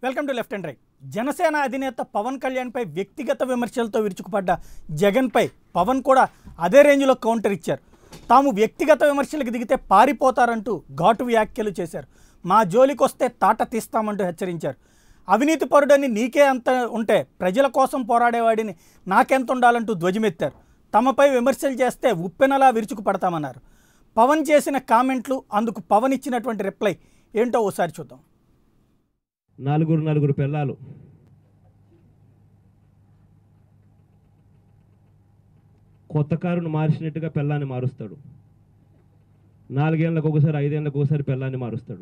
Welcome to left and right Janasena అధినేత పవన్ కళ్యాణ్పై వ్యక్తిగత విమర్శలతో విరుచుకుపడ్డ జగన్పై పవన్ కూడా అదే రేంజ్లో కౌంటర్ ఇచ్చారు తాము వ్యక్తిగత విమర్శలకు దిగితే పారిపోతారంటూ ఘాటు వ్యాఖ్యలు చేశారు మా జోలికొస్తే తాట తీస్తామంటూ హెచ్చరించారు అవినీతి పరుడని నీకే అంత ఉంటే ప్రజల కోసం పోరాడేవాడిని నాకెంత ఉండాలంటూ ధ్వజమెత్తారు తమపై విమర్శలు చేస్తే ఉప్పెనలా విరుచుకుపడతామన్నారు పవన్ చేసిన కామెంట్లు అందుకు పవన్ ఇచ్చినటువంటి రిప్లై ఏంటో ఓసారి చూద్దాం నలుగురు నలుగురు పిల్లలు కొత్త కారును మార్చినట్టుగా పిల్లాన్ని మారుస్తాడు నాలుగేళ్లకు ఒకసారి ఐదేళ్లకు ఒకసారి పిల్లాన్ని మారుస్తాడు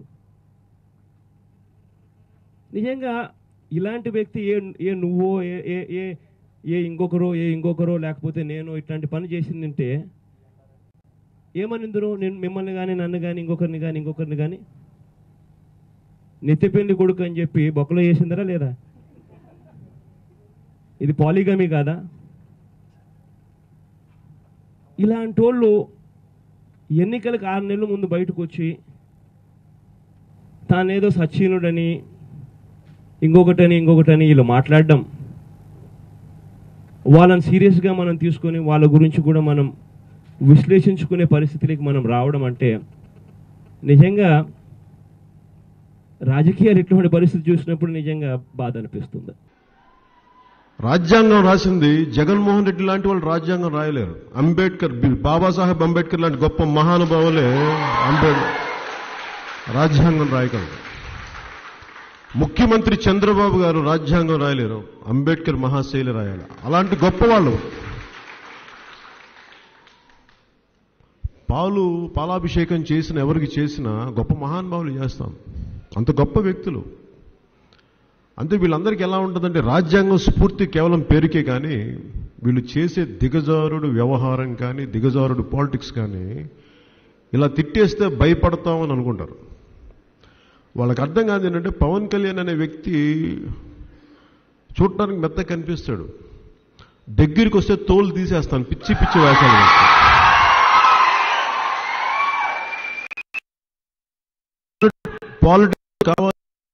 నిజంగా ఇలాంటి వ్యక్తి ఏ ఏ నువ్వో ఏ ఏ ఏ ఏ ఇంకొకరో ఏ ఇంకొకరో లేకపోతే నేను ఇట్లాంటి పని చేసిందంటే ఏమనిందరు నేను మిమ్మల్ని కానీ నన్ను కానీ ఇంకొకరిని కానీ ఇంకొకరిని కానీ నెత్తిపెండి కొడుకు అని చెప్పి బొక్కలో వేసిందరా లేదా ఇది పాలిగమి కాదా ఇలాంటి వాళ్ళు ఎన్నికలకు ఆరు నెలల ముందు బయటకు వచ్చి తానేదో సచ్చీనుడని ఇంకొకటని ఇంకొకటని వీళ్ళు మాట్లాడడం వాళ్ళని సీరియస్గా మనం తీసుకొని వాళ్ళ గురించి కూడా మనం విశ్లేషించుకునే పరిస్థితికి మనం రావడం అంటే నిజంగా రాజకీయాలు ఇటువంటి పరిస్థితి చూసినప్పుడు నిజంగా బాధ అనిపిస్తుంది రాజ్యాంగం రాసింది జగన్మోహన్ రెడ్డి లాంటి వాళ్ళు రాజ్యాంగం రాయలేరు అంబేద్కర్ బి- బాబాసాహెబ్ అంబేద్కర్ లాంటి గొప్ప మహానుభావులే అంబేద్కర్ రాజ్యాంగం రాయగలరు ముఖ్యమంత్రి చంద్రబాబు గారు రాజ్యాంగం రాయలేరు అంబేద్కర్ మహాశైలి రాయాలి అలాంటి గొప్ప వాళ్ళు పాలు పాలాభిషేకం చేసిన ఎవరికి చేసినా గొప్ప మహానుభావులు చేస్తాం అంత గొప్ప వ్యక్తులు అంతే వీళ్ళందరికీ ఎలా ఉంటుందంటే రాజ్యాంగం స్ఫూర్తి కేవలం పేరుకే కానీ వీళ్ళు చేసే దిగజారుడు వ్యవహారం కానీ దిగజారుడు పాలిటిక్స్ కానీ ఇలా తిట్టేస్తే భయపడతామని అనుకుంటారు వాళ్ళకి అర్థం కాదు ఏంటంటే పవన్ కళ్యాణ్ అనే వ్యక్తి చూడటానికి మెత్త కనిపిస్తాడు దగ్గరికి వస్తే తోలు తీసేస్తాను పిచ్చి పిచ్చి వేషాలు వేస్తాను పాలిటిక్స్ కావాలి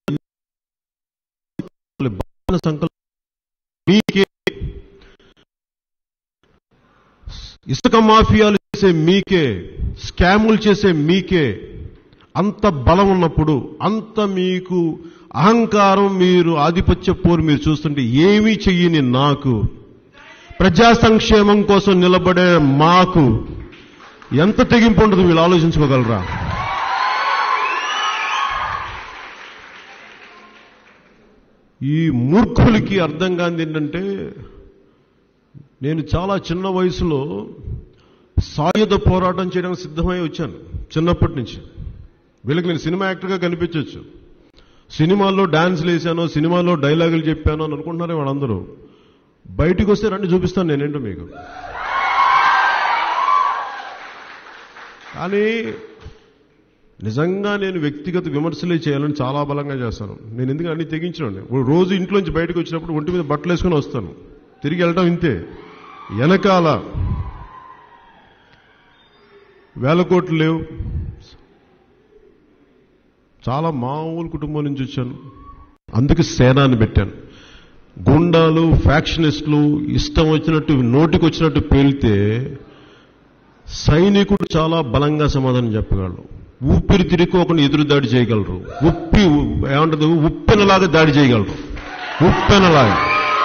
బాల సంకల్పం మీకే ఇసుక మాఫియాలు చేసే మీకే స్కాములు చేసే మీకే అంత బలం ఉన్నప్పుడు అంత మీకు అహంకారం మీరు ఆధిపత్య పోరు మీరు చూస్తుంటే ఏమీ చెయ్యని నాకు ప్రజా సంక్షేమం కోసం నిలబడే మాకు ఎంత తెగింపు ఉండదు వీళ్ళు ఆలోచించుకోగలరా ఈ మూర్ఖులకి అర్థం కాంది ఏంటంటే నేను చాలా చిన్న వయసులో సాయుధ పోరాటం చేయడానికి సిద్ధమై వచ్చాను చిన్నప్పటి నుంచి వీళ్ళకి నేను సినిమా యాక్టర్గా కనిపించవచ్చు సినిమాల్లో డాన్స్లు వేసానో సినిమాలో డైలాగులు చెప్పానో అని అనుకుంటున్నారే వాళ్ళందరూ బయటికి వస్తే రండి చూపిస్తాను నేనేంటో మీకు కానీ నిజంగా నేను వ్యక్తిగత విమర్శలే చేయాలని చాలా బలంగా చేస్తాను నేను ఎందుకు అన్ని తెగించినండి రోజు ఇంట్లోంచి బయటకు వచ్చినప్పుడు ఒంటి మీద బట్టలు వేసుకొని వస్తాను తిరిగి వెళ్ళటం ఇంతే వెనకాల వేల కోట్లు లేవు చాలా మామూలు కుటుంబం నుంచి వచ్చాను అందుకే సేనాన్ని పెట్టాను గుండాలు ఫ్యాక్షనిస్టులు ఇష్టం వచ్చినట్టు నోటికి వచ్చినట్టు పేలితే సైనికుడు చాలా బలంగా సమాధానం చెప్పగలరు ఊపిరి తిరుక్కోకుండా ఎదురు దాడి చేయగలరు ఉప్పి ఏమంటది ఉప్పెనలాగా దాడి చేయగలరు ఉప్పెనలాగా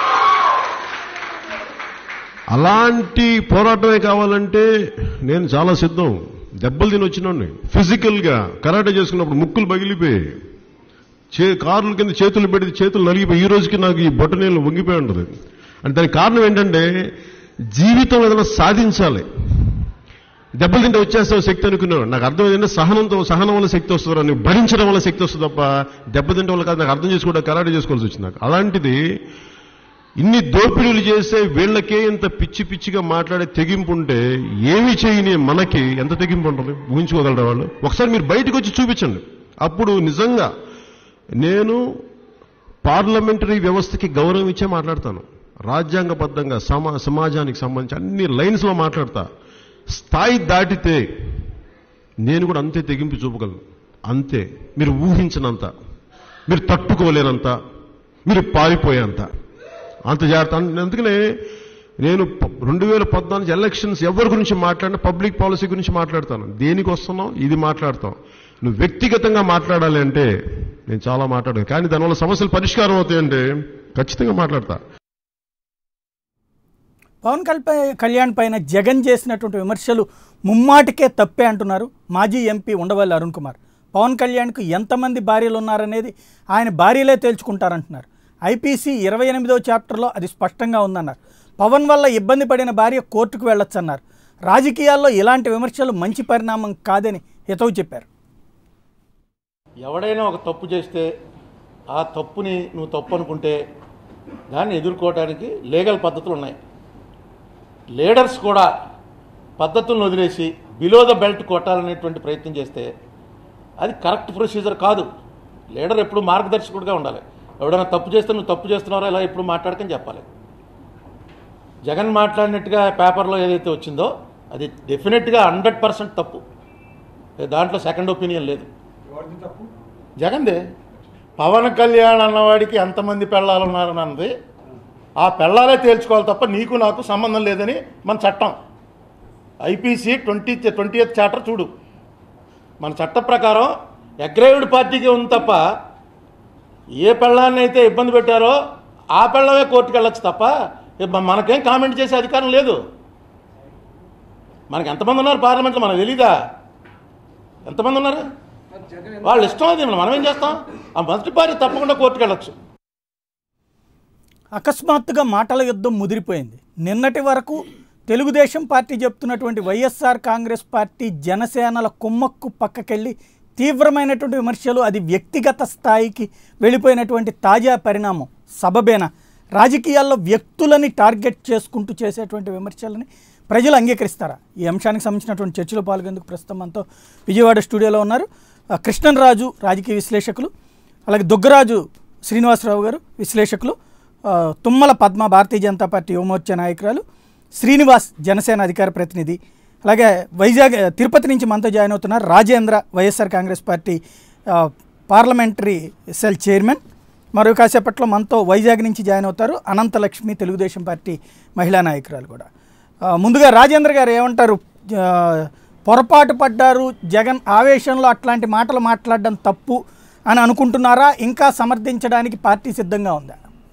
అలాంటి పోరాటమే కావాలంటే నేను చాలా సిద్ధం దెబ్బలు తిని వచ్చినోడిని ఫిజికల్ గా కరాటే చేసుకున్నప్పుడు ముక్కులు పగిలిపోయి చే కార్ల కింద చేతులు పెడితే చేతులు నలిగిపోయి ఈ రోజుకి నాకు ఈ బొట్టనీళ్ళు వంగిపోయి ఉంటుంది అంటే దానికి కారణం ఏంటంటే జీవితం ఏదైనా సాధించాలి దెబ్బలు తింటే వచ్చేస్తావు శక్తి అనుకున్నాను నాకు అర్థం ఏంటంటే సహనంతో సహనం వల్ల శక్తి వస్తుందా నీకు భరించడం వల్ల శక్తి వస్తుంది తప్ప దెబ్బ తింటే వల్ల కాదు నాకు అర్థం చేసుకోవడం కరాటే చేసుకోవాల్సి వచ్చింది నాకు అలాంటిది ఇన్ని దోపిడీలు చేసే వీళ్ళకే ఇంత పిచ్చి పిచ్చిగా మాట్లాడే తెగింపు ఉంటే ఏమి చేయని మనకి ఎంత తెగింపు ఉంటుంది ఊహించుకోగలరా వాళ్ళు ఒకసారి మీరు బయటకు వచ్చి చూపించండి అప్పుడు నిజంగా నేను పార్లమెంటరీ వ్యవస్థకి గౌరవం ఇచ్చే మాట్లాడతాను రాజ్యాంగబద్ధంగా సమా సమాజానికి సంబంధించి అన్ని లైన్స్లో మాట్లాడతా స్థాయి దాటితే నేను కూడా అంతే తెగింపు చూపగలను అంతే మీరు ఊహించినంత మీరు తట్టుకోలేనంత మీరు పారిపోయేంత అంత జాగ్రత్త అందుకనే నేను రెండు వేల పద్నాలుగు ఎలక్షన్స్ ఎవరి గురించి మాట్లాడినా పబ్లిక్ పాలసీ గురించి మాట్లాడతాను దేనికి వస్తున్నావు ఇది మాట్లాడతాం నువ్వు వ్యక్తిగతంగా మాట్లాడాలి అంటే నేను చాలా మాట్లాడాను కానీ దానివల్ల సమస్యలు పరిష్కారం అవుతాయంటే ఖచ్చితంగా మాట్లాడతా పవన్ కల్ప- కళ్యాణ్ పైన జగన్ చేసినటువంటి విమర్శలు ముమ్మాటికే తప్పే అంటున్నారు మాజీ ఎంపీ ఉండవల్లి అరుణ్ కుమార్ పవన్ కళ్యాణ్కు ఎంతమంది భార్యలు ఉన్నారనేది ఆయన భార్యలే తేల్చుకుంటారంటున్నారు ఐపీసీ ఇరవై ఎనిమిదో చాప్టర్లో అది స్పష్టంగా ఉందన్నారు పవన్ వల్ల ఇబ్బంది పడిన భార్య కోర్టుకు వెళ్ళొచ్చన్నారు రాజకీయాల్లో ఇలాంటి విమర్శలు మంచి పరిణామం కాదని హితవు చెప్పారు ఎవడైనా ఒక తప్పు చేస్తే ఆ తప్పుని నువ్వు తప్పు అనుకుంటే దాన్ని ఎదుర్కోవడానికి లీగల్ పద్ధతులు ఉన్నాయి లీడర్స్ కూడా పద్ధతులను వదిలేసి బిలో ద బెల్ట్ కొట్టాలనేటువంటి ప్రయత్నం చేస్తే అది కరెక్ట్ ప్రొసీజర్ కాదు లీడర్ ఎప్పుడు మార్గదర్శకుడిగా ఉండాలి ఎవడైనా తప్పు చేస్తే నువ్వు తప్పు చేస్తున్నారో ఇలా ఎప్పుడు మాట్లాడకని చెప్పాలి జగన్ మాట్లాడినట్టుగా పేపర్లో ఏదైతే వచ్చిందో అది డెఫినెట్గా హండ్రెడ్ పర్సెంట్ తప్పు దాంట్లో సెకండ్ ఒపీనియన్ లేదు జగన్దే పవన్ కళ్యాణ్ అన్నవాడికి ఎంతమంది పెళ్ళాలన్నారని అన్నది ఆ పెళ్ళాలే తేల్చుకోవాలి తప్ప నీకు నాకు సంబంధం లేదని మన చట్టం IPC twenty twenty eighth charter చూడు మన చట్ట ప్రకారం అగ్రేవ్డ్ పార్టీకి ఉంది తప్ప ఏ పెళ్ళాన్ని అయితే ఇబ్బంది పెట్టారో ఆ పెళ్ళమే కోర్టుకు వెళ్ళొచ్చు తప్ప ఇక మనకేం కామెంట్ చేసే అధికారం లేదు మనకి ఎంతమంది ఉన్నారు పార్లమెంట్లో మనకు తెలీదా ఎంతమంది ఉన్నారు వాళ్ళు ఇష్టం అది మనం ఏం చేస్తాం ఆ మొదటి భార్య తప్పకుండా కోర్టుకు వెళ్ళొచ్చు అకస్మాత్తుగా మాటల యుద్ధం ముదిరిపోయింది నిన్నటి వరకు తెలుగుదేశం పార్టీ చెప్తున్నటువంటి వైఎస్ఆర్ కాంగ్రెస్ పార్టీ జనసేనల కుమ్మక్కు పక్కకెళ్ళి తీవ్రమైనటువంటి విమర్శలు అది వ్యక్తిగత స్థాయికి వెళ్ళిపోయినటువంటి తాజా పరిణామం సబబేనా రాజకీయాల్లో వ్యక్తులని టార్గెట్ చేసుకుంటూ చేసేటువంటి విమర్శలని ప్రజలు అంగీకరిస్తారా ఈ అంశానికి సంబంధించినటువంటి చర్చలో పాల్గొనేందుకు ప్రస్తుతం మనతో విజయవాడ స్టూడియోలో ఉన్నారు ఆ, కృష్ణన్రాజు రాజకీయ విశ్లేషకులు అలాగే దుగ్గరాజు శ్రీనివాసరావు గారు విశ్లేషకులు ఆ, తుమ్మల పద్మ భారతీయ జనతా పార్టీ యువమోర్చా నాయకురాలు శ్రీనివాస్ జనసేన అధికార ప్రతినిధి అలాగే వైజాగ్ తిరుపతి నుంచి మనతో జాయిన్ అవుతున్నారు రాజేంద్ర వైఎస్ఆర్ కాంగ్రెస్ పార్టీ ఆ, పార్లమెంటరీ సెల్ చైర్మన్ మరో కాసేపట్లో మనతో వైజాగ్ నుంచి జాయిన్ అవుతారు అనంతలక్ష్మి తెలుగుదేశం పార్టీ మహిళా నాయకురాలు కూడా ఆ, ముందుగా రాజేంద్ర గారు ఏమంటారు ఆ, పొరపాటు పడ్డారు జగన్ ఆవేశంలో అట్లాంటి మాటలు మాట్లాడడం తప్పు అని అనుకుంటున్నారా ఇంకా సమర్థించడానికి పార్టీ సిద్ధంగా ఉందా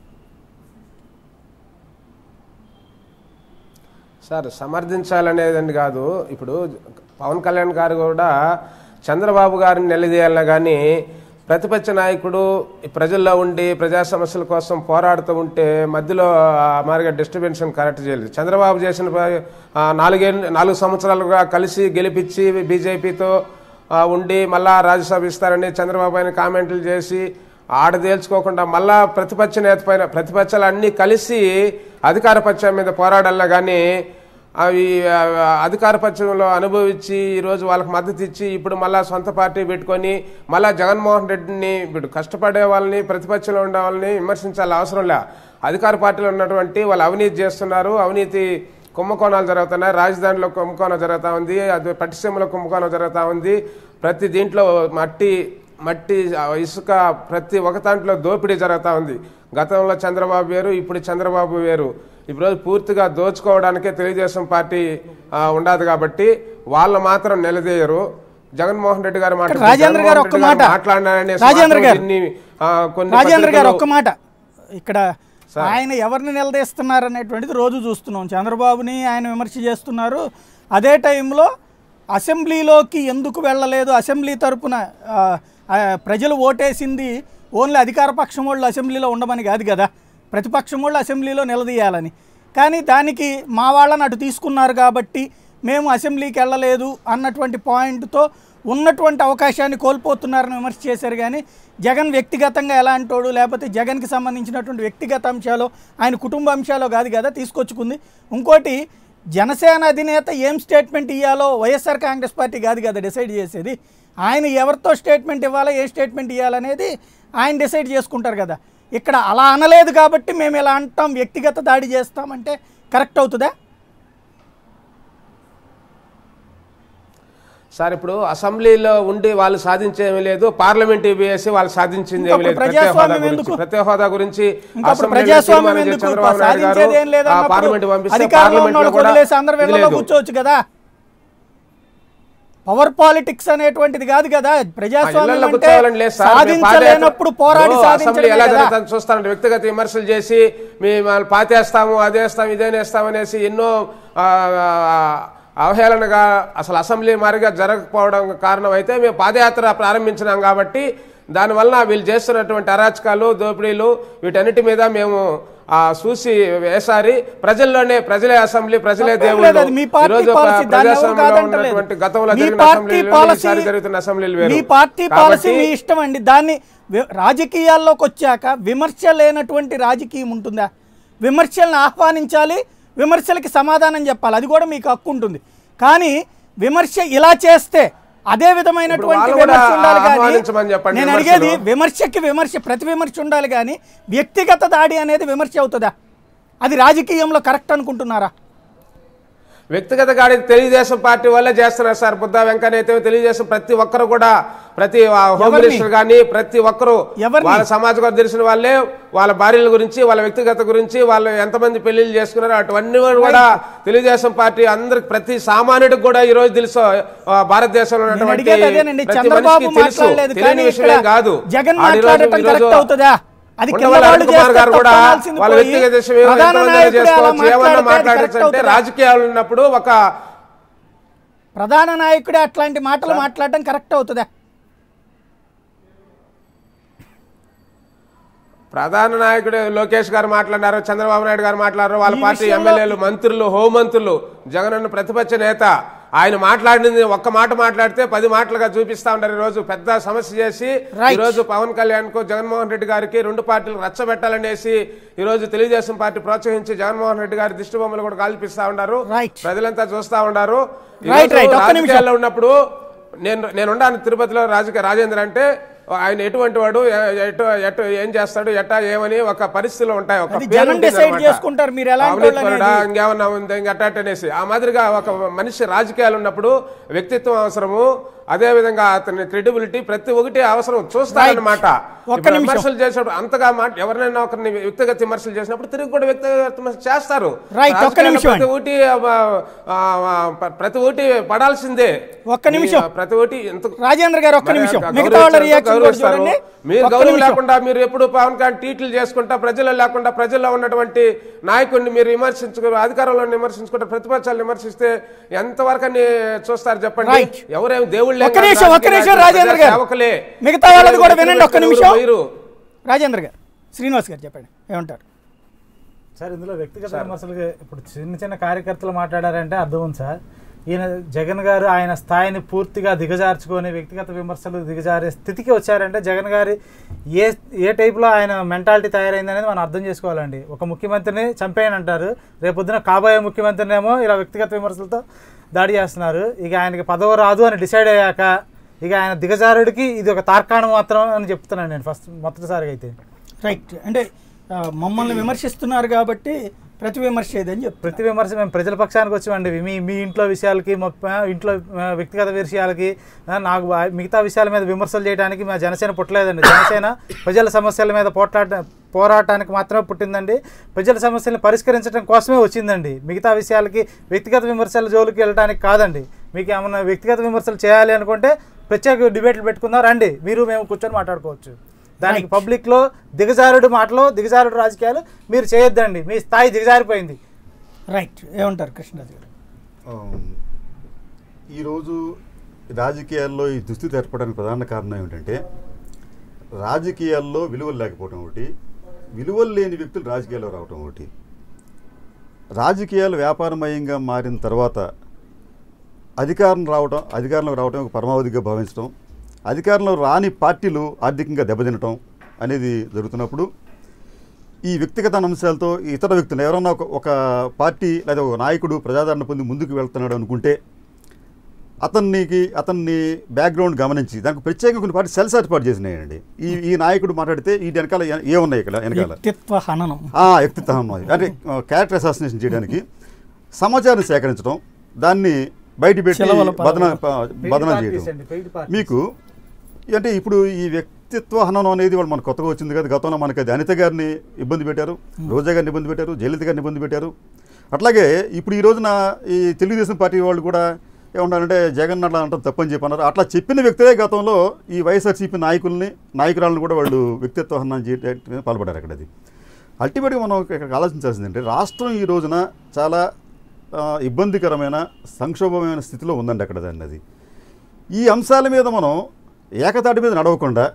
సార్ సమర్థించాలనేదండి కాదు ఇప్పుడు పవన్ కళ్యాణ్ గారు కూడా చంద్రబాబు గారిని నిలదీయాలన్నా కానీ ప్రతిపక్ష నాయకుడు ఈ ప్రజల్లో ఉండి ప్రజా సమస్యల కోసం పోరాడుతూ ఉంటే మధ్యలో ఆ మాదిరిగా డిస్టర్బెన్షన్ కరెక్ట్ చేయలేదు చంద్రబాబు చేసిన ప- ఆ నాలుగేళ్ళు నాలుగు సంవత్సరాలుగా కలిసి గెలిపించి బీజేపీతో ఉండి మళ్ళా రాజ్యసభ ఇస్తారని చంద్రబాబు ఆయన కామెంట్లు చేసి ఆడ తేల్చుకోకుండా మళ్ళా ప్రతిపక్ష నేత పైన ప్రతిపక్షాలు అన్నీ కలిసి అధికార పక్షం మీద పోరాడాలా కానీ అవి ఆ, అధికార పక్షంలో అనుభవించి ఈరోజు వాళ్ళకి మద్దతు ఇచ్చి ఇప్పుడు మళ్ళా సొంత పార్టీ పెట్టుకొని మళ్ళా జగన్మోహన్ రెడ్డిని ఇప్పుడు కష్టపడే వాళ్ళని ప్రతిపక్షంలో ఉండే వాళ్ళని విమర్శించాలి అవసరం లే అధికార పార్టీలో ఉన్నటువంటి వాళ్ళు అవినీతి చేస్తున్నారు అవినీతి కుంభకోణాలు జరుగుతున్నాయి రాజధానిలో కుంభకోణం జరుగుతూ ఉంది అది పట్టిసీమలో కుంభకోణం జరుగుతూ ఉంది ప్రతి దీంట్లో మట్టి మట్టి ఆ, ఇసుక ప్రతి ఒక దాంట్లో దోపిడీ జరుగుతూ ఉంది గతంలో చంద్రబాబు వేరు ఇప్పుడు చంద్రబాబు వేరు ఇప్పుడు పూర్తిగా దోచుకోవడానికే తెలుగుదేశం పార్టీ ఆ, ఉండదు కాబట్టి వాళ్ళు మాత్రం నిలదీయరు జగన్మోహన్ రెడ్డి గారు మాట రాజేంద్ర గారు ఒక్క మాట మాట్లాడినారనే రాజేంద్ర గారు దీన్ని, ఆ, కొన్ని రాజేంద్ర గారు పత్రికలు- ఒక్క మాట ఇక్కడ ఆయన ఎవరిని నిలదీస్తున్నారు అనేటువంటిది రోజు చూస్తున్నాం చంద్రబాబుని ఆయన విమర్శ చేస్తున్నారు అదే టైంలో అసెంబ్లీలోకి ఎందుకు వెళ్ళలేదు అసెంబ్లీ తరపున ఆ, ఆ, ప్రజలు ఓటేసింది ఓన్లీ అధికార పక్షం వాళ్ళు అసెంబ్లీలో ఉండమని కాదు కదా ప్రతిపక్షం వాళ్ళు అసెంబ్లీలో నిలదీయాలని కానీ దానికి మా వాళ్ళని అటు తీసుకున్నారు కాబట్టి మేము అసెంబ్లీకి వెళ్ళలేదు అన్నటువంటి పాయింట్తో ఉన్నటువంటి అవకాశాన్ని కోల్పోతున్నారని విమర్శ చేశారు కానీ జగన్ వ్యక్తిగతంగా ఎలాంటోడు లేకపోతే జగన్కి సంబంధించినటువంటి వ్యక్తిగత అంశాలు ఆయన కుటుంబ అంశాలు కాదు కదా తీసుకొచ్చుకుంది ఇంకోటి జనసేన అధినేత ఏం స్టేట్మెంట్ ఇవ్వాలో వైఎస్ఆర్ కాంగ్రెస్ పార్టీ కాదు కదా డిసైడ్ చేసేది ఆయన ఎవరితో స్టేట్మెంట్ ఇవ్వాలో ఏ స్టేట్మెంట్ ఇవ్వాలనేది ఆయన డిసైడ్ చేసుకుంటారు కదా ఇక్కడ అలా అనలేదు కాబట్టి మేము ఇలా అంటాం వ్యక్తిగత దాడి చేస్తామంటే కరెక్ట్ అవుతుందా సార్ ఇప్పుడు అసెంబ్లీలో ఉండి వాళ్ళు సాధించేమీ లేదు పార్లమెంట్ వేసి వాళ్ళు సాధించింది ఏమీ ఇంకప్పుడు లేదు ప్రత్యేక హోదా ప్రజాస్వామ్యం గురించి ఎందుకు? ప్రత్యేక హోదా గురించి ఇంకప్పుడు అసెంబ్లీలో ప్రజాస్వామ్యం తీర్మానం చేసి ఎందుకు చంద్రబాబు నాయుడు గారు సాధించేది ఏం ఆ లేదన్నప్పుడు పార్లమెంట్ పంపిస్తే అధికారంలో పార్లమెంట్ ఉన్నోళ్ళకి కూడా వదిలేసి అందరు ఇది వెళ్ళలో లేదు. కూర్చోవచ్చు కదా పవర్ పాలిటిక్స్ అనేటువంటిది కాదు కదా ఆ ప్రజాస్వామ్యం ఇళ్లలో అంటే కూర్చోవాలని లేదు సార్. మేము సాధించలేనప్పుడు పాదయాత్ర- పోరాడి ఇప్పుడు అసెంబ్లీ ఎలా సాధించలేదు జరుగుతుందో చూస్తానంటే వ్యక్తిగత విమర్శలు చేసి మేము వాళ్ళు పాతేస్తాము అదేస్తాం ఇదేనేస్తాం అనేసి ఎన్నో ఆ, ఆ, అవహేళనగా అసలు అసెంబ్లీ మారిగా జరగకపోవడం కారణం అయితే మేము పాదయాత్ర ప్రారంభించినాం కాబట్టి దానివల్ల వీళ్ళు చేస్తున్నటువంటి అరాచకాలు దోపిడీలు వీటన్నిటి మీద మేము ఆ చూసి వేసారి ప్రజల్లోనే ప్రజలే అసెంబ్లీ ప్రజలే తప్పేం దేవుళ్ళు లేదు, అది మీ పార్టీ ఈరోజు పాలసీ, దాన్ని ఎవరు ప్రజాస్వామ్యంలో కాదంటలేదు. ఉన్నటువంటి గతంలో మీ జరిగిన పార్టీ అసెంబ్లీలు పాలసీ- ఈసారి జరుగుతున్న అసెంబ్లీలు వేరు మీ పార్టీ పాలసీ కాబట్టి- మీ ఇష్టం అండి దాన్ని వి- రాజకీయాల్లోకి వచ్చాక విమర్శ లేనటువంటి రాజకీయం ఉంటుందా విమర్శలను ఆహ్వానించాలి విమర్శలకి సమాధానం చెప్పాలి అది కూడా మీకు హక్కు ఉంటుంది కానీ విమర్శ ఇలా చేస్తే అదే విధమైనటువంటి ఇప్పుడు వాళ్ళు విమర్శ కూడా ఉండాలి కానీ ఆహ్వానించమని చెప్పండి నేను విమర్శలు. అడిగేది విమర్శకి విమర్శ ప్రతి విమర్శ ఉండాలి కానీ వ్యక్తిగత దాడి అనేది విమర్శ అవుతుందా అది రాజకీయంలో కరెక్ట్ అనుకుంటున్నారా వ్యక్తిగత గాడి తెలుగుదేశం పార్టీ వల్లే చేస్తున్నారు సార్ బుద్ధ వెంకన్న అయితే తెలుగుదేశం ప్రతి ఒక్కరు కూడా ప్రతి ఆ, హోమ్ ఎవరిని? మినిస్టర్ కానీ ప్రతి ఒక్కరు ఎవరిని? వాళ్ళ సమాజ వర్గం తెలిసిన వాళ్ళే వాళ్ళ భార్యల గురించి వాళ్ళ వ్యక్తిగత గురించి వాళ్ళు ఎంతమంది పెళ్లిళ్ళు చేసుకున్నారో అటువన్నీ కూడా తెలుగుదేశం పార్టీ అందరికి ప్రతి సామాన్యుడికి కూడా ఈ రోజు తెలుసు ఆ, భారతదేశంలో నేను ఉన్నటువంటి అడిగేది అదేనండి ప్రతి చంద్రబాబు మనిషికి తెలుసు మాట్లాడలేదు తెలియని కానీ విషయం ఇక్కడ ఏం కాదు జగన్ ఆడు ఈరోజు- మాట్లాడటం ఈరోజు కరెక్ట్ అవుతుందా అది కింద ఉండవల్లి వాళ్ళు అరుణ్ కుమార్ చేస్తే గారు కూడా తప్పనాల్సింది వాళ్ళ పోయి వ్యక్తిగత విషయం ఏమో ప్రధాన ఎంతమంది నాయకుడు అలా చేసుకోవచ్చు ఏమన్నా మాట్లాడితే అది correct మాట్లాడచ్చు అంటే అవుతుందా? రాజకీయాలు ఉన్నప్పుడు ఒక ప్రధాన నాయకుడే అట్లాంటి మాటలు మాట్లాడటం కరెక్ట్ అవుతుందా ప్రధాన నాయకుడు లోకేష్ గారు మాట్లాడారు చంద్రబాబు నాయుడు గారు మాట్లాడారు వాళ్ళ ఈ పార్టీ విషయంలో- ఎమ్మెల్యేలు మంత్రులు హోంమంత్రులు జగనన్న ప్రతిపక్ష నేత ఆయన మాట్లాడింది ఒక్క మాట మాట్లాడితే పది మాటలుగా చూపిస్తా ఉంటారు ఈ రోజు పెద్ద సమస్య చేసి Right. ఈ రోజు పవన్ కళ్యాణ్ కు జగన్మోహన్ రెడ్డి గారికి రెండు పార్టీలు రచ్చబెట్టాలనేసి ఈ రోజు తెలుగుదేశం పార్టీ ప్రోత్సహించి జగన్మోహన్ రెడ్డి గారి దిష్టి బొమ్మలు కూడా కాల్పిస్తా ఉన్నారు Right. ప్రజలంతా చూస్తా ఉన్నారు ఈ Right, రోజు right. ఒక్క నిమిషం. రాజకీయాల్లో ఉన్నప్పుడు నేను నేను ఉండాను తిరుపతిలో రాజకీయ రాజేంద్ర అంటే ఆయన ఎటువంటి వాడు ఎ- ఎటు ఎటు ఏం చేస్తాడు ఎట్టా ఏమని ఒక పరిస్థితులు ఉంటాయి ఒక అది పేరు జనం ఉంటుంది decide అన్నమాట. చేసుకుంటారు మీరు ఎలాంటి అవినీతి వాళ్ళు పరుడా, అనేది. ఇంకేమన్నా ఉంది ఇంకట్టా అనేసి ఆ మాదిరిగా ఒక మనిషి రాజకీయాలు ఉన్నప్పుడు వ్యక్తిత్వం అవసరము అదే విధంగా అతని క్రెడిబిలిటీ ప్రతి ఒక్కటి అవసరం చూస్తారన్నమాట ఒక్క ఇప్పుడు నిమిషం. విమర్శలు చేసినప్పుడు అంతగా మాట ఎవరినైనా ఒకరిని వ్యక్తిగత విమర్శలు చేసినప్పుడు తిరిగి కూడా వ్యక్తిగత విమర్శలు చేస్తారు Right, ఒక్క రాజకీయాల్లో నిమిషం ప్రతి ఒక్కటి ఆ, ఆ, ఆ, ప్రతి ఒక్కటి పడాల్సిందే ఒక్క నిమిషం. ఈ, ప్రతి ఒక్కటి ఎంత రాజేంద్ర గారు ఒక్క మరి నిమిషం గౌరవించారు, మిగతా వాళ్ళ రియాక్షన్ కూడా గౌరవిస్తారు. చూడండి మీరు ఒక్క గౌరవం నిమిషం. లేకుండా మీరు ఎప్పుడు పవన్ కళ్యాణ్ ట్వీట్లు చేసుకుంటా ప్రజల్లో లేకుండా ప్రజల్లో ఉన్నటువంటి నాయకుడిని మీరు విమర్శించుకుని అధికారంలో విమర్శించుకుంటే ప్రతిపక్షాలు విమర్శిస్తే ఎంతవరకు అని చూస్తారు చెప్పండి Right. ఎవరేం దేవుళ్ళు ఒక్క నిమిషం ఒక్క నిమిషం రాజేంద్ర గారు సేవకులే మిగతా వాళ్ళది కూడా వినండి ఒక్క నిమిషం మీరు రాజేంద్ర గారు శ్రీనివాస్ గారు చెప్పండి ఏమంటారు సార్ ఇందులో వ్యక్తిగత విమర్శలు ఇప్పుడు చిన్న చిన్న కార్యకర్తలు మాట్లాడారంటే అర్థం ఉంది సార్ ఈయన జగన్ గారు ఆయన స్థాయిని పూర్తిగా దిగజార్చుకొని వ్యక్తిగత విమర్శలు దిగజారే స్థితికి వచ్చారంటే జగన్ గారి ఏ ఏ టైప్లో ఆయన మెంటాలిటీ తయారైంది అనేది మనం అర్థం చేసుకోవాలండి ఒక ముఖ్యమంత్రిని చంపేయనంటారు రేపొద్దున కాబోయే ముఖ్యమంత్రినేమో ఇలా వ్యక్తిగత విమర్శలతో దాడి చేస్తున్నారు ఇక ఆయనకి పదవి రాదు అని డిసైడ్ అయ్యాక ఇక ఆయన దిగజారుడికి ఇది ఒక తార్కాణం మాత్రం అని చెప్తున్నాను నేను ఫస్ట్ మొదటిసారిగా అయితే రైట్ అంటే ఆ, మమ్మల్ని విమర్శిస్తున్నారు కాబట్టి ప్రతి విమర్శ ఏదని చెప్తారు ప్రతి విమర్శ మేము ప్రజల పక్షానికి వచ్చామండి మీ మీ ఇంట్లో విషయాలకి మా ఆ, ఇంట్లో ఆ, వ్యక్తిగత విషయాలకి ఆ, నాకు ఆ మిగతా విషయాల మీద విమర్శలు చేయడానికి మా జనసేన పుట్టలేదండి జనసేన ప్రజల సమస్యల మీద పోట్లాట పోరాటానికి మాత్రమే పుట్టిందండి ప్రజల సమస్యలను పరిష్కరించడం కోసమే వచ్చిందండి మిగతా విషయాలకి వ్యక్తిగత విమర్శల జోలికి వెళ్ళడానికి కాదండి మీకు ఏమన్నా వ్యక్తిగత విమర్శలు చేయాలి అనుకుంటే ప్రత్యేక డిబేట్లు పెట్టుకుందాం రండి మీరు మేము కూర్చొని మాట్లాడుకోవచ్చు దానికి పబ్లిక్లో దిగజారుడు మాటలు దిగజారుడు రాజకీయాలు మీరు చేయొద్దండి మీ స్థాయి దిగజారిపోయింది రైట్ ఏమంటారు కృష్ణరాజు గారు ఆమ్, ఈరోజు రాజకీయాల్లో ఈ దుస్థితి ఏర్పడడానికి ప్రధాన కారణం ఏమిటంటే రాజకీయాల్లో విలువలు లేకపోవడం ఒకటి విలువలు లేని వ్యక్తులు రాజకీయాల్లో రావటం ఒకటి రాజకీయాలు వ్యాపారమయంగా మారిన తర్వాత అధికారం రావటం అధికారంలోకి రావటం ఒక పరమావధిగా భావించడం అధికారంలో రాని పార్టీలు ఆర్థికంగా దెబ్బతినటం అనేది జరుగుతున్నప్పుడు ఈ వ్యక్తిగత అంశాలతో ఇతర వ్యక్తులు ఎవరన్నా ఒక ఒక పార్టీ లేదా ఒక నాయకుడు ప్రజాదరణ పొంది ముందుకు వెళ్తున్నాడు అనుకుంటే అతనికి అతన్ని బ్యాక్గ్రౌండ్ గమనించి దానికి ప్రత్యేకంగా కొన్ని పార్టీ సెల్స్ ఏర్పాటు చేసినాయండి ఈ ఈ నాయకుడు మాట్లాడితే ఈ వెనకాల ఏ- ఏమున్నాయి ఇక్కడ వెనకాల వ్యక్తిత్వ హననం ఆ, వ్యక్తిత్వం ఉన్నది అంటే క్యారెక్టర్ అసాసినేషన్ చేయడానికి సమాచారం సేకరించడం దాన్ని బయట పెట్టి సెలవుల బదన పదవులు. బదనం parties చేయడం అండి, paid parties. మీకు అంటే ఇప్పుడు ఈ వ్యక్తిత్వ హననం అనేది వాళ్ళు మనకు కొత్తగా వచ్చింది కదా గతంలో మనకి అది అనిత గారిని ఇబ్బంది పెట్టారు రోజా గారిని ఇబ్బంది పెట్టారు జయలలిత గారిని ఇబ్బంది పెట్టారు అట్లాగే ఇప్పుడు ఈ రోజున ఈ తెలుగుదేశం పార్టీ వాళ్ళు కూడా ఏమంటారంటే జగన్ అట్లా అంటాం తప్పని చెప్పి అన్నారు అట్లా చెప్పిన వ్యక్తులే గతంలో ఈ వైఎస్ఆర్సీపీ నాయకుల్ని నాయకురాలను కూడా వాళ్ళు వ్యక్తిత్వ హననం చేయడానికి పాల్పడారు అక్కడ అది అల్టిమేట్గా మనం ఇక్కడ ఆలోచించాల్సింది అంటే రాష్ట్రం ఈ రోజున చాలా ఆ, ఇబ్బందికరమైన సంక్షోభమైన స్థితిలో ఉందండి అక్కడ దాన్ని అది ఈ అంశాల మీద మనం ఏకతాటి మీద నడవకుండా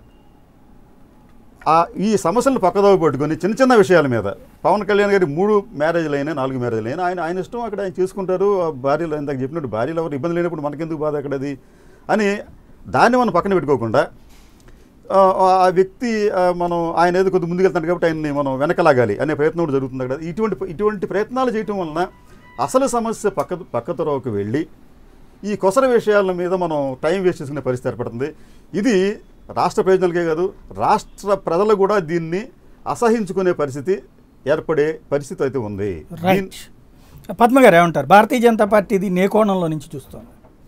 ఆ ఈ సమస్యలను పక్కదోవ పెట్టుకొని చిన్న చిన్న విషయాల మీద పవన్ కళ్యాణ్ గారి మూడు మ్యారేజ్లు అయినా నాలుగు మ్యారేజ్లు అయినా ఆయన ఆయన ఇష్టం అక్కడ ఆయన చేసుకుంటారు ఆ భార్యలు ఇందాక చెప్పినట్టు భార్యలు ఎవరు ఇబ్బంది లేనప్పుడు మనకెందుకు బాధ అక్కడది అని దాన్ని మనం పక్కన పెట్టుకోకుండా ఆ, ఆ వ్యక్తి ఆ, మనం ఆయన ఏదో కొద్ది ముందుకెళ్తాడు కాబట్టి ఆయన్ని మనం వెనకలాగాలి అనే ప్రయత్నం కూడా జరుగుతుంది అక్కడ ఇటువంటి ఇటువంటి ప్రయత్నాలు చేయటం వలన అసలు సమస్య పక్క పక్కతరోకి వెళ్ళి ఈ కొసర విషయాల మీద మనం టైం వేస్ట్ చేసుకునే పరిస్థితి ఏర్పడుతుంది ఇది రాష్ట్ర ప్రయోజనాలకే కాదు రాష్ట్ర ప్రజలు కూడా దీన్ని అసహించుకునే పరిస్థితి ఏర్పడే పరిస్థితి అయితే ఉంది రైట్ పద్మ గారు ఏమంటారు భారతీయ జనతా పార్టీ ఇది నే కోణంలో నుంచి చూస్తాం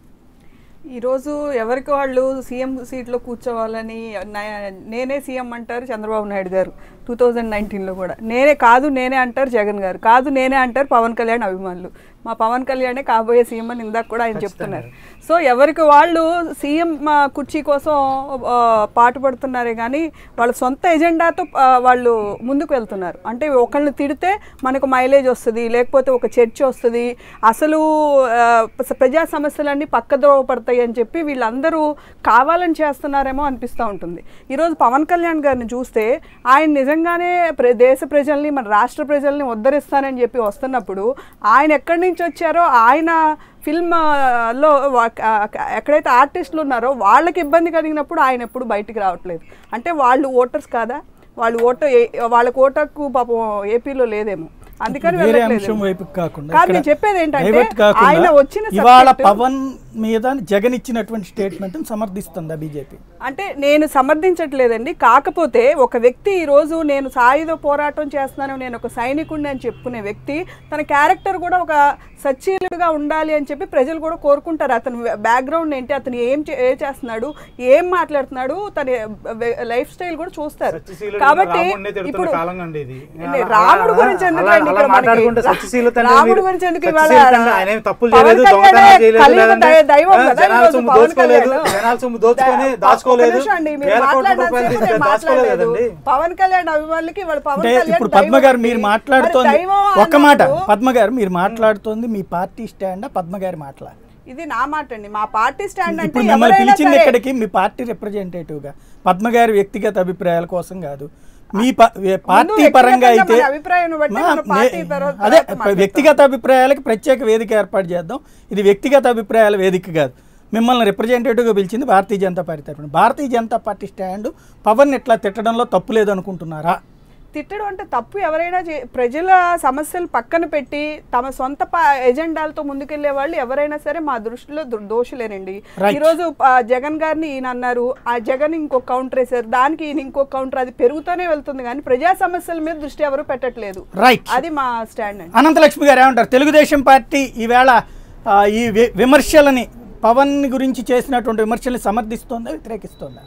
ఈరోజు ఎవరికి వాళ్ళు సీఎం సీట్లో కూర్చోవాలని నా- నేనే సీఎం అంటారు చంద్రబాబు నాయుడు గారు టూ థౌజండ్ నైన్టీన్లో కూడా నేనే కాదు నేనే అంటారు జగన్ గారు కాదు నేనే అంటారు పవన్ కళ్యాణ్ అభిమానులు మా పవన్ కళ్యాణే కాబోయే సీఎం అని ఇందాక కూడా ఆయన చెప్తున్నారు సో ఎవరికి వాళ్ళు సీఎం ఆ, కుర్చీ కోసం ఆ, పాటుపడుతున్నారే కానీ వాళ్ళ సొంత ఎజెండాతో ఆ, వాళ్ళు ముందుకు వెళ్తున్నారు అంటే ఒకళ్ళని తిడితే మనకు మైలేజ్ వస్తుంది లేకపోతే ఒక చర్చ వస్తుంది అసలు ఆ, ప- ప్రజా సమస్యలన్నీ పక్కద్రోవ పడతాయి అని చెప్పి వీళ్ళందరూ కావాలని చేస్తున్నారేమో అనిపిస్తూ ఉంటుంది ఈరోజు పవన్ కళ్యాణ్ గారిని చూస్తే ఆయన నిజంగానే ప్ర దేశ ప్రజల్ని మన రాష్ట్ర ప్రజల్ని ఉద్ధరిస్తానని చెప్పి వస్తున్నప్పుడు ఆయన ఎక్కడి నుంచి వచ్చారో ఆయన ఫిల్మ్ ఆ, లో వా- ఆ, ఎక్కడైతే ఆర్టిస్టులు ఉన్నారో వాళ్ళకి ఇబ్బంది కలిగినప్పుడు ఆయన ఎప్పుడు బయటికి రావట్లేదు అంటే వాళ్ళు ఓటర్స్ కాదా వాళ్ళు ఓటు ఏ- వాళ్ళకి ఓటకు పాపం ఏపీలో లేదేమో అందుకని వేరే వెళ్ళట్లేదు. అంశం వైపు కాకుండా కాదు ఇక్కడ నేను చెప్పేది ఏంటంటే divert కాకుండా ఆయన వచ్చిన ఇవాళ subject- పవన్ మీద జగన్ ఇచ్చినటువంటి స్టేట్మెంట్ సమర్థిస్తుందా బీజేపీ అంటే నేను సమర్థించట్లేదండి కాకపోతే ఒక వ్యక్తి ఈరోజు నేను సాయుధ పోరాటం చేస్తున్నాను నేను ఒక సైనికుడిని అని చెప్పుకునే వ్యక్తి తన క్యారెక్టర్ కూడా ఒక సచ్చీలుగా ఉండాలి అని చెప్పి ప్రజలు కూడా కోరుకుంటారు అతని బ్యాక్గ్రౌండ్ ఏంటి అతను ఏం చే- ఏ చేస్తున్నాడు ఏం మాట్లాడుతున్నాడు తన లైఫ్ స్టైల్ కూడా చూస్తారు సత్యశీలుడు కాబట్టి రాముడినే తిడుతున్న ఇప్పుడు కాలం అండి ఇది. ఏంటి, అలా- రాముడు అలా- గురించి ఎందుకు అలా- అండి అలా ఇక్కడ మనకి? మాట్లాడుకుంటే సత్యశీలత అంటే రాముడు మీరు- గురించి ఎందుకు ఇవాళ సత్యశీలత అంటే ఆయన ఏం తప్పులు పవన్ చేయలేదు కళ్యాణే దొంగతనాలు చేయలేదు కలియుగ లేదండి. దై- దైవం ఆ, కదా జనాల ఈరోజు సొమ్ము పవన్ దోచుకోలేదు కళ్యాణ్. జనాల సొమ్ము దోచుకొని ఒక్క దాచుకోలేదు నిమిషం అండి, మీరు వేల కోట్ల మాట్లాడినంత రూపాయలు సేపు తీసుకొని నేను దాచుకోలేదు మాట్లాడలేదు. కదండి పవన్ కళ్యాణ్ అభిమానులకి వాళ్ళ పవన్ అంటే కళ్యాణ్ ఇప్పుడు దైవం పద్మ గారు మీరు అండి. మాట్లాడుతోంది మరి దైవం ఒక్క మాట అన్నప్పుడు పద్మ గారు మీరు మాట్లాడుతోంది మీ పార్టీ స్టాండ్ పద్మ గారి మాట్లాడు ఇది నా మాట అండి మా పార్టీ స్టాండ్ అంటే ఇప్పుడు మిమ్మల్ని ఎవరైనా పిలిచింది సరే ఇక్కడికి మీ పార్టీ రిప్రజెంటేటివ్ గా పద్మ గారి వ్యక్తిగత అభిప్రాయాల కోసం కాదు మీ ప- ఏ పార్టీ వ్యక్తిగతంగా పరంగా అయితే మన అభిప్రాయాన్ని బట్టి మా- మన పార్టీ నే- తర్వాత అదే మాట్లాడతాం. వ్యక్తిగత అభిప్రాయాలకి ప్రత్యేక వేదిక ఏర్పాటు చేద్దాం ఇది వ్యక్తిగత అభిప్రాయాల వేదిక కాదు మిమ్మల్ని రిప్రజెంటేటివ్గా పిలిచింది భారతీయ జనతా పార్టీ తరఫున భారతీయ జనతా పార్టీ స్టాండ్ పవన్ ఇట్లా తిట్టడంలో తప్పు లేదు అనుకుంటున్నారా తిట్టడం అంటే తప్పు ఎవరైనా చే- ప్రజల సమస్యలు పక్కన పెట్టి తమ సొంత ప- ఎజెండాలతో ముందుకెళ్లే వాళ్ళు ఎవరైనా సరే మా దృష్టిలో దు- దోషులేనండి Right. ఈ రోజు ఆ, జగన్ గారిని ఈయన అన్నారు ఆ జగన్ ఇంకో కౌంటర్ వేశారు దానికి ఈయన ఇంకో కౌంటర్ అది పెరుగుతూనే వెళ్తుంది కానీ ప్రజా సమస్యల మీద దృష్టి ఎవరు పెట్టట్లేదు రైట్ అది మా స్టాండ్ అండి అనంతలక్ష్మి గారు ఏమంటారు తెలుగుదేశం పార్టీ ఈవేళ ఆ, ఈ వి- విమర్శలని పవన్ గురించి చేసినటువంటి విమర్శల్ని సమర్థిస్తోందా వ్యతిరేకిస్తోందా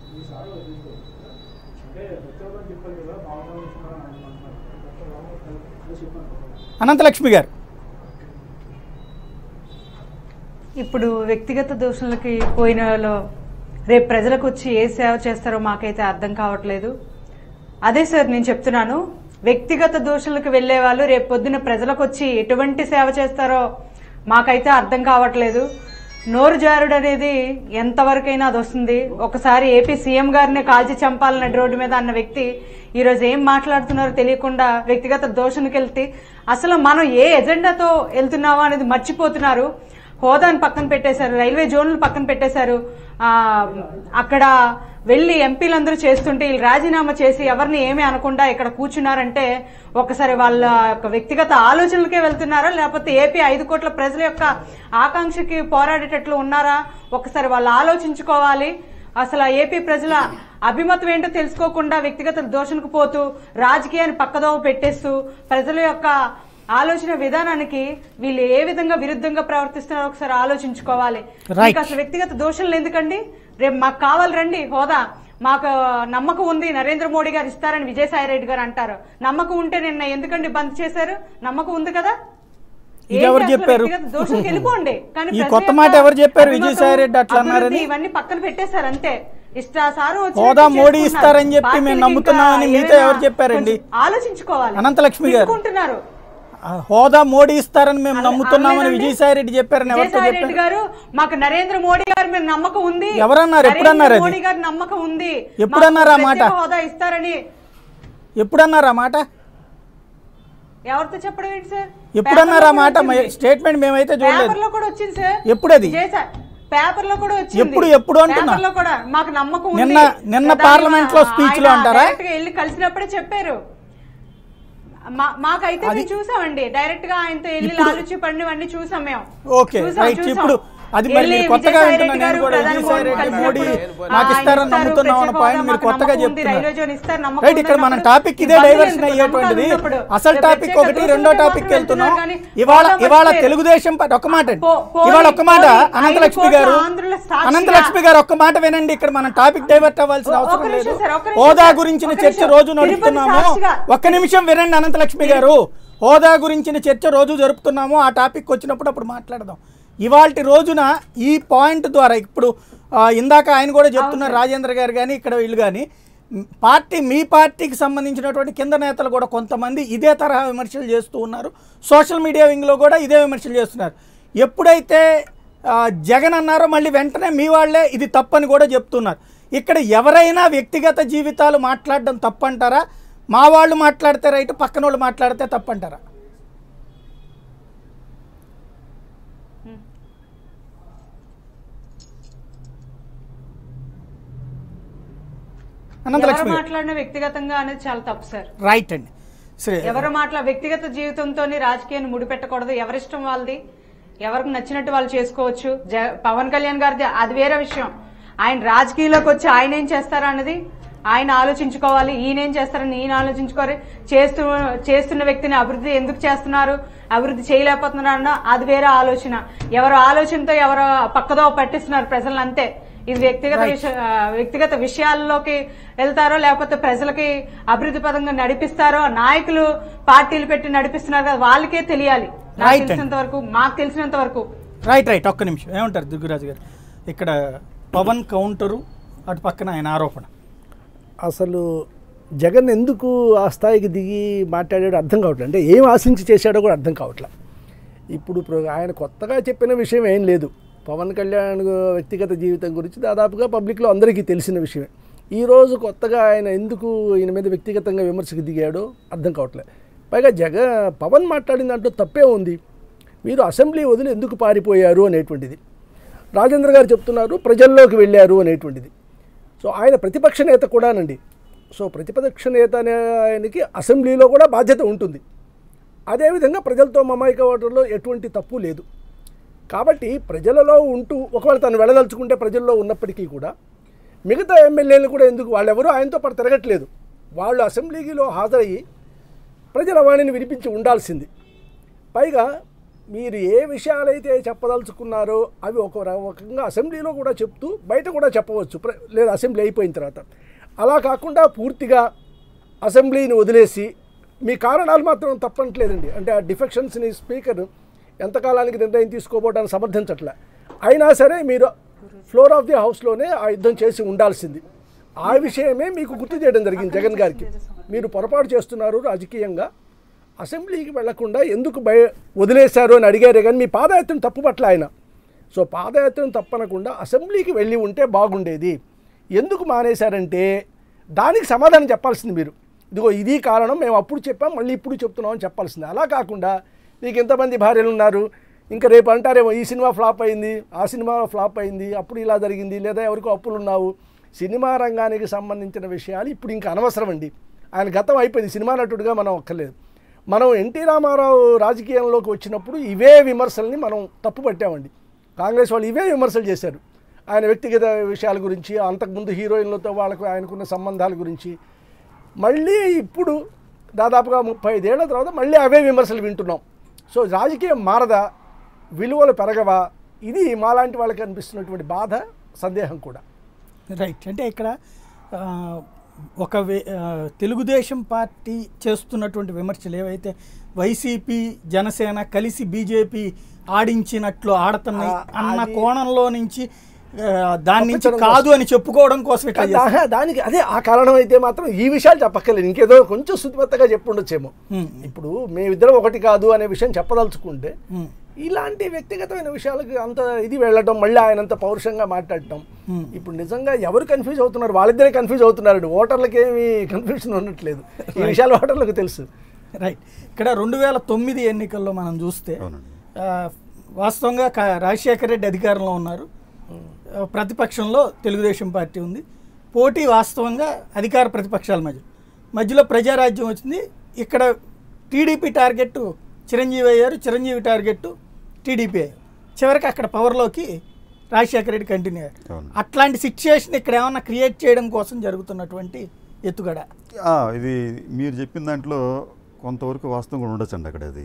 అనంతలక్ష్మి గారు ఇప్పుడు వ్యక్తిగత దోషులకి పోయిన వాళ్ళు రేపు ప్రజలకు వచ్చి ఏ సేవ చేస్తారో మాకైతే అర్థం కావట్లేదు అదే సార్ నేను చెప్తున్నాను వ్యక్తిగత దోషులకు వెళ్లే వాళ్ళు రేపు పొద్దున ప్రజలకు వచ్చి ఎటువంటి సేవ చేస్తారో మాకైతే అర్థం కావట్లేదు నోరు జారుడు అనేది ఎంతవరకైనా అది వస్తుంది ఒకసారి ఏపీ సీఎం గారిని కాల్చి చంపాలన్న రోడ్డు మీద అన్న వ్యక్తి ఈ రోజు ఏం మాట్లాడుతున్నారో తెలియకుండా వ్యక్తిగత దోషణకి వెళ్తే అసలు మనం ఏ ఎజెండాతో వెళ్తున్నామో అనేది మర్చిపోతున్నారు హోదాని పక్కన పెట్టేశారు రైల్వే జోన్లు పక్కన పెట్టేశారు ఆ, అక్కడ వెళ్లి ఎంపీలందరూ చేస్తుంటే వీళ్ళు రాజీనామా చేసి ఎవరిని ఏమీ అనకుండా ఇక్కడ కూర్చున్నారంటే ఒకసారి వాళ్ళ యొక్క వ్యక్తిగత ఆలోచనలకే వెళ్తున్నారా లేకపోతే ఏపీ ఐదు కోట్ల ప్రజల యొక్క ఆకాంక్షకి పోరాడేటట్లు ఉన్నారా ఒకసారి వాళ్ళు ఆలోచించుకోవాలి అసలు ఆ ఏపీ ప్రజల అభిమతం ఏంటో తెలుసుకోకుండా వ్యక్తిగత దోషణకు పోతూ రాజకీయాన్ని పక్కదోవ పెట్టేస్తూ ప్రజల యొక్క ఆలోచన విధానానికి వీళ్ళు ఏ విధంగా విరుద్ధంగా ప్రవర్తిస్తున్నారో ఒకసారి ఆలోచించుకోవాలి Right. మీకు అసలు వ్యక్తిగత దోషాలు ఎందుకండి రేపు మాకు కావాలి రండి హోదా మాకు నమ్మకం ఉంది నరేంద్ర మోడీ గారు ఇస్తారని విజయసాయి రెడ్డి గారు అంటారు నమ్మకం ఉంటే నిన్న ఎందుకండి బంద్ చేశారు నమ్మకం ఉంది కదా ఇది ఏంటి ఎవరు అసలు చెప్పారు? వ్యక్తిగత దోషాలకు వెళ్ళిపోండి కానీ ఈ ప్రజల కొత్త యొక్క మాట ఎవరు చెప్పారు? అభిమతం, విజయసాయి రెడ్డి అట్లా అన్నారని? అభివృద్ధి ఇవన్నీ పక్కన పెట్టేశారు అంతే ఇష్టాసారం వచ్చినట్టు హోదా మోడీ చేసుకుంటున్నారు. ఇస్తారని చెప్పి మేము పార్టీలకి నమ్ముతున్నామని ఇంకా మీతో ఏమైనా ఎవరు చెప్పారండి? కొంచెం ఆలోచించుకోవాలి అనంతలక్ష్మి గారు. తిట్టుకుంటున్నారు. ఆ, హోదా మోడీ ఇస్తారని మేము నమ్ముతున్నామని అనలేదండి. విజయసాయి రెడ్డి చెప్పారని ఎవరితో విజయసాయి రెడ్డి చెప్పారు గారు మాకు నరేంద్ర మోడీ గారి మీద నమ్మకం ఉంది ఎవరన్నారు? ఎప్పుడు నరేంద్ర అన్నారు అది? మోడీ గారి నమ్మకం ఉంది ఎప్పుడు అన్నారు ఆ మాకు మాట? ప్రత్యేక హోదా ఇస్తారని ఎప్పుడన్నారు ఆ మాట ఎవరితో చెప్పడం ఏంటి సార్ ఎప్పుడన్నారు ఆ మాట పేపర్లో కూడా వచ్చింది. స్టేట్మెంట్ మేమైతే చూడలేదు పేపర్లో కూడా వచ్చింది సార్ ఎప్పుడది? విజయసాయి పేపర్ లో కూడా వచ్చింది ఎప్పుడు- ఎప్పుడు అంటున్నా? పేపర్లో కూడా మాకు నమ్మకం ఉంది నిన్న- నిన్న దాన్ని పార్లమెంట్ లో ఆయన speech లో అంటారా? direct గా వెళ్ళి కలిసినప్పుడే చెప్పారు మా- మాకైతే మేము చూసామండి డైరెక్ట్ గా ఆయనతో వెళ్ళి ఇప్పుడు- లాలుచి పడినవన్నీ చూసాం మేము ఓకే చూసాం, రైట్ చూసాం. ఇప్పుడు అది మరి వెళ్ళి మీరు కొత్తగా విజయసాయి వింటున్నా రెడ్డి నేను గారు కూడా ప్రధాని విజయసాయి రెడ్డి కలిసినప్పుడు, మోడీ ఆ, నాకు ఆయన ఇస్తారని ఇస్తారు, నమ్ముతున్నాం అన్న ప్రత్యేక పాయింట్ హోదా మీరు మాకు కొత్తగా నమ్మకం ఉంది, చెప్తున్నారు రైల్వే జోన్ ఇస్తారు, నమ్మకం రైట్ ఇక్కడ ఉంది మన అన్నప్పుడు టాపిక్ ఇదే ఇబ్బంది డైవర్షన్ ఎందుకు? అయ్యేటువంటిది నమ్మకాలు ఉన్నప్పుడు. అసలు రేపు టాపిక్ ప్రత్యేక ఒకటి దోషులకే రెండో టాపిక్ మాత్రం వెళ్తున్నాం వెళ్తున్నారు కానీ ఇవాళ హోదా ఇవాళ మర్చిపోయారు. తెలుగుదేశం పార్టీ ఒక్క మాట అండి. పో- పోనీ- ఇవాళ ఒక్క మాట పోనీ అనంతలక్ష్మి ఐదు గారు కోట్ల ఆంధ్రుల సాక్షిగా- అనంతలక్ష్మి గారు ఒక్క మాట వినండి ఇక్కడ మనం టాపిక్ డైవర్ట్ అవ్వాల్సిన ఒక్క అవసరం నిమిషం లేదు సార్, ఒక్క నిమిషం హోదా సార్. గురించిన ఒక్క చర్చ నిమిషం. రోజు తిరుపతి నడుపుతున్నాము సాక్షిగా. ఒక్క నిమిషం వినండి అనంతలక్ష్మి గారు హోదా గురించిన చర్చ రోజు జరుపుతున్నాము ఆ టాపిక్ వచ్చినప్పుడు అప్పుడు మాట్లాడదాం ఇవాళ రోజున ఈ పాయింట్ ద్వారా ఇప్పుడు ఆ, ఇందాక ఆయన కూడా చెప్తున్నారు రాజేంద్ర గారు కానీ ఇక్కడ వీళ్ళు కానీ మ్, పార్టీ మీ పార్టీకి సంబంధించినటువంటి కింద నేతలు కూడా కొంతమంది ఇదే తరహా విమర్శలు చేస్తూ ఉన్నారు సోషల్ మీడియా వింగ్లో కూడా ఇదే విమర్శలు చేస్తున్నారు ఎప్పుడైతే ఆ, జగన్ అన్నారో మళ్ళీ వెంటనే మీ వాళ్ళే ఇది తప్పని కూడా చెప్తున్నారు ఇక్కడ ఎవరైనా వ్యక్తిగత జీవితాలు మాట్లాడడం తప్పంటారా మా వాళ్ళు మాట్లాడితే రైట్ పక్కన వాళ్ళు మాట్లాడితే తప్పంటారా ఎవరు అనంతలక్ష్మి మాట్లాడినా వ్యక్తిగతంగా అనేది చాలా తప్పు సార్ రైట్ అండి సరే ఎవరు మాట్లా వ్యక్తిగత జీవితంతో రాజకీయాన్ని ముడిపెట్టకూడదు ఎవరిష్టం వాళ్ళది ఎవరికి నచ్చినట్టు వాళ్ళు చేసుకోవచ్చు జ- పవన్ కళ్యాణ్ గారిది అది వేరే విషయం ఆయన రాజకీయంలోకి వచ్చి ఆయన ఏం చేస్తారా అన్నది ఆయన ఆలోచించుకోవాలి ఈయన ఏం చేస్తారని ఈయన ఆలోచించుకోవాలి చేస్తూ చేస్తున్న వ్యక్తిని అభివృద్ధి ఎందుకు చేస్తున్నారు అభివృద్ధి చేయలేకపోతున్నారు అన్న అది వేరే ఆలోచన ఎవరు ఆలోచనతో ఎవరు పక్కదో పట్టిస్తున్నారు ప్రజలను అంతే ఇది వ్యక్తిగత విష- ఆ, వ్యక్తిగత విషయాల్లోకి వెళ్తారో లేకపోతే ప్రజలకి అభివృద్ధి పదంగా నడిపిస్తారో నాయకులు పార్టీలు పెట్టి నడిపిస్తున్నారు కదా వాళ్ళకే తెలియాలి నాకు Right. తెలిసినంత వరకు మాకు తెలిసినంత వరకు రైట్ రైట్ ఒక్క నిమిషం ఏమంటారు దుర్గురాజు గారు ఇక్కడ పవన్ కౌంటరు అటు పక్కన ఆయన ఆరోపణ అసలు జగన్ ఎందుకు ఆ స్థాయికి దిగి మాట్లాడాడో అర్థం కావట్లేదు అంటే ఏం ఆశించి చేశాడో కూడా అర్థం కావట్లేదు ఇప్పుడు ప్ర- ఆయన కొత్తగా చెప్పిన విషయం ఏం లేదు పవన్ కళ్యాణ్ వ్యక్తిగత జీవితం గురించి దాదాపుగా పబ్లిక్లో అందరికీ తెలిసిన విషయమే ఈరోజు కొత్తగా ఆయన ఎందుకు ఈయన మీద వ్యక్తిగతంగా విమర్శకు దిగాడో అర్థం కావట్లేదు పైగా జగ పవన్ మాట్లాడిన దాంట్లో తప్పే ఉంది మీరు అసెంబ్లీ వదిలి ఎందుకు పారిపోయారు అనేటువంటిది రాజేంద్ర గారు చెప్తున్నారు ప్రజల్లోకి వెళ్ళారు అనేటువంటిది సో ఆయన ప్రతిపక్ష నేత కూడానండి సో ప్రతిపక్ష నేత అనే ఆయనకి అసెంబ్లీలో కూడా బాధ్యత ఉంటుంది అదేవిధంగా ప్రజలతో మమైక ఓటర్లో ఎటువంటి తప్పు లేదు కాబట్టి ప్రజలలో ఉంటూ ఒకవేళ తను వెళ్ళదలుచుకుంటే ప్రజల్లో ఉన్నప్పటికీ కూడా మిగతా ఎమ్మెల్యేలు కూడా ఎందుకు వాళ్ళెవరూ ఆయనతో పాటు తిరగట్లేదు వాళ్ళు అసెంబ్లీలో హాజరయ్యి ప్రజల వాణిని వినిపించి ఉండాల్సింది పైగా మీరు ఏ విషయాలైతే చెప్పదలుచుకున్నారో అవి ఒక రకంగా అసెంబ్లీలో కూడా చెప్తూ బయట కూడా చెప్పవచ్చు ప్ర- లేదా అసెంబ్లీ అయిపోయిన తర్వాత అలా కాకుండా పూర్తిగా అసెంబ్లీని వదిలేసి మీ కారణాలు మాత్రం తప్పట్లేదండి అంటే ఆ డిఫెక్షన్స్ని స్పీకర్ ఎంతకాలానికి నిర్ణయం తీసుకోబోవడానికి సమర్థించట్లే అయినా సరే మీరు ఫ్లోర్ ఆఫ్ ది హౌస్లోనే ఆ యుద్ధం చేసి ఉండాల్సింది ఆ విషయమే మీకు గుర్తు చేయడం జరిగింది జగన్ గారికి మీరు పొరపాటు చేస్తున్నారు రాజకీయంగా అసెంబ్లీకి వెళ్లకుండా ఎందుకు భయ వదిలేశారు అని అడిగారే కానీ మీ పాదయాత్ర తప్పు పట్ల ఆయన సో పాదయాత్రను తప్పనకుండా అసెంబ్లీకి వెళ్ళి ఉంటే బాగుండేది ఎందుకు మానేశారంటే దానికి సమాధానం చెప్పాల్సింది మీరు ఇదిగో ఇది కారణం మేము అప్పుడు చెప్పాం మళ్ళీ ఇప్పుడు చెప్తున్నాం అని చెప్పాల్సింది అలా కాకుండా నీకు ఎంతమంది భార్యలు ఉన్నారు ఇంకా రేపు అంటారేమో ఈ సినిమా ఫ్లాప్ అయింది ఆ సినిమా ఫ్లాప్ అయింది అప్పుడు ఇలా జరిగింది లేదా ఎవరికో అప్పులు ఉన్నావు సినిమా రంగానికి సంబంధించిన విషయాలు ఇప్పుడు ఇంకా అనవసరం అండి ఆయన గతం అయిపోయింది సినిమా నటుడిగా మనం ఒక్కలేదు మనం ఎన్టీ రామారావు రాజకీయంలోకి వచ్చినప్పుడు ఇవే విమర్శల్ని మనం తప్పు పట్టామండి కాంగ్రెస్ వాళ్ళు ఇవే విమర్శలు చేశారు ఆయన వ్యక్తిగత విషయాల గురించి అంతకుముందు హీరోయిన్లతో వాళ్ళకు ఆయనకున్న సంబంధాల గురించి మళ్ళీ ఇప్పుడు దాదాపుగా ముప్పై ఐదేళ్ల తర్వాత మళ్ళీ అవే విమర్శలు వింటున్నాం సో రాజకీయం మారదా విలువలు పెరగవా ఇది మాలాంటి వాళ్ళకి అనిపిస్తున్నటువంటి బాధ సందేహం కూడా రైట్ అంటే ఇక్కడ ఆ, ఒక వే- ఆ, తెలుగుదేశం పార్టీ చేస్తున్నటువంటి విమర్శలు ఏవైతే వైసీపీ జనసేన కలిసి బీజేపీ ఆడించినట్లు ఆడుతున్నాయి ఆ, అన్న అది- కోణంలో నుంచి ఆ, దాని నుంచి తప్పించడం కాదు అని చెప్పుకోవడం కోసం ఇట్లా చేస్తారు. దా- దానికి అదే ఆ కారణం అయితే మాత్రం ఈ విషయాలు చెప్పక్కర్లేదు ఇంకేదో కొంచెం శుద్ధిమెత్తగా చెప్పుండొచ్చేమో Hmm. ఇప్పుడు మేమిద్దరం ఒకటి కాదు అనే విషయం చెప్పదలుచుకుంటే Hmm. ఇలాంటి వ్యక్తిగతమైన విషయాలకు అంత ఇది వెళ్ళటం మళ్ళీ ఆయన అంత పౌరుషంగా మాట్లాడటం ఇప్పుడు నిజంగా ఎవరు కన్ఫ్యూజ్ అవుతున్నారు వాళ్ళిద్దరే కన్ఫ్యూజ్ అవుతున్నారు ఓటర్లకి ఏమి కన్ఫ్యూజన్ ఉండట్లేదు ఈ విషయాలు ఓటర్లకు తెలుసు రైట్ ఇక్కడ రెండు వేల తొమ్మిది ఎన్నికల్లో మనం చూస్తే అవునండి. ఆ, వాస్తవంగా క- రాజశేఖర రెడ్డి అధికారంలో ఉన్నారు ఆ, ప్రతిపక్షంలో తెలుగుదేశం పార్టీ ఉంది పోటీ వాస్తవంగా అధికార ప్రతిపక్షాల మధ్య మధ్యలో ప్రజారాజ్యం వచ్చింది ఇక్కడ టీడీపీ టార్గెట్ చిరంజీవి అయ్యారు చిరంజీవి టార్గెట్ టీడీపీ అయ్యారు చివరికి అక్కడ పవర్లోకి రాజశేఖర రెడ్డి కంటిన్యూ అయ్యారు అవును. అట్లాంటి సిచ్యుయేషన్ ఇక్కడ ఏమన్నా క్రియేట్ చేయడం కోసం జరుగుతున్నటువంటి ఎత్తుగడ ఆ, ఇది మీరు చెప్పిన దాంట్లో కొంతవరకు వాస్తవం కూడా ఉండొచ్చండి అక్కడ అది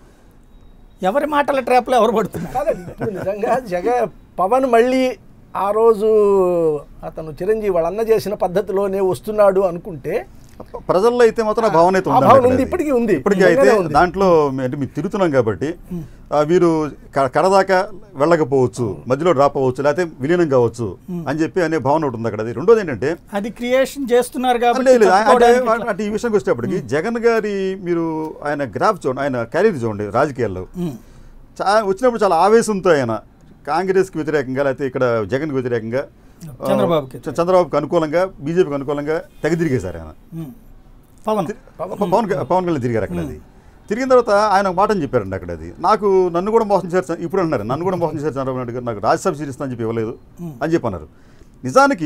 ఎవరి మాటల ట్రాప్లో ఎవరు పడుతున్నారు కాదండి ఇప్పుడు నిజంగా జగ పవన్ మళ్ళీ ఆ రోజు అతను చిరంజీవి వాళ్ళ అన్న చేసిన పద్ధతిలోనే వస్తున్నాడు అనుకుంటే ప్రజల్లో అయితే మాత్రం ఆ భావన అయితే ఆ ఉందండి భావన అక్కడ ఉంది, అది. ఇప్పటికీ ఉంది. ఇప్పటికీ అయితే నిజంగానే ఉంది. దాంట్లో మే- అంటే మీరు తిరుగుతున్నాం కాబట్టి ఆ, వీరు క- కడదాకా వెళ్ళకపోవచ్చు మధ్యలో డ్రాప్ అవ్వచ్చు లేకపోతే విలీనం కావచ్చు అని చెప్పి అనే భావన ఒకటి ఉంది అక్కడ అది రెండోది ఏంటంటే అది క్రియేషన్ చేస్తున్నారు కాబట్టి లేదు, లేదు. అంటే తప్పుకోవడానికి ఇట్లా. అంటే ఈ విషయానికి వచ్చేటప్పటికి జగన్ గారి మీరు ఆయన గ్రాఫ్ చూడండి ఆయన క్యారీర్ చూడండి రాజకీయాల్లో ఉమ్. చా వచ్చినప్పుడు చాలా ఆవేశంతో ఆయన కాంగ్రెస్కి వ్యతిరేకంగా లేకపోతే ఇక్కడ జగన్కి వ్యతిరేకంగా ఆ, చంద్రబాబుకి చ- చంద్రబాబుకి అనుకూలంగా బీజేపీకి అనుకూలంగా తెగ తిరిగేశారు ఆయన ఉమ్. పవన్ పవన్ క- పవన్ కళ్యాణ్ తిరిగారు అక్కడ అది తిరిగిన తర్వాత ఆయన ఒక మాటని చెప్పారండి అక్కడ అది నాకు నన్ను కూడా మోసం చేశారు ఇప్పుడు అన్నారు నన్ను కూడా మోసం చేశారు చంద్రబాబు నాయుడు గారు నాకు రాజ్యసభ సీట్ ఇస్తా అని చెప్పి ఇవ్వలేదు అని చెప్పి అన్నారు నిజానికి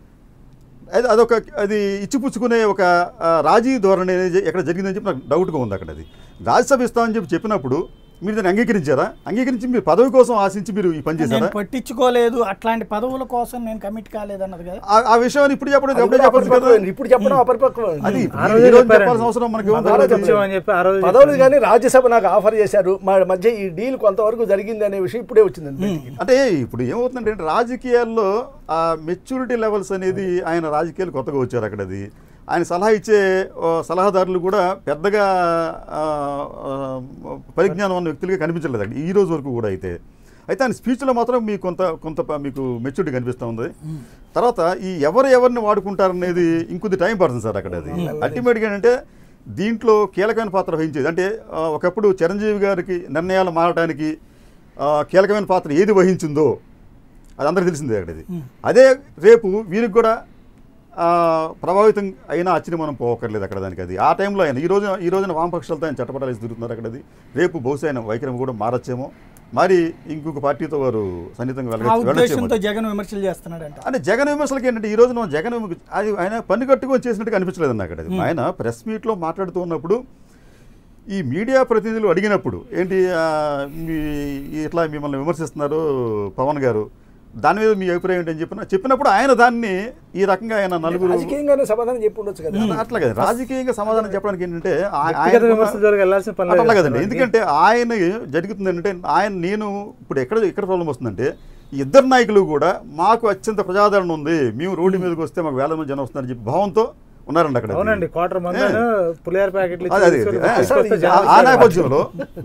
అది అదొక అది ఇచ్చిపుచ్చుకునే ఒక ఆ, రాజీ ధోరణి అనేది ఎక్కడ జరిగిందని చెప్పి నాకు డౌట్గా ఉంది అక్కడ అది రాజ్యసభ ఇస్తామని చెప్పి చెప్పినప్పుడు మీరు దాన్ని అంగీకరించారా అంగీకరించి మీరు పదవి కోసం ఆశించి మీరు ఈ పని చేశారా నేను పట్టించుకోలేదు అట్లాంటి పదవుల కోసం నేను కమిట్ కాలేదన్నది కదా ఆ- ఆ విషయాన్ని ఇప్పుడు చెప్పడం అది అప్పుడే కూడా చెప్పచ్చు కదా అపరిపక్వం. ఇప్పుడు చెప్పడం అపరిపక్వం అది ఆ రోజే ఈ రోజు చెప్పారండి. చెప్పాల్సిన అవసరం మనకి ఆ రోజే చెప్పామని చెప్పి ఆ రోజు పదవులు కానీ రాజ్యసభ నాకు ఆఫర్ చేశారు మా మధ్య ఈ డీల్ కొంతవరకు జరిగింది అనే విషయం ఇప్పుడే వచ్చిందండి బయటికి. అంటే ఇప్పుడు ఏమవుతుందంటే అంటే రాజకీయాల్లో ఆ మెచ్యూరిటీ లెవెల్స్ అనేది ఆయన రాజకీయాలు కొత్తగా వచ్చారు అక్కడ అది ఆయన సలహా ఇచ్చే ఓ, సలహాదారులు కూడా పెద్దగా ఆ, ఆ, పరిజ్ఞానం ఉన్న వ్యక్తులుగా కనిపించలేదు అక్కడ ఈ రోజు వరకు కూడా అయితే అయితే ఆయన స్పీచ్లో మాత్రం మీకు కొంత కొంత ప- మీకు మెచ్యూరిటీ కనిపిస్తూ ఉంది తర్వాత ఈ ఎవరు ఎవరిని వాడుకుంటారనేది ఇంకొద్ది టైం పడుతుంది సార్ అక్కడ అది అల్టిమేట్గా ఏంటంటే దీంట్లో కీలకమైన పాత్ర వహించేది అంటే ఆ, ఒకప్పుడు చిరంజీవి గారికి నిర్ణయాలు మారడానికి ఆ, కీలకమైన పాత్ర ఏది వహించిందో అది అందరికీ తెలిసిందే అక్కడ ఇది అదే రేపు వీరికి కూడా ఆ, ప్రభావితం అయినా ఆశ్చర్యం మనం పోకర్లేదు అక్కడ దానికి అది ఆ టైంలో ఆయన ఈ రోజున ఈ రోజున వామపక్షాలతో ఆయన చట్టపటాలు వేసి తిరుగుతున్నారు అక్కడ అది రేపు బహుశా ఆయన వైఖరి కూడా మారచ్చేమో మరి ఇంకొక పార్టీతో వారు సన్నిహితంగా ఆ వెళ్ళ వెళ్ళచ్చేమో ఉద్దేశంతో జగన్ విమర్శలు చేస్తున్నాడంట అంటే జగన్ విమర్శలకి ఏంటంటే ఈ రోజు మనం జగన్ విమ- అది ఆయన పన్ను కట్టుకొని చేసినట్టుగా అనిపించలేదండి అక్కడ అది. ఆయన ప్రెస్ మీట్లో మాట్లాడుతూ ఉన్నప్పుడు ఈ మీడియా ప్రతినిధులు అడిగినప్పుడు ఏంటి ఆ, మీ ఇట్లా మిమ్మల్ని విమర్శిస్తున్నారు పవన్ గారు దాని మీద మీ అభిప్రాయం ఏంటని చెప్పిన చెప్పినప్పుడు ఆయన దాన్ని ఈ రకంగా ఆయన నలుగురు రాజకీయంగానే సమాధానం చెప్పి ఉండొచ్చు కదా అట్లా కదా రాజకీయంగా సమాధానం చెప్పడానికి ఏంటంటే ఆ- వ్యక్తిగత ఆయనకున్న- విమర్శల జోలికి వెళ్ళాల్సిన పని లేదు అట్లా కదా కదండి సార్ ఎందుకంటే ఆయన జరుగుతుంది ఏంటంటే ఆయన నేను ఇప్పుడు ఎక్కడ ఎక్కడ ప్రాబ్లం వస్తుందంటే ఈ ఇద్దరు నాయకులు కూడా మాకు అత్యంత ప్రజాదరణ ఉంది మేము రోడ్డు మీదకి వస్తే మాకు వేల మంది జనం వస్తున్నారని చెప్పి భావంతో ఉన్నారండి అక్కడ అవునండి క్వార్టర్ మంది పులిహార ప్యాకెట్లు అదే అదే ఇచ్చి అదే. తీసుకొస్తే ఆ- జనాలు ఆ నేపథ్యంలో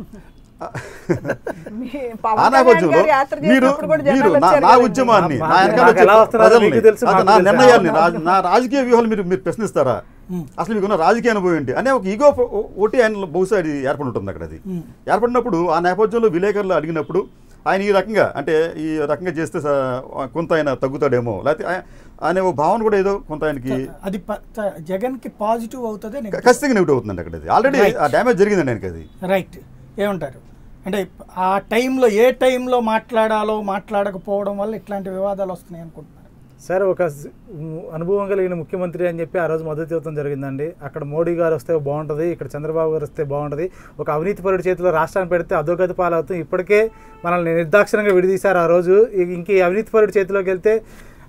మీ ఆ పవన్ కళ్యాణ్ నేపథ్యంలో గారు యాత్ర మీరు చేసినప్పుడు కూడా మీరు జనాలు నా వచ్చారు నా కదండి. ఉద్యమాన్ని మా- నా వెనకాల మాకు వచ్చే ఎలా వస్తున్నారో ప్రజల్ని, మీకు తెలుసు, అదే మాకు నా తెలుసు. నిర్ణయాల్ని నా- నా రాజకీయ వ్యూహాలు మీరు మీరు ప్రశ్నిస్తారా అసలు మీకున్న రాజకీయ అనుభవం ఏంటి అనే ఒక ఈగో ఒకటి ఆయన బహుశా అది ఏర్పడి ఉంటుంది అక్కడ అది ఏర్పడినప్పుడు ఆ నేపథ్యంలో విలేకరులు అడిగినప్పుడు ఆయన ఈ రకంగా అంటే ఈ రకంగా చేస్తే స- కొంత ఆయన తగ్గుతాడేమో లేకపోతే ఆయ- అనే ఒక భావన కూడా ఏదో కొంత ఆయనకి అది జగన్ కి పాజిటివ్ అవుతుంది ఖచ్చితంగా నెగిటివ్ అవుతుందండి అక్కడ అది ఆల్రెడీ ఆ డ్యామేజ్ జరిగిందండి ఆయనకి అది రైట్ ఏమంటారు అంటే ఆ టైంలో ఏ టైంలో మాట్లాడాలో మాట్లాడకపోవడం వల్ల ఇట్లాంటి వివాదాలు వస్తున్నాయి అనుకుంటున్నారు సార్ ఒక స్- ము- అనుభవం కలిగిన ముఖ్యమంత్రి అని చెప్పి ఆ రోజు మద్దతు ఇవ్వడం జరిగిందండి అక్కడ మోడీ గారు వస్తే బాగుంటుంది ఇక్కడ చంద్రబాబు గారు వస్తే బాగుంటుంది ఒక అవినీతి పరుడి చేతిలో రాష్ట్రాన్ని పెడితే అధోగతి పాలవుతుంది ఇప్పటికే మనల్ని నిర్దాక్షిణంగా విడిదీశారు ఆ రోజు ఇ- ఇంక ఈ అవినీతి పరుడి చేతిలోకి వెళ్తే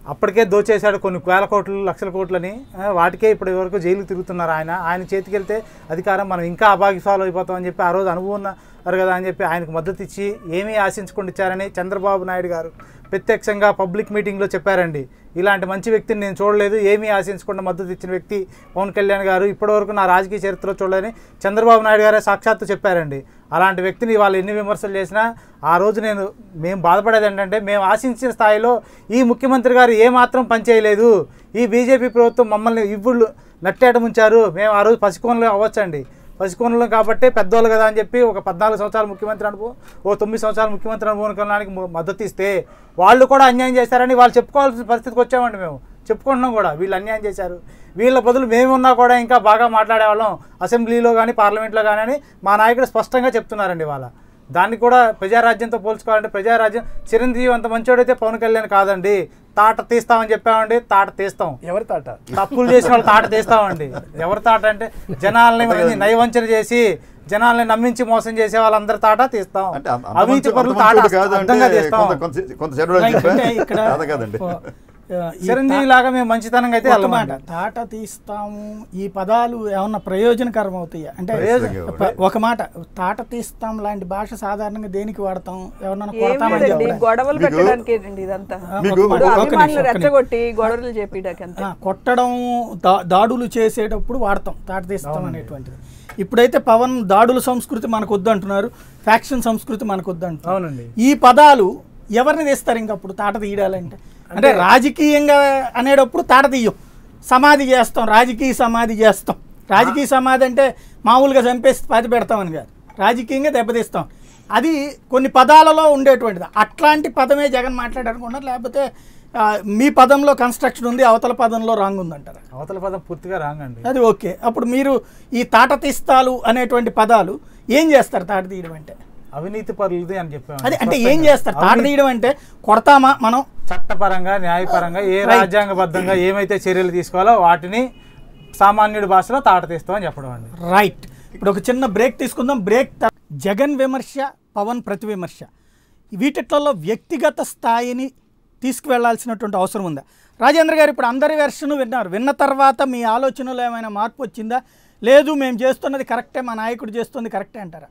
అప్పటికే దోచేశాడు కొన్ని వేల కోట్లు లక్షల కోట్లని ఆ, వాటికే ఇప్పటి వరకు జైలు తిరుగుతున్నారు ఆయన ఆయన చేతికి వెళ్తే అధికారం మనం ఇంకా అభాగిసాలు అయిపోతామని చెప్పి ఆ రోజు అనుభవం ఉన్నారు కదా అని చెప్పి ఆయనకు మద్దతు ఇచ్చి ఏమీ ఆశించకుండా ఇచ్చారని చంద్రబాబు నాయుడు గారు ప్రత్యక్షంగా పబ్లిక్ మీటింగ్లో చెప్పారండి ఇలాంటి మంచి వ్యక్తిని నేను చూడలేదు ఏమీ ఆశించకుండా మద్దతు ఇచ్చిన వ్యక్తి పవన్ కళ్యాణ్ గారు ఇప్పటివరకు నా రాజకీయ చరిత్రలో చూడలేని చంద్రబాబు నాయుడు గారే సాక్షాత్తు చెప్పారండి అలాంటి వ్యక్తిని వాళ్ళు ఎన్ని విమర్శలు చేసినా ఆ రోజు నేను మేము బాధపడేది ఏంటంటే మేము ఆశించిన స్థాయిలో ఈ ముఖ్యమంత్రి గారు ఏమాత్రం పనిచేయలేదు ఈ బీజేపీ ప్రభుత్వం మమ్మల్ని ఇవ్వుళ్ళు నట్టేట ముంచారు మేము ఆ రోజు పసికోనలు అవ్వచ్చండి పసికోనలు కాబట్టి పెద్దోళ్ళు కదా అని చెప్పి ఒక పద్నాలుగు సంవత్సరాలు ముఖ్యమంత్రి అనుభవం ఓ తొమ్మిది సంవత్సరాలు ముఖ్యమంత్రి అనుభవం కొనడానికి మ- మద్దతు ఇస్తే వాళ్ళు కూడా అన్యాయం చేశారని వాళ్ళు చెప్పుకోవాల్సిన పరిస్థితికి వచ్చామండి మేము చెప్పుకుంటున్నాం కూడా వీళ్ళు అన్యాయం చేశారు వీళ్ళ బదులు మేమున్నా కూడా ఇంకా బాగా మాట్లాడేవాళ్ళం అసెంబ్లీలో కానీ పార్లమెంట్లో కానీ అని మా నాయకుడు స్పష్టంగా చెప్తున్నారండి వాళ్ళ దాన్ని కూడా ప్రజారాజ్యంతో పోల్చుకోవాలంటే ప్రజారాజ్యం చిరంజీవి అంత మంచోడైతే పవన్ కళ్యాణ్ కాదండి తాట తీస్తామని చెప్పామండి తాట తీస్తాం ఎవరి తాట తప్పులు చేసిన వాళ్ళు తాట తీస్తామండి ఎవరి తాట అంటే జనాల్ని మనకి నయవంచన చేసి జనాల్ని నమ్మించి మోసం చేసే వాళ్ళందరి తాట తీస్తాం అంటే అంత- అంత అవినీతి మంచి- పరులు అంత తాట మంచోడు కాదు అడ్డంగా అంటే తీస్తాం కొంత- కొంత- కొంత చెడు అని రైట్. చెప్పా? అంటే ఇక్కడ కాదు కాదండి ఆ, ఈ చిరంజీవి లాగా మేము మంచితనంగా అయితే ఒక వెళ్ళమండి. మాట తాట తీస్తాము ఈ పదాలు ఏమన్నా ప్రయోజనకరం అవుతాయా అంటే ప్రయోజనం ప- ఒక మాట తాట తీస్తాం లాంటి భాష సాధారణంగా దేనికి వాడతాం ఎవరన్నా ఏం కొడతామని లేదండి చెప్పడం గొడవలు మీకు- పెట్టడానికి ఏంటండి ఇదంతా మీకు ఒక మాట, ఇప్పుడు ఒక్క నిమిషం, అభిమానులు ఒక్క నిమిషం. రెచ్చగొట్టి గొడవలు చెప్పడానికి అంతే ఆ, కొట్టడం దా- దాడులు చేసేటప్పుడు వాడతాం తాట తీస్తాం అనేటువంటిది ఇప్పుడైతే పవన్ దాడుల సంస్కృతి మనకు వద్దు అంటున్నారు ఫ్యాక్షన్ సంస్కృతి మనకు వద్దు అంటున్నారు అవునండి ఈ పదాలు ఎవరిని తీస్తారు ఇంకప్పుడు తాట తీయడాలంటే అంటే రాజకీయంగా అనేటప్పుడు తాట తీయం సమాధి చేస్తాం రాజకీయ సమాధి చేస్తాం రాజకీయ సమాధి అంటే మామూలుగా చంపేసి పాతి పెడతామని కాదు రాజకీయంగా దెబ్బతీస్తాం అది కొన్ని పదాలలో ఉండేటువంటిది అట్లాంటి పదమే జగన్ మాట్లాడారనుకున్నారు లేకపోతే ఆ, మీ పదంలో కన్స్ట్రక్షన్ ఉంది అవతల పదంలో రాంగ్ ఉందంటారా అవతల పదం పూర్తిగా రాంగ్ అండి అది ఓకే అప్పుడు మీరు ఈ తాట తీస్తాలు అనేటువంటి పదాలు ఏం చేస్తారు తాట తీయడం అంటే అవినీతి పరులది అని చెప్పాము అది అంటే ఏం చేస్తారు తాట తీయడం అంటే కొడతామా మనం చట్టపరంగా న్యాయపరంగా ఏ రాజ్యాంగబద్ధంగా ఏమైతే చర్యలు తీసుకోవాలో వాటిని సామాన్యుడి భాషలో తాట తీస్తామని చెప్పడం అండి రైట్ ఇప్పుడు ఒక చిన్న బ్రేక్ తీసుకుందాం బ్రేక్ త- జగన్ విమర్శ పవన్ ప్రతి విమర్శ వీటిట్లలో వ్యక్తిగత స్థాయిని తీసుకువెళ్లాల్సినటువంటి అవసరం ఉందా రాజేంద్ర గారు ఇప్పుడు అందరి వెర్షన్ విన్నారు విన్న తర్వాత మీ ఆలోచనలో ఏమైనా మార్పు వచ్చిందా లేదు మేము చేస్తున్నది కరెక్టే మా నాయకుడు చేస్తుంది కరెక్టే అంటారా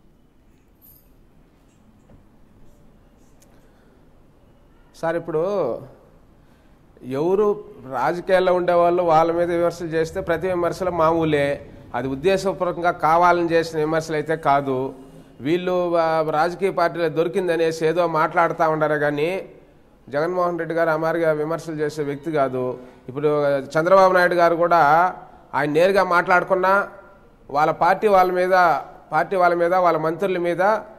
సార్ ఇప్పుడు ఎవరు రాజకీయాల్లో ఉండేవాళ్ళు వాళ్ళ మీద విమర్శలు చేస్తే ప్రతి విమర్శలు మామూలే అది ఉద్దేశపూర్వకంగా కావాలని చేసిన విమర్శలు అయితే కాదు వీళ్ళు ఆ, రాజకీయ పార్టీలో దొరికిందనేసి ఏదో మాట్లాడుతూ ఉండరు కానీ జగన్మోహన్ రెడ్డి గారు అమారుగా విమర్శలు చేసే వ్యక్తి కాదు ఇప్పుడు చంద్రబాబు నాయుడు గారు కూడా ఆయన నేరుగా మాట్లాడుకున్నా వాళ్ళ పార్టీ వాళ్ళ మీద పార్టీ వాళ్ళ మీద వాళ్ళ మంత్రుల మీద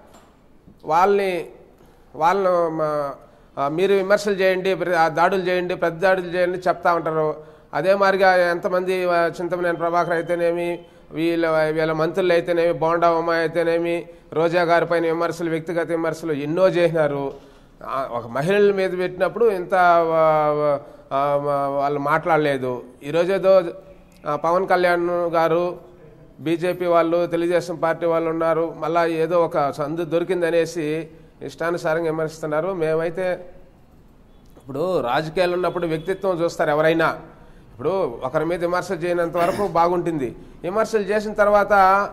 వాళ్ళని వాళ్ళను మ- ఆ, మీరు విమర్శలు చేయండి ప్ర- ఆ దాడులు చేయండి పెద్ద దాడులు చేయండి చెప్తా ఉంటారు అదే మాదిరిగా ఎంతమంది ఆ, చింతమనేని ప్రభాకర్ అయితేనేమి వీళ్ళ వీళ్ళ మంత్రులు అయితేనేమి బోండా ఉమ్మ అయితేనేమి రోజా గారి పైన విమర్శలు వ్యక్తిగత విమర్శలు ఎన్నో చేసినారు ఆ, ఒక మహిళల మీద పెట్టినప్పుడు ఇంత ఆ, ఆ, వాళ్ళు మాట్లాడలేదు ఈరోజు ఏదో ఆ, పవన్ కళ్యాణ్ గారు బీజేపీ వాళ్ళు తెలుగుదేశం పార్టీ వాళ్ళు ఉన్నారు మళ్ళా ఏదో ఒక సందు దొరికిందనేసి ఇష్టానుసారంగా విమర్శిస్తున్నారు మేమైతే ఇప్పుడు రాజకీయాలు ఉన్నప్పుడు వ్యక్తిత్వం చూస్తారు ఎవరైనా ఇప్పుడు ఒకరి మీద విమర్శ చేయనంత వరకు బాగుంటుంది విమర్శలు చేసిన తర్వాత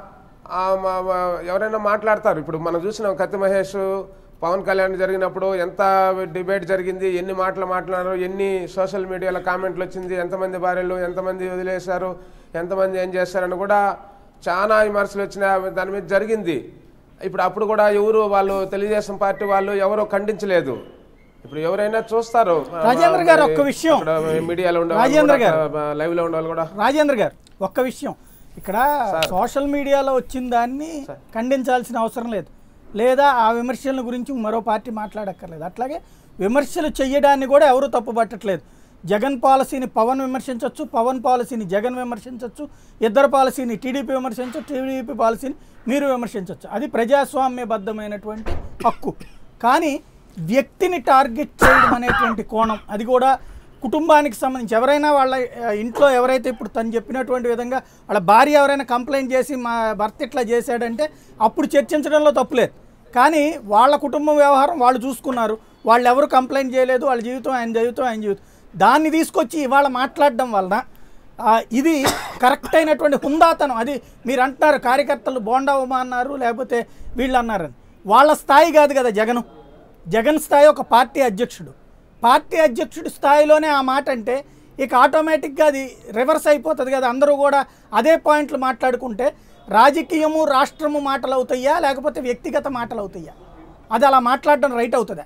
ఆ మా- మా- ఎవరైనా మాట్లాడతారు ఇప్పుడు మనం చూసిన కత్తి మహేష్ పవన్ కళ్యాణ్ జరిగినప్పుడు ఎంత డిబేట్ జరిగింది ఎన్ని మాటలు మాట్లాడారు ఎన్ని సోషల్ మీడియాలో కామెంట్లు వచ్చింది ఎంతమంది భార్యలు ఎంతమంది వదిలేశారు ఎంతమంది ఏం చేశారని కూడా చాలా విమర్శలు వచ్చినాయి దాని మీద జరిగింది ఇప్పుడు అప్పుడు కూడా ఎవరు వాళ్ళు తెలుగుదేశం పార్టీ వాళ్ళు ఎవరు ఖండించలేదు ఇప్పుడు ఎవరైనా చూస్తారు రాజేంద్ర గారు ఒక్క విషయం. ఇక్కడ మీడియాలో ఉండే రాజేంద్ర గారు. లైవ్ లో ఉండే వాళ్ళు కూడా రాజేంద్ర గారు ఒక్క విషయం ఇక్కడ సోషల్ మీడియాలో వచ్చిన దాన్ని ఖండించాల్సిన అవసరం లేదు లేదా ఆ విమర్శల గురించి మరో పార్టీ మాట్లాడక్కర్లేదు అట్లాగే విమర్శలు చేయడాన్ని కూడా ఎవరు తప్పు పట్టట్లేదు జగన్ పాలసీని పవన్ విమర్శించవచ్చు పవన్ పాలసీని జగన్ విమర్శించవచ్చు ఇద్దరు పాలసీని టీడీపీ విమర్శించవచ్చు టీడీపీ పాలసీని మీరు విమర్శించవచ్చు అది ప్రజాస్వామ్యబద్ధమైనటువంటి హక్కు కానీ వ్యక్తిని టార్గెట్ చేయడం అనేటువంటి కోణం అది కూడా కుటుంబానికి సంబంధించి ఎవరైనా వాళ్ళ ఆ, ఇంట్లో ఎవరైతే ఇప్పుడు తను చెప్పినటువంటి విధంగా వాళ్ళ భార్య ఎవరైనా కంప్లైంట్ చేసి మా భర్త ఇట్లా చేశాడంటే అప్పుడు చర్చించడంలో తప్పులేదు కానీ వాళ్ళ కుటుంబం వ్యవహారం వాళ్ళు చూసుకున్నారు వాళ్ళు ఎవరు కంప్లైంట్ చేయలేదు వాళ్ళ జీవితం ఆయన జీవితం ఆయన జీవితం దాన్ని తీసుకొచ్చి ఇవాళ మాట్లాడడం వలన ఆ, ఇది కరెక్ట్ అయినటువంటి హుందాతనం అది మీరు అంటున్నారు కార్యకర్తలు బోండా ఉమా అన్నారు లేకపోతే వీళ్ళు అన్నారని వాళ్ళ స్థాయి కాదు కదా జగను జగన్ స్థాయి ఒక పార్టీ అధ్యక్షుడు పార్టీ అధ్యక్షుడి స్థాయిలోనే ఆ మాట అంటే ఇక ఆటోమేటిక్గా అది రివర్స్ అయిపోతుంది కదా అందరూ కూడా అదే పాయింట్లు మాట్లాడుకుంటే రాజకీయము రాష్ట్రము మాటలు అవుతాయా లేకపోతే వ్యక్తిగత మాటలు అవుతాయా అది అలా మాట్లాడడం రైట్ అవుతుందా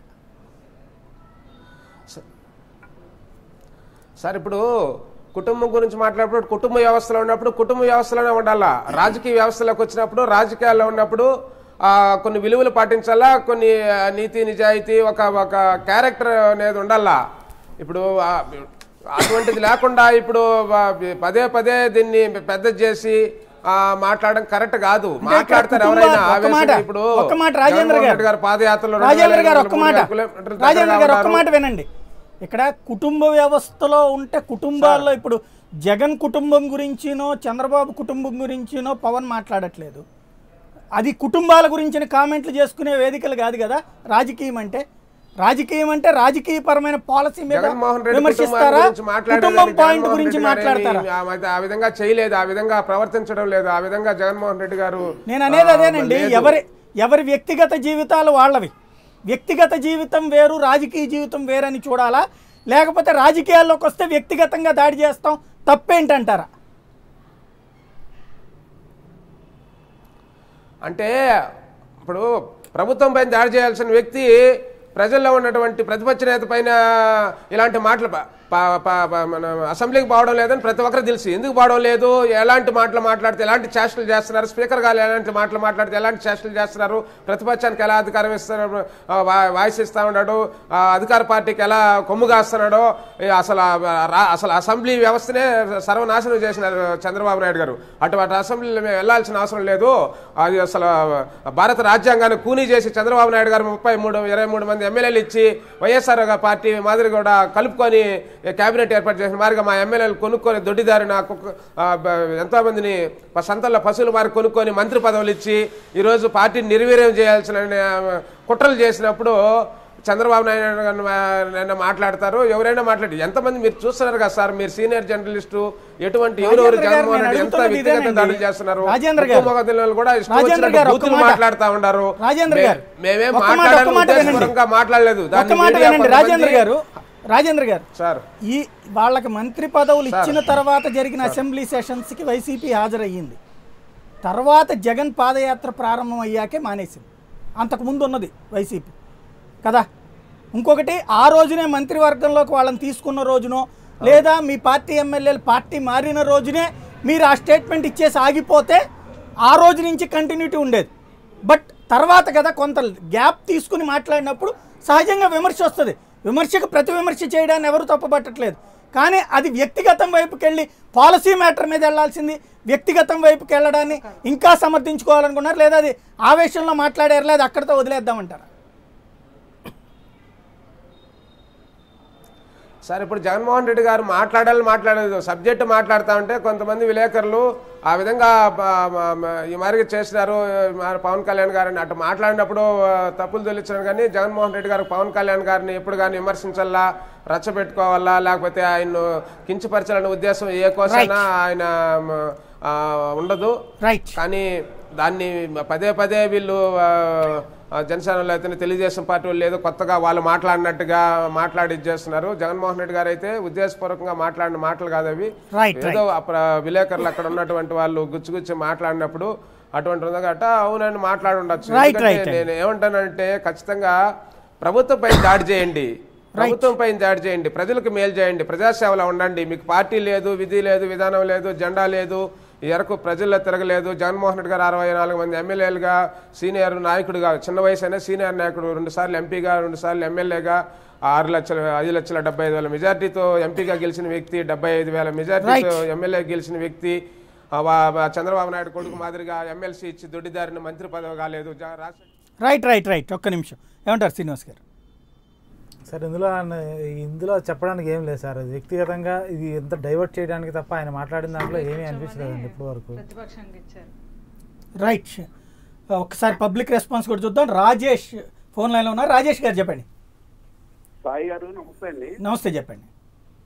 సార్ ఇప్పుడు కుటుంబం గురించి మాట్లాడినప్పుడు కుటుంబ వ్యవస్థలో ఉన్నప్పుడు కుటుంబ వ్యవస్థలోనే ఉండాలా రాజకీయ వ్యవస్థలోకి వచ్చినప్పుడు రాజకీయాల్లో ఉన్నప్పుడు ఆ, కొన్ని విలువలు పాటించాలా కొన్ని ఆ, నీతి నిజాయితీ ఒక ఒక క్యారెక్టర్ అనేది ఉండాలా ఇప్పుడు ఆ, అటువంటిది లేకుండా ఇప్పుడు ఆ, పదే పదే దీన్ని పెద్ద చేసి ఆ, మాట్లాడడం కరెక్ట్ కాదు అంటే ఇక్కడ మాట్లాడతారు కుటుంబ- ఎవరైనా ఒక్క ఆవేశంగా మాట, ఇప్పుడు ఒక్క మాట రాజేంద్ర జగన్మోహన్ గారు. రెడ్డి గారు పాదయాత్రలో రెండు రాజేంద్ర వేల గారు ఎనిమిది ఒక్క మూడు మాట వేల కిలోమీటర్ల రాజేంద్ర దగ్గరగా గారు ఒక్క ఉన్నారు. మాట వినండి ఇక్కడ కుటుంబ వ్యవస్థలో ఉంటే కుటుంబాల్లో ఇప్పుడు జగన్ కుటుంబం గురించినో చంద్రబాబు కుటుంబం గురించినో పవన్ మాట్లాడట్లేదు అది కుటుంబాల గురించిన కామెంట్లు చేసుకునే వేదికలు కాదు కదా రాజకీయం అంటే రాజకీయం అంటే రాజకీయపరమైన పాలసీ మీద జగన్మోహన్ రెడ్డి విమర్శిస్తారా కుటుంబం గురించి మాట్లాడేదాన్ని కుటుంబం పాయింట్ జగన్మోహన్ గురించి రెడ్డి గారు మాట్లాడతారా ఏమీ ఆ విధ- ఆ విధంగా చేయలేదు ఆ విధంగా ప్రవర్తించడం లేదు ఆ విధంగా జగన్మోహన్ రెడ్డి గారు నేను అనేది ఆ, అదేనండి లేదు. ఎవరి ఎవరి వ్యక్తిగత జీవితాలు వాళ్ళవి వ్యక్తిగత జీవితం వేరు రాజకీయ జీవితం వేరని చూడాలా లేకపోతే రాజకీయాల్లోకి వస్తే వ్యక్తిగతంగా దాడి చేస్తాం తప్పేంటంటారా అంటే ఇప్పుడు ప్రభుత్వం పైన దాడి చేయాల్సిన వ్యక్తి ప్రజల్లో ఉన్నటువంటి ప్రతిపక్ష నేత పైన ఇలాంటి మాటలు ప- ప- ప- ప- మన అసెంబ్లీకి పోవడం లేదని ప్రతి ఒక్కరు తెలుసు ఎందుకు పోవడం లేదు ఎలాంటి మాటలు మాట్లాడితే ఎలాంటి చేష్టలు చేస్తున్నారు స్పీకర్ గారు ఎలాంటి మాటలు మాట్లాడితే ఎలాంటి చేష్టలు చేస్తున్నారు ప్రతిపక్షానికి ఎలా అధికారం ఇస్తున్నారు ఆ, వా- వాయిస్ ఇస్తా ఉన్నాడు ఆ, అధికార పార్టీకి ఎలా కొమ్ము కాస్తున్నాడో ఈ అసలు ఆ రా- అసలు అసెంబ్లీ వ్యవస్థనే సర్వనాశనం చేసినారు చంద్రబాబు నాయుడు గారు అటువంటి అసెంబ్లీలో మేము వెళ్లాల్సిన అవసరం లేదు అది అసలు భారత రాజ్యాంగాన్ని కూనీ చేసి చంద్రబాబు నాయుడు గారు ముప్పై మూడు ఇరవై మూడు మంది ఎమ్మెల్యేలు ఇచ్చి వైఎస్ఆర్ పార్టీ మాదిరి కూడా కలుపుకొని కేబినెట్ ఏర్పాటు చేసిన మాదిరిగా మా ఎమ్మెల్యేలు కొనుక్కొని దొడ్డిదారిన కుక్క- ఆ, బ- ఎంతో మందిని ప- సంతల్లో పశువుల మారి కొనుక్కొని మంత్రి పదవులు ఇచ్చి ఈరోజు పార్టీని నిర్వీర్యం చేయాల్సిన ఆ, కుట్రలు చేసినప్పుడు చంద్రబాబు నాయుడు గారు మా- నిన్న మాట్లాడతారు ఎవరైనా మాట్లాడి ఎంతమంది మీరు చూస్తున్నారు కదా సార్ మీరు సీనియర్ జర్నలిస్టు ఎటువంటి ఎవరెవరు రాజేంద్ర గారు, జగన్మోహన్ నేను రెడ్డి ఎంత అడుగుతున్నది వ్యక్తిగత ఇదేనండి. దాడులు చేస్తున్నారు రాజేంద్ర ముక్కు గారు. మొగదిల్లలు కూడా ఇష్టం రాజేంద్ర వచ్చినట్టు గారు, ఒక్క బూతులు మాట. మాట్లాడుతా ఉన్నారు రాజేంద్ర మే- గారు, మేమేం ఒక్క మాట, మాట్లాడాలని ఒక్క మాట వినండి. ఉద్దేశపూర్వకంగా మాట్లాడలేదు ఒక్క దాన్ని మాట మీడియా వినండి కొంతమంది- రాజేంద్ర గారు రాజేంద్ర గారు సార్ ఈ వాళ్ళకి మంత్రి పదవులు సార్. ఇచ్చిన తర్వాత జరిగిన అసెంబ్లీ సెషన్స్కి వైసీపీ హాజరయ్యింది తర్వాత జగన్ పాదయాత్ర ప్రారంభం అయ్యాకే మానేసింది అంతకుముందు ఉన్నది వైసీపీ కదా ఇంకొకటి ఆ రోజునే మంత్రివర్గంలోకి వాళ్ళని తీసుకున్న రోజునో లేదా మీ పార్టీ ఎమ్మెల్యేలు పార్టీ మారిన రోజునే మీరు ఆ స్టేట్మెంట్ ఇచ్చేసి ఆగిపోతే ఆ రోజు నుంచి కంటిన్యూటీ ఉండేది బట్ తర్వాత కదా కొంత గ్యాప్ తీసుకుని మాట్లాడినప్పుడు సహజంగా విమర్శ వస్తుంది విమర్శకు ప్రతి విమర్శ చేయడాన్ని ఎవరు తప్పుపట్టట్లేదు కానీ అది వ్యక్తిగతం వైపుకి వెళ్ళి పాలసీ మ్యాటర్ మీద వెళ్ళాల్సింది వ్యక్తిగతం వైపుకి వెళ్ళడాన్ని ఇంకా సమర్థించుకోవాలనుకున్నారు లేదా అది ఆవేశంలో మాట్లాడారు లేదా అక్కడితో వదిలేద్దామంటారా సార్ ఇప్పుడు జగన్మోహన్ రెడ్డి గారు మాట్లాడాలి మాట్లాడలేదు సబ్జెక్ట్ మాట్లాడుతూ ఉంటే కొంతమంది విలేకరులు ఆ విధంగా ప- మ- మ- ఈ మాదిరి చేసినారు మరి పవన్ కళ్యాణ్ గారిని అటు మాట్లాడినప్పుడు ఆ, తప్పులు తెలియచారు కానీ జగన్మోహన్ రెడ్డి గారు పవన్ కళ్యాణ్ గారిని ఎప్పుడు కానీ విమర్శించాలా రచ్చబెట్టుకోవాలా లేకపోతే ఆయన కించపరచాలనే ఉద్దేశం ఏ కోసమైనా ఆయన మ, ఆ, ఉండదు రైట్ కానీ దాన్ని పదే పదే వీళ్ళు ఆ, ఆ, జనసేనలో అయితే తెలుగుదేశం పార్టీ వాళ్ళు ఏదో కొత్తగా వాళ్ళు మాట్లాడినట్టుగా మాట్లాడి ఇది చేస్తున్నారు జగన్మోహన్ రెడ్డి గారు అయితే ఉద్దేశపూర్వకంగా మాట్లాడిన మాటలు కాదు అవి Right, ఏదో అప్పుడు విలేకరులు అక్కడ ఉన్నటువంటి వాళ్ళు గుచ్చి గుచ్చి మాట్లాడినప్పుడు అటువంటి ఉంది గట్ట అవునని మాట్లాడి ఉండొచ్చు Right, ఎందుకంటే right, నేను ఏమంటానంటే ఖచ్చితంగా ప్రభుత్వం పైన దాడి చేయండి ప్రభుత్వం పైన దాడి చేయండి ప్రజలకు మేలు చేయండి ప్రజాసేవలో ఉండండి మీకు పార్టీ లేదు విధి లేదు విధానం లేదు జెండా లేదు ఈ వరకు ప్రజల్లో తిరగలేదు జగన్మోహన్ రెడ్డి గారు అరవై నాలుగు మంది ఎమ్మెల్యేలుగా సీనియర్ నాయకుడిగా చిన్న వయసు అయినా సీనియర్ నాయకుడు రెండు సార్లు ఎంపీగా రెండు సార్లు ఎమ్మెల్యేగా ఆరు లక్షల ఐదు లక్షల డెబ్బై ఐదు వేల మెజార్టీతో ఎంపీగా గెలిచిన వ్యక్తి డెబ్బై ఐదు వేల మెజార్టీతో ఎమ్మెల్యే గెలిచిన వ్యక్తి ఆ, వా- వా- చంద్రబాబు నాయుడు కొడుకు మాదిరిగా ఎమ్మెల్సీ ఇచ్చి దొడ్డిదారిన మంత్రి పదవి కాలేదు జగ- రాష్ట్ర రైట్ రైట్ రైట్ ఒక్క నిమిషం ఏమంటారు శ్రీనివాస్ గారు సార్ ఇందులో ఆయన- ఇందులో చెప్పడానికి ఏం లేదు సార్ అది వ్యక్తిగతంగా ఇది ఎంత డైవర్ట్ చేయడానికి తప్ప ఆయన మాట్లాడిన దాంట్లో ఏమీ అనిపించలేదండి ఇప్పటి వరకు ప్రతిపక్షానికి ఇచ్చారు రైట్ ఒకసారి పబ్లిక్ రెస్పాన్స్ కూడా చూద్దాం రాజేష్ ఫోన్ లైన్లో ఉన్నారు రాజేష్ గారు చెప్పండి సాయి గారు నమస్తే అండి నమస్తే చెప్పండి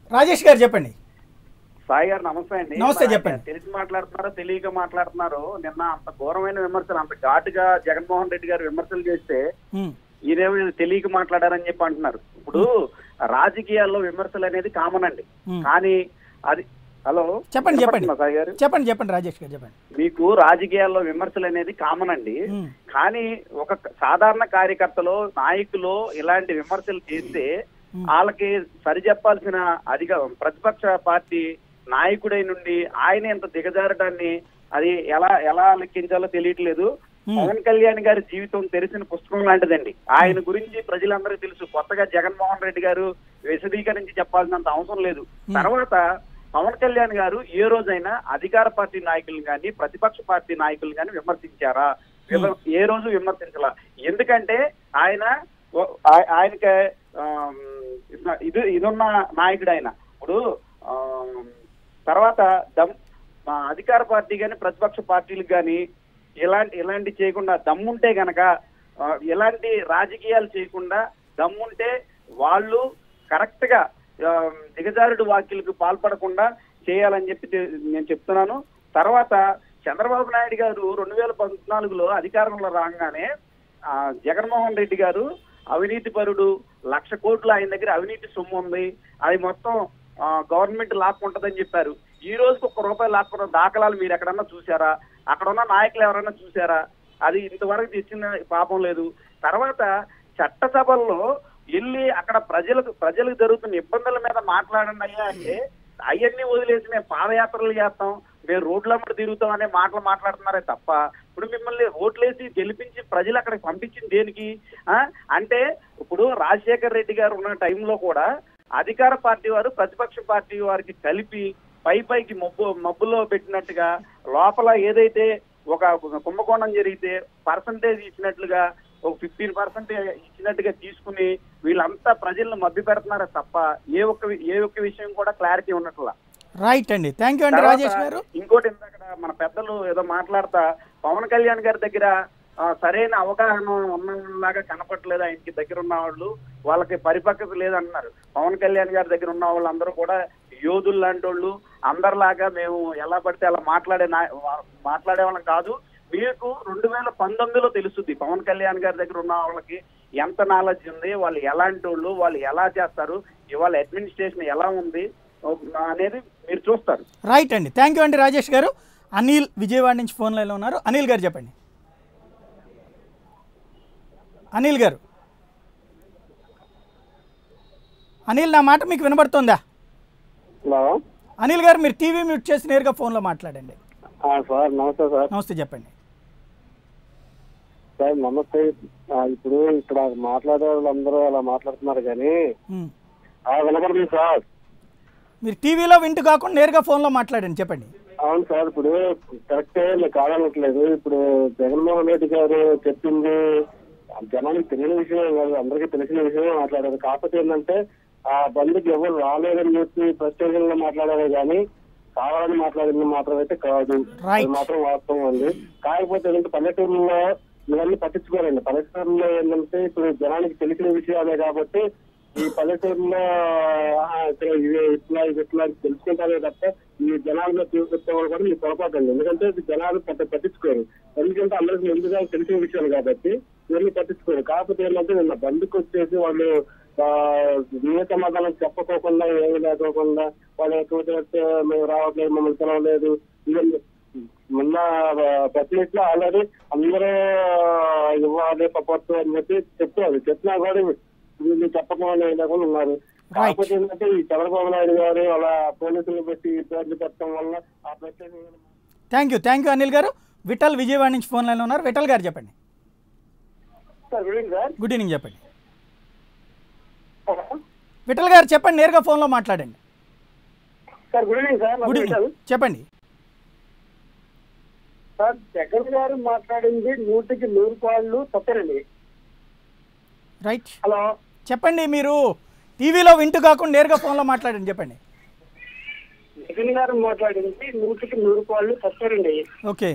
రాజేష్ గారు చెప్పండి సాయి గారు నమస్తే అండి నమస్తే, మరి చెప్పండి. తెలిసి మాట్లాడుతున్నారో తెలియక మాట్లాడుతున్నారో నిన్న అంత ఘోరమైన విమర్శలు అంత ఘాటుగా జగన్మోహన్ రెడ్డి గారు విమర్శలు చేస్తే ఉమ్, ఈయనేమో ఇది తెలియక మాట్లాడారని చెప్పి అంటున్నారు ఇప్పుడు రాజకీయాల్లో విమర్శలు అనేది కామన్ అండి ఉమ్. కానీ అది హలో చెప్పండి చెప్పండి వినపడుతుందా సాయి గారు చెప్పండి చెప్పండి రాజేష్ గారు చెప్పండి మీకు రాజకీయాల్లో విమర్శలు అనేది కామన్ అండి ఉమ్, కానీ ఒక సాధారణ కార్యకర్తలో నాయకులు ఇలాంటి విమర్శలు చేస్తే వాళ్ళకి సరిచెప్పాల్సిన అధిక ప్రతిపక్ష పార్టీ నాయకుడై నుండి ఆయన ఎంత దిగజారడాన్ని అది ఎలా ఎలా లెక్కించాలో తెలియట్లేదు పవన్ కళ్యాణ్ గారి జీవితం తెరిచిన పుస్తకం లాంటిదండి ఆయన గురించి ప్రజలందరికీ తెలుసు కొత్తగా జగన్మోహన్ రెడ్డి గారు విశదీకరించి చెప్పాల్సినంత అవసరం లేదు తర్వాత పవన్ కళ్యాణ్ గారు ఏ రోజైనా అధికార పార్టీ నాయకులను కానీ ప్రతిపక్ష పార్టీ నాయకులను కానీ విమర్శించారా విమ- ఏ రోజు విమర్శించాల ఎందుకంటే ఆయన ఓ- ఆయ- ఆయనకి ఆమ్, ఇది ఇదున్న నాయకుడు ఆయన ఇప్పుడు ఆమ్, తర్వాత దమ్ ఆ, అధికార పార్టీ కానీ ప్రతిపక్ష పార్టీలకు కానీ ఇలాంటి ఇలాంటి చేయకుండా దమ్ముంటే గనక ఆ, ఎలాంటి రాజకీయాలు చేయకుండా దమ్ముంటే వాళ్ళు కరెక్ట్ గా ఆ, దిగజారుడు వ్యాఖ్యలకు పాల్పడకుండా చేయాలని చెప్పి తె- నేను చెప్తున్నాను తర్వాత చంద్రబాబు నాయుడు గారు రెండు వేల పద్నాలుగులో అధికారంలో రాగానే ఆ, జగన్మోహన్ రెడ్డి గారు అవినీతి పరుడు లక్ష కోట్లు ఆయన దగ్గర అవినీతి సొమ్ము ఉంది అది మొత్తం ఆ, గవర్నమెంట్ లాక్కుంటదని చెప్పారు ఈ రోజుకి ఒక్క రూపాయి లాక్కున్న దాఖలాలు మీరు ఎక్కడన్నా చూసారా అక్కడ ఉన్న నాయకులు ఎవరైనా చూసారా అది ఇంతవరకు తెచ్చిన పాపం లేదు తర్వాత చట్టసభల్లో వెళ్ళి అక్కడ ప్రజలకు ప్రజలకు జరుగుతున్న ఇబ్బందుల మీద మాట్లాడండి అయ్యా అంటే అవన్నీ వదిలేసి మేము పాదయాత్రలు చేస్తాం మేము రోడ్ల మీద తిరుగుతాం అనే మాటలు మాట్లాడుతున్నారే తప్ప ఇప్పుడు మిమ్మల్ని ఓట్లేసి గెలిపించి ప్రజలు అక్కడికి పంపించింది దేనికి ఆ? అంటే ఇప్పుడు రాజశేఖర్ రెడ్డి గారు ఉన్న టైంలో కూడా అధికార పార్టీ వారు ప్రతిపక్ష పార్టీ వారికి కలిపి పై పైకి మబ్బు మబ్బులో పెట్టినట్టుగా లోపల ఏదైతే ఒక కుంభకోణం జరిగితే పర్సంటేజ్ ఇచ్చినట్లుగా ఒక ఫిఫ్టీన్ పర్సెంట్ ఇచ్చినట్టుగా తీసుకుని వీళ్ళంతా ప్రజలను మభ్య పెడుతున్నారే తప్ప ఏ ఒక్క వి- ఏ ఒక్క విషయం కూడా క్లారిటీ ఉన్నట్లా రైట్ అండి థ్యాంక్ యూ అండి తర్వాత రాజేష్ గారు ఇంకోటి ఇందాక మన పెద్దలు ఏదో మాట్లాడతా పవన్ కళ్యాణ్ గారి దగ్గర ఆ, సరైన అవగాహన ఉన్నలాగా కనపట్లేదు ఆయనకి దగ్గర ఉన్న వాళ్ళు వాళ్ళకి పరిపక్వత లేదన్నారు పవన్ కళ్యాణ్ గారి దగ్గర ఉన్న వాళ్ళందరూ కూడా యోధులు లాంటి వాళ్ళు అందరిలాగా మేము ఎలా పడితే అలా మాట్లాడే నా- వా- మాట్లాడే వాళ్ళం కాదు మీకు రెండు వేల పంతొమ్మిదిలో తెలుస్తుంది పవన్ కళ్యాణ్ గారి దగ్గర ఉన్న వాళ్ళకి ఎంత నాలెడ్జ్ ఉంది వాళ్ళు ఎలాంటి వాళ్ళు వాళ్ళు ఎలా చేస్తారు ఇవాళ అడ్మినిస్ట్రేషన్ ఎలా ఉంది అనేది మీరు చూస్తారు రైట్ అండి థ్యాంక్ యూ అండి రాజేష్ గారు అనిల్ విజయవాడ నుంచి ఫోన్ లైన్లో ఉన్నారు అనిల్ గారు చెప్పండి అనిల్ గారు అనిల్ నా మాట మీకు వినబడుతుందా హలో అనిల్ గారు మీరు టీవీ మ్యూట్ చేసి నేరుగా ఫోన్లో మాట్లాడండి ఆ, సార్ నమస్తే సార్ నమస్తే చెప్పండి సార్ నమస్తే ఆ, ఇప్పుడు ఇక్కడ మాట్లాడే వాళ్ళందరూ అలా మాట్లాడుతున్నారు కానీ ఉమ్. ఆ, వినపడుతుంది సార్ మీరు టీవీలో వింటూ కాకుండా నేరుగా ఫోన్లో మాట్లాడండి చెప్పండి అవును సార్ ఇప్పుడు కరెక్టే నేను కాదనట్లేదు ఇప్పుడు జగన్మోహన్ రెడ్డి గారు చెప్పింది జనానికి తెలియని విషయం కాదు అందరికీ తెలిసిన విషయం మాట్లాడారు కాకపోతే ఏంటంటే ఆ బంధుకి ఎవరు రాలేదని చెప్పి ప్రత్యేకంగా మాట్లాడారు కానీ కావాలని మాట్లాడింది మాత్రం అయితే కాదు Right. అది మాత్రం వాస్తవం అండి కాకపోతే ఏంటంటే పల్లెటూరులో ఇవన్నీ పట్టించుకోరండి పల్లెటూరులో ఏంటంటే ఇప్పుడు జనానికి తెలిసిన విషయాలే కాబట్టి ఈ పల్లెటూరులో ఆ, ఇక్కడ ఇది ఇట్లా ఇది ఇట్లా అని తెలుసుకుంటారే తప్ప ఈ జనాల్లో తీసుకొచ్చే వాళ్ళు కూడా మీరు పొరపాటండి ఎందుకంటే ఇది జనాలు పెద్ద పట్టించుకోరు ఎందుకంటే అందరికి ముందుగా తెలిసిన విషయాలు కాబట్టి ఇవన్నీ పట్టించుకోరు కాకపోతే ఏంటంటే నిన్న బంధుకు వచ్చేసి వాళ్ళు ఆ, ఏ సమాధానం చెప్పకోకుండా ఏమి లేకోకుండా వాళ్ళు ఎక్కువ మేము రావట్లేదు మమ్మల్ని పిలవలేదు ఇవన్నీ మొన్న ప్రెస్ మీట్ లో ఆల్రెడీ అందరూ ఇవ్వాలి సపోర్ట్ అని చెప్పి చెప్పారు చెప్పినా కూడా వీళ్ళు చెప్పకుండా లేకుండా ఉన్నారు కాకపోతే ఏంటంటే ఈ చంద్రబాబు నాయుడు గారు అలా పోలీసులు పెట్టి ఇబ్బంది పెట్టడం వల్ల ఆ ప్రత్యేక thank you thank you Anil గారు విఠల్ విజయవాడ నుంచి ఫోన్ లైన్లో ఉన్నారు విఠల్ గారు చెప్పండి sir good evening sir good evening చెప్పండి విఠల్ గారు చెప్పండి నేరుగా ఫోన్లో మాట్లాడండి sir good evening sir good evening చెప్పండి సార్ జగన్ గారు మాట్లాడింది నూటికి నూరు పాళ్ళు తప్పరండి రైట్ హలో చెప్పండి మీరు టీవీలో వింటూ కాకుండా నేరుగా ఫోన్లో మాట్లాడండి చెప్పండి జగన్ గారు మాట్లాడింది నూటికి నూరు పాళ్ళు తప్పరండి ఓకే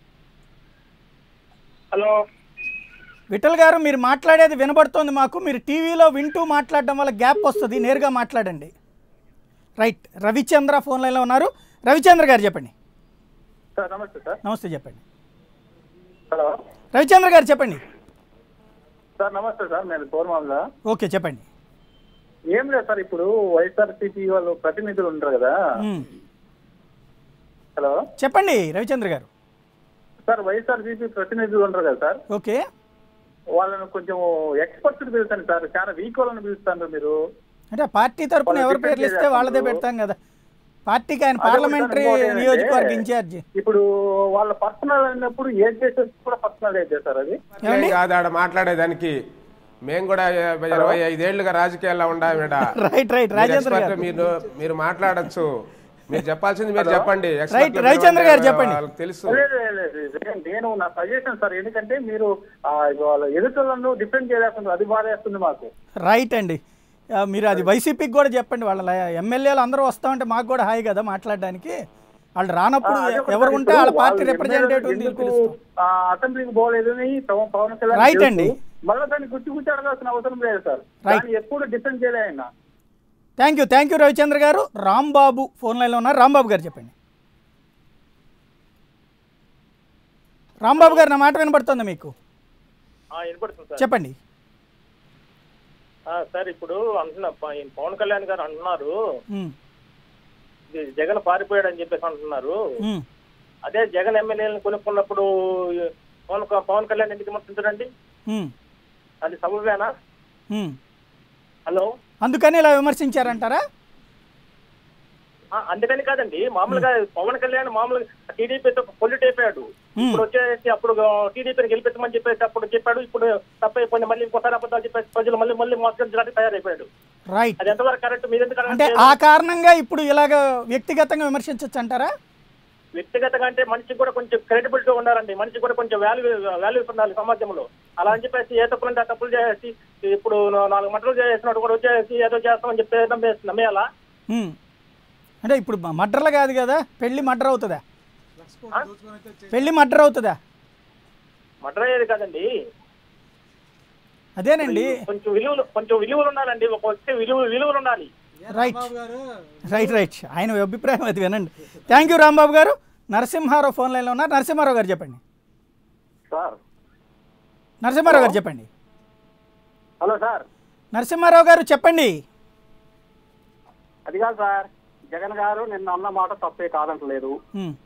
హలో విఠల్ గారు మీరు మాట్లాడేది వినబడుతోంది మాకు మీరు టీవీలో వింటూ మాట్లాడడం వల్ల గ్యాప్ వస్తుంది నేరుగా మాట్లాడండి రైట్ రవిచంద్ర ఫోన్ లైన్లో ఉన్నారు రవిచంద్ర గారు చెప్పండి సార్ నమస్తే సార్ నమస్తే చెప్పండి హలో రవిచంద్ర గారు చెప్పండి సార్ నమస్తే సార్ నేను పూర్వంగా ఓకే చెప్పండి ఏం లేదు సార్ ఇప్పుడు వైఎస్ఆర్సీపీ వాళ్ళు ప్రతినిధులు ఉంటారు కదా మ్మ్. హలో చెప్పండి రవిచంద్ర గారు సార్ వైఎస్ఆర్సీపీ ప్రతినిధులు ఉంటారు కదా సార్ ఓకే వాళ్ళని కొంచెం ఎక్స్పర్ట్స్ పిలుస్తాను సార్ చాలా వీక్ వాళ్ళని పిలుస్తాను మీరు అంటే పార్టీ తరపున వాళ్ళు ఎవరి defend పేర్లు ఇస్తే చేసేస్తారు. వాళ్ళదే పెడతాం కదా పార్టీకి ఆయన అదే పార్లమెంటరీ ఇంకోటి ఏంటంటే, నియోజకవర్గ ఇన్ఛార్జి ఇప్పుడు వాళ్ళ పర్సనల్ అయినప్పుడు ఏం చేసేది కూడా పర్సనల్ అయితే సార్ అది ఏం కాదు ఆడ మాట్లాడేదానికి మేము కూడా ఇరవై ఐదేళ్లుగా రాజకీయాల్లో ఉండాం ఈడ. రైట్ రైట్ మీరు రాజేంద్ర expert, గారు మీరు మీరు మాట్లాడొచ్చు మీరు చెప్పాల్సింది మీరు చెప్పండి expert రైట్, మీరు రవిచంద్ర గారు వాళ్ళకి చెప్పండి. తెలుసు లేదు, లేదు, లేదు, లేదు. నేను నా సజెషన్ సార్ ఎందుకంటే మీరు ఆ, వాళ్ళ ఎదుటలను డిఫెండ్ చేయలేకుండా అది బాధేస్తుంది మాకు రైట్ అండి ఆ, మీరు అది వైసీపీకి కూడా చెప్పండి వాళ్ళ ఎమ్మెల్యేలు అందరూ వస్తామంటే మాకు కూడా హాయి కదా మాట్లాడడానికి వాళ్ళు రానప్పుడు ఆ, అదే ఒకటి ఎవరు సార్, ఉంటే ఇప్పుడు వాళ్ళ పార్టీ వాళ్ళు రిప్రజెంటేటివ్ ఎందుకు, ఆ, అసెంబ్లీకి పోలేదని పవన్ పవన్ కళ్యాణ్ రైట్ తెలుసు. అండి. మళ్ళీ దాన్ని గుర్తు గుర్తు అడగాల్సిన అవసరం లేదు సార్ రైట్. దాన్ని ఎప్పుడు డిఫెండ్ చేయలే ఆయన thank you thank you Ravichandra గారు రాంబాబు ఫోన్ లైన్లో ఉన్నారు రాంబాబు గారు చెప్పండి రాంబాబు గారు నా మాట వినబడుతుందా మీకు వినపడుతుంది సార్ చెప్పండి ఆ, సార్ ఇప్పుడు అంటున్నా ప- ఈయన పవన్ కళ్యాణ్ గారు అంటున్నారు ఉమ్, ఇది జగన్ పారిపోయాడు అని చెప్పేసి అంటున్నారు ఉమ్. అదే జగన్ ఎమ్మెల్యేలను కొనుక్కున్నప్పుడు పవన్ క- పవన్ కళ్యాణ్ ఎందుకు విమర్శించడండి ఉమ్, అది సబబేనా ఉమ్. హలో అందుకని ఇలా విమర్శించారంటారా ఆ, అందుకని కాదండి మామూలుగా పవన్ కళ్యాణ్ మామూలుగా టీడీపీతో పొల్యూట్ అయిపోయాడు ఇప్పుడు వచ్చేసి అప్పుడు టీడీపీని గెలిపించమని చెప్పేసి అప్పుడు చెప్పాడు ఇప్పుడు తప్పైపోయింది మళ్ళీ ఇంకోసారి అబద్ధాలు చెప్పేసి ప్రజలు మళ్ళీ మళ్ళీ మోసగించడానికి తయారైపోయాడు రైట్ అది ఎంతవరకు కరెక్ట్ మీరు ఎందుకు అంటే ఆ కారణంగా ఇప్పుడు ఇలాగ వ్యక్తిగతంగా విమర్శించవచ్చు అంటారా వ్యక్తిగతంగా అంటే మనిషికి కూడా కొంచెం క్రెడిబిలిటీ ఉండాలండి మనిషికి కూడా కొంచెం వాల్యూ వాల్యూస్ ఉండాలి సమాజంలో అలా అని చెప్పేసి ఏ తప్పులు అంటే ఆ తప్పులు చేసి ఇప్పుడు నా- నాలుగు మటలు చేసినట్టు కూడా వచ్చేసి ఏదో చేస్తామని చెప్పి నమ్మే- నమ్మేయాలా ఉమ్. అంటే ఇప్పుడు మ- మర్డర్లు కాదు కదా పెళ్లి మర్డర్ అవుతుందా పెళ్లి మర్డర్ అవుతుందా మటర్ అయ్యేది కాదండి అదేనండి కొంచెం విలువలు కొంచెం విలువలు ఉండాలండి ఒక వ్యక్తి విలువ విలువలు ఉండాలి రైట్ రైట్ రైట్ ఆయన అభిప్రాయం అది వినండి థ్యాంక్ యూ రాంబాబు గారు నరసింహారావు ఫోన్ లైన్లో ఉన్నారు నరసింహారావు గారు చెప్పండి సార్ నరసింహారావు గారు చెప్పండి హలో సార్ నరసింహారావు గారు చెప్పండి అది కాదు సార్ జగన్ గారు నిన్న అన్న మాట తప్పే కాదంటలేదు ఉమ్,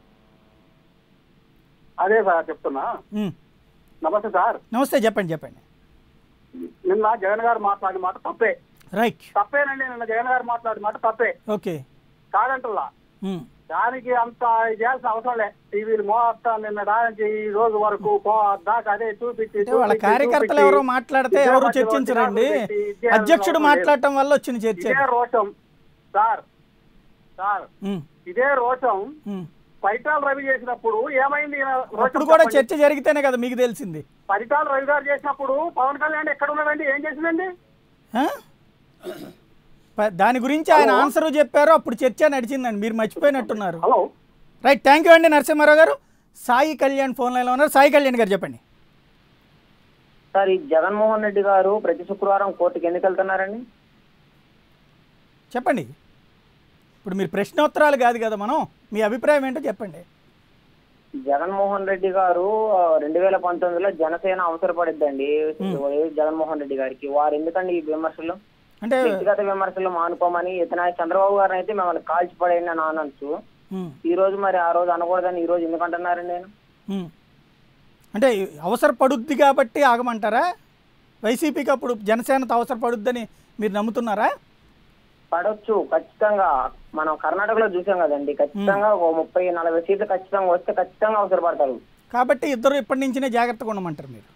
అదే సార్ చెప్తున్నా ఉమ్. నమస్తే సార్ నమస్తే చెప్పండి చెప్పండి నిన్న జగన్ గారు మాట్లాడిన మాట తప్పే రైట్ తప్పేనండి నిన్న జగన్ గారు మాట్లాడిన మాట తప్పే ఓకే కాదంటల్లా ఉమ్, దానికి అంత చేయాల్సిన అవసరం లే టీవీలు మొత్తం నిన్న దానికి ఈ రోజు వరకు పో- దాకా అదే చూపించి అంటే వాళ్ళ చూపించి, కార్యకర్తలు చూపించి, ఎవరో మాట్లాడితే ఇదే ఎవరు మధ్యలో చర్చించరండి చిరాకులు పెట్టి, ఇదే అధ్యక్షుడు అవసరం లేదు. మాట్లాడటం వల్ల వచ్చిన చర్చ ఇదే రోషం సార్ సార్ ఉమ్, ఇదే రోషం ఉమ్. పరిటాల రవి చేసినప్పుడు ఏమైంది ఈయన రోషం అప్పుడు కూడా చెప్పండి. చర్చ జరిగితేనే కదా మీకు తెలిసింది పరిటాల రవి గారు చేసినప్పుడు పవన్ కళ్యాణ్ ఎక్కడ ఉన్నాడండి ఏం చేసిందండి ఆ? ప- దాని గురించి ఆయన హలో? ఆన్సర్ చెప్పారు అప్పుడు చర్చ నడిచిందండి మీరు మర్చిపోయినట్టున్నారు హలో రైట్ థ్యాంక్ యూ అండి నరసింహారావు గారు సాయి కళ్యాణ్ ఫోన్ లైన్లో ఉన్నారు సాయి కళ్యాణ్ గారు చెప్పండి సార్ ఈ జగన్మోహన్ రెడ్డి గారు ప్రతి శుక్రవారం కోర్టుకి ఎందుకు వెళ్తున్నారండి చెప్పండి ఇప్పుడు మీరు ప్రశ్నోత్తరాలు కాదు కదా మనం మీ అభిప్రాయం ఏంటో చెప్పండి జగన్మోహన్ రెడ్డి గారు రెండు వేల పంతొమ్మిదిలో జనసేన అవసరపడిద్దండి వైఎస్ జగన్మోహన్ రెడ్డి గారికి వారు ఎందుకండి ఈ విమర్శలు అంటే వ్యక్తిగత విమర్శలు మానుకోమని ఇతన చంద్రబాబు గారిని అయితే మిమ్మల్ని కాల్చి పడేయండి అని అనొచ్చు ఉమ్, ఈ రోజు మరి ఆ రోజు అనకూడదని ఈ రోజు ఎందుకు అంటున్నారండి నేను ఉమ్. అంటే అవసరపడుద్ది కాబట్టి ఆగమంటారా వైసీపీకి అప్పుడు జనసేనతో అవసరపడుద్దని మీరు నమ్ముతున్నారా పడొచ్చు ఖచ్చితంగా మనం కర్ణాటకలో చూసాం కదండి ఖచ్చితంగా ఒక ముప్పై నలభై సీట్లు ఖచ్చితంగా వస్తే ఖచ్చితంగా అవసరపడతారు కాబట్టి ఇద్దరు ఇప్పటి నుంచినే జాగ్రత్తగా ఉండమంటారు మీరు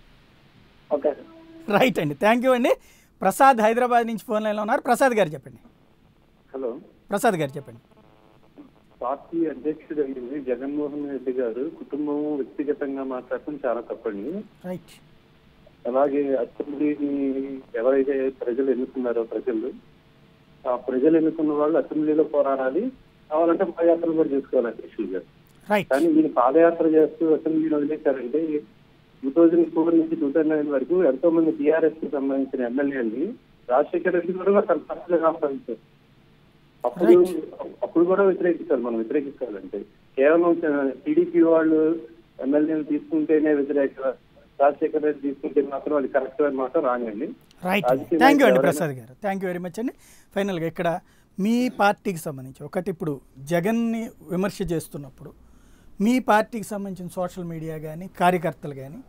ఓకే సార్ రైట్ అండి థ్యాంక్ యూ అండి ప్రసాద్ హైదరాబాద్ నుంచి ఫోన్ లైన్లో ఉన్నారు ప్రసాద్ గారు చెప్పండి హలో ప్రసాద్ గారు చెప్పండి పార్టీ అధ్యక్షుడు అయ్యింది జగన్మోహన్ రెడ్డి గారు కుటుంబం వ్యక్తిగతంగా మాట్లాడటం చాలా తప్పండి రైట్ అలాగే అసెంబ్లీని ఎవరైతే ప్రజలు ఎన్నుకున్నారో ప్రజలు ఆ ప్రజలు ఎన్నుకున్న వాళ్ళు అసెంబ్లీలో పోరాడాలి కావాలంటే పాదయాత్రలు కూడా చేసుకోవాలి అధ్యక్షులు గారు రైట్ కానీ మీరు పాదయాత్ర చేస్తూ అసెంబ్లీని వదిలేశారంటే టూ థౌజండ్ ఫోర్ నుంచి టూ థౌజండ్ నైన్ వరకు ఎంతో మంది టీఆర్ఎస్ కి సంబంధించిన ఎమ్మెల్యేని రాజశేఖర రెడ్డి గారు తన పార్టీలో ఆహ్వానించారు అప్పుడు అప్పుడు కూడా వ్యతిరేకిస్తారు మనం వ్యతిరేకించాలంటే కేవలం టీడీపీ వాళ్ళు ఎమ్మెల్యేలు తీసుకుంటేనే వ్యతిరేక రాజశేఖర రెడ్డి తీసుకుంటే మాత్రం అది కరెక్ట్ అని మాత్రం రానండి రైట్ రాజకీయ థ్యాంక్ యూ అండి నాయకులు ప్రసాద్ గారు థ్యాంక్ యూ వెరీ మచ్ అండి ఫైనల్గా ఇక్కడ మీ పార్టీకి సంబంధించి ఒకటి ఇప్పుడు జగన్ని విమర్శ చేస్తున్నప్పుడు మీ పార్టీకి సంబంధించిన సోషల్ మీడియా కానీ కార్యకర్తలు కానీ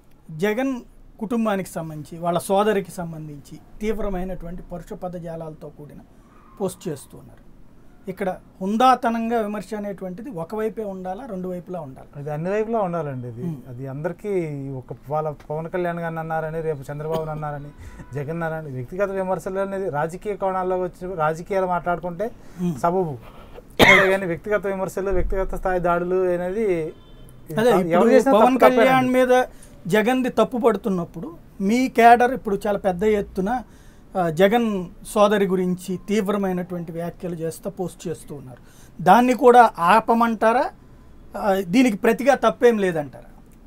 జగన్ కుటుంబానికి సంబంధించి వాళ్ళ సోదరికి సంబంధించి తీవ్రమైనటువంటి పరుష పదజాలాలతో కూడిన పోస్ట్ చేస్తున్నారు ఇక్కడ హుందాతనంగా విమర్శ అనేటువంటిది ఒకవైపే ఉండాలా రెండు వైపులా ఉండాలి అది అన్ని వైపులా ఉండాలండి ఇది అది అందరికీ ఒక వాళ్ళ పవన్ కళ్యాణ్ గారిని అన్నారని రేపు చంద్రబాబు అన్నారని జగన్ అన్నారని వ్యక్తిగత విమర్శలు అనేది రాజకీయ కోణాల్లో వచ్చి రాజకీయాలు మాట్లాడుకుంటే సబబు కానీ వ్యక్తిగత విమర్శలు వ్యక్తిగత స్థాయి దాడులు అనేది అదే ఎవరు ఇప్పుడు చేసినా పవన్ తప్పు తప్పేనండి. కళ్యాణ్ మీద జగన్ది తప్పు పడుతున్నప్పుడు మీ క్యాడర్ ఇప్పుడు చాలా పెద్ద ఎత్తున ఆ, జగన్ సోదరి గురించి తీవ్రమైనటువంటి వ్యాఖ్యలు చేస్తూ పోస్ట్ చేస్తూ ఉన్నారు దాన్ని కూడా ఆపమంటారా ఆ, దీనికి ప్రతిగా తప్పేం లేదంటారా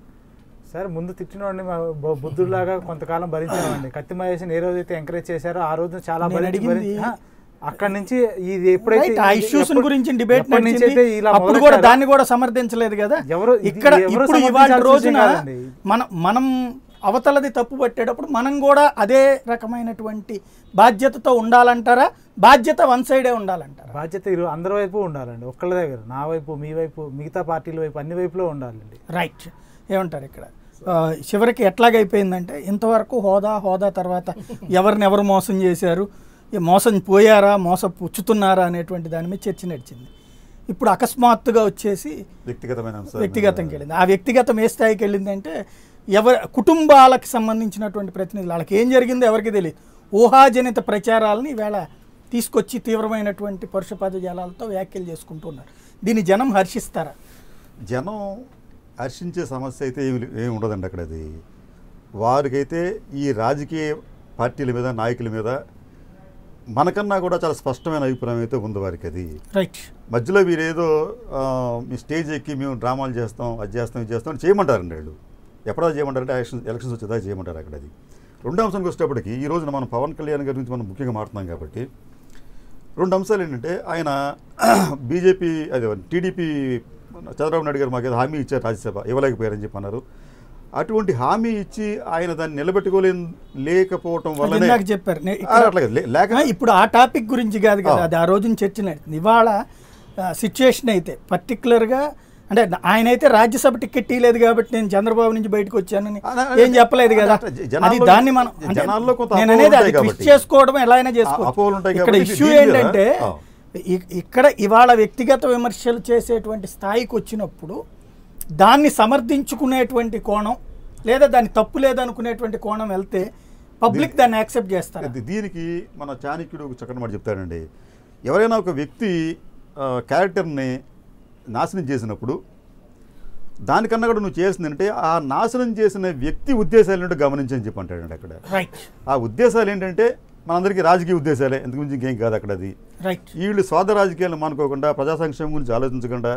సార్ ముందు తిట్టినోడిని మా బు- బుద్ధుడిలాగా కొంతకాలం భరించామండి కత్తి మహేష్ని ఏ రోజైతే ఎంకరేజ్ చేశారో ఆ రోజు చాలా నేను భరించి అడిగింది- భరించి- ఆ, అక్కడి నుంచి ఇది ఎప్పుడైతే రైట్, ఆ ఇష్యూస్ ఎప్పుడు- గురించి డిబేట్ ఎప్పటి నుంచి నడిచింది అయితే ఇలా అప్పుడు కూడా మొదలెట్టారో- దాన్ని కూడా సమర్థించలేదు కదా ఎవరు ఇది- ఇక్కడ ఎవరు ఇప్పుడు ఇవాళ సమర్థించాల్సిన రోజున విషయం కాదండి. మనం మనం అవతలది తప్పు పట్టేటప్పుడు మనం కూడా అదే రకమైనటువంటి బాధ్యతతో ఉండాలంటారా బాధ్యత వన్ సైడే ఉండాలంటారా బాధ్యత ఇరు అందరి వైపు ఉండాలండి ఒక్కళ్ళ దగ్గర నా వైపు మీ వైపు మిగతా పార్టీల వైపు అన్ని వైపులో ఉండాలండి రైట్ ఏమంటారు ఇక్కడ ఆ, చివరికి ఎట్లాగైపోయిందంటే ఇంతవరకు హోదా హోదా తర్వాత ఎవరిని ఎవరు మోసం చేశారు ఈ మోసం పోయారా మోస పుచ్చుతున్నారా అనేటువంటి దాని మీద చర్చ నడిచింది ఇప్పుడు అకస్మాత్తుగా వచ్చేసి వ్యక్తిగతమైన అంశాలు వ్యక్తిగతంకి వెళ్ళింది ఆ వ్యక్తిగతం ఏ స్థాయికి వెళ్ళిందంటే ఎవరి కుటుంబాలకు సంబంధించినటువంటి ప్రతినిధులు వాళ్ళకి ఏం జరిగిందో ఎవరికి తెలియదు ఊహాజనిత ప్రచారాలని ఈవేళ తీసుకొచ్చి తీవ్రమైనటువంటి పరుష పదజాలాలతో వ్యాఖ్యలు చేసుకుంటున్నారు దీన్ని జనం హర్షిస్తారా జనం హర్షించే సమస్య అయితే ఏమి ఏమి ఉండదండి అక్కడ అది వారికైతే ఈ రాజకీయ పార్టీల మీద నాయకుల మీద మనకన్నా కూడా చాలా స్పష్టమైన అభిప్రాయం అయితే ఉంది వారికి అది రైట్ మధ్యలో వీరేదో ఆ, మీ స్టేజ్ ఎక్కి మేము డ్రామాలు చేస్తాం అది చేస్తాం ఇది చేస్తాం అని చేయమంటారండి వాళ్ళు ఎప్పుడో చేయమంటారంటే ఎలక్షన్ ఎలక్షన్స్ వచ్చేదా చేయమంటారు అక్కడ అది రెండు అంశానికి వచ్చేటప్పటికి ఈ రోజున మనం పవన్ కళ్యాణ్ గారి గురించి మనం ముఖ్యంగా మాట్లాడుతున్నాం కాబట్టి రెండు అంశాలు ఏంటంటే ఆయన బీజేపీ అదే టీడీపీ చంద్రబాబు నాయుడు గారు మాకు ఏదో హామీ ఇచ్చారు రాజ్యసభ ఇవ్వలేకపోయారని చెప్పి అన్నారు అటువంటి హామీ ఇచ్చి ఆయన దాన్ని నిలబెట్టుకోలే లేకపోవటం అది వల్లనే ఇందాక చెప్పారు నే- ఆ, ఇక్కడ- అట్లాగే లే- లేక ఆ, ఇప్పుడు ఆ టాపిక్ గురించి కాదు కదా ఆ. అది ఆ రోజున చర్చ నడుస్తుంది ఇవాళ సిచ్యుయేషన్ అయితే పర్టికులర్గా అంటే ఆయన అయితే రాజ్యసభ టికెట్ ఇవ్వలేదు కాబట్టి నేను చంద్రబాబు నుంచి బయటకు వచ్చానని ఏం చెప్పలేదు కదా అంటే అది జనాల్లో- దాన్ని మనం అంటే జనాల్లో కొంత నేను అపోహలు అనేది అది ఉంటాయి ట్విస్ట్ కాబట్టి. చేసుకోవడం ఎలా అయినా ఆ, చేసుకోవచ్చు అపోహలు ఉంటాయి ఇక్కడ కాబట్టి ఇష్యూ దీని మీద- ఏంటంటే ఆ. ఇ- ఇక్కడ ఇవాళ వ్యక్తిగత విమర్శలు చేసేటువంటి స్థాయికి వచ్చినప్పుడు దాన్ని సమర్థించుకునేటువంటి కోణం లేదా దాన్ని తప్పు లేదనుకునేటువంటి కోణం వెళ్తే పబ్లిక్ దాన్ని యాక్సెప్ట్ చేస్తారు ఇది- దీనికి మన చాణక్యుడు ఒక చక్కటి మాట చెప్తాడండి ఎవరైనా ఒక వ్యక్తి ఆ, క్యారెక్టర్ని నాశనం చేసినప్పుడు దానికన్నా కూడా నువ్వు చేసిందంటే ఆ నాశనం చేసిన వ్యక్తి ఉద్దేశాలు ఏంటో గమనించని చెప్పి అంటాడండి అక్కడ రైట్ ఆ ఉద్దేశాలు ఏంటంటే మనందరికీ రాజకీయ ఉద్దేశాలే ఎందుకు మించి ఇంకేం కాదు అక్కడ అది రైట్ వీళ్ళు స్వార్థ రాజకీయాలు మానుకోకుండా ప్రజా సంక్షేమం గురించి ఆలోచించకుండా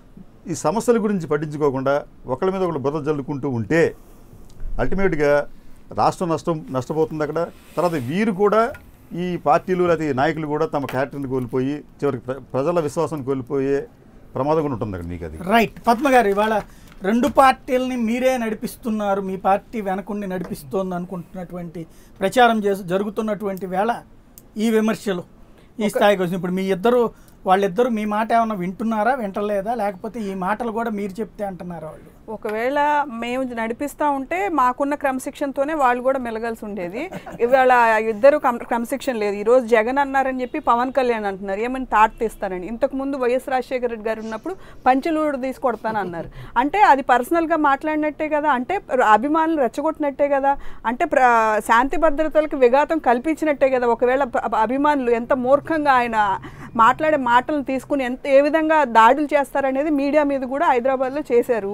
ఈ సమస్యల గురించి పట్టించుకోకుండా ఒకళ్ళ మీద ఒకళ్ళు బురద జల్లుకుంటూ ఉంటే అల్టిమేట్గా రాష్ట్రం నష్టం నష్టపోతుంది అక్కడ తర్వాత వీరు కూడా ఈ పార్టీలు లేకపోతే ఈ నాయకులు కూడా తమ క్యారెక్టర్ని కోల్పోయి చివరికి ప్ర- ప్రజల విశ్వాసం కోల్పోయే ప్రమాదం కూడా ఉంటుంది అక్కడ మీకు అది రైట్ పద్మ గారు ఇవాళ రెండు పార్టీలని మీరే నడిపిస్తున్నారు మీ పార్టీ వెనకుండి నడిపిస్తోంది అనుకుంటున్నటువంటి ప్రచారం చేసి జరుగుతున్నటువంటి వేళ ఈ విమర్శలు ఈ స్థాయికి వచ్చింది ఇప్పుడు మీ ఇద్దరు వాళ్ళిద్దరు మీ మాట ఏమైనా వింటున్నారా వింటలేదా లేకపోతే ఈ మాటలు కూడా మీరు చెప్తే అంటున్నారా వాళ్ళు ఒకవేళ మేము నడిపిస్తూ ఉంటే మాకున్న క్రమశిక్షణతోనే వాళ్ళు కూడా మెలగాల్సి ఉండేది ఇవాళ ఇద్దరు క్రమ- క్రమశిక్షణ లేదు ఈరోజు జగన్ అన్నారని చెప్పి పవన్ కళ్యాణ్ అంటున్నారు ఏమని తాట తీస్తారని ఇంతకు ముందు వైఎస్ రాజశేఖర రెడ్డి గారు ఉన్నప్పుడు పంచలూడు తీసి కొడతాను అన్నారు అంటే అది పర్సనల్గా మాట్లాడినట్టే కదా అంటే అభిమానులు రెచ్చగొట్టినట్టే కదా అంటే ప్ర శాంతి భద్రతలకు విఘాతం కల్పించినట్టే కదా ఒకవేళ ప- అభిమానులు ఎంత మూర్ఖంగా ఆయన మాట్లాడే మాటలను తీసుకుని ఎంత ఏ విధంగా దాడులు చేస్తారనేది మీడియా మీద కూడా హైదరాబాద్లో చేశారు ఇటు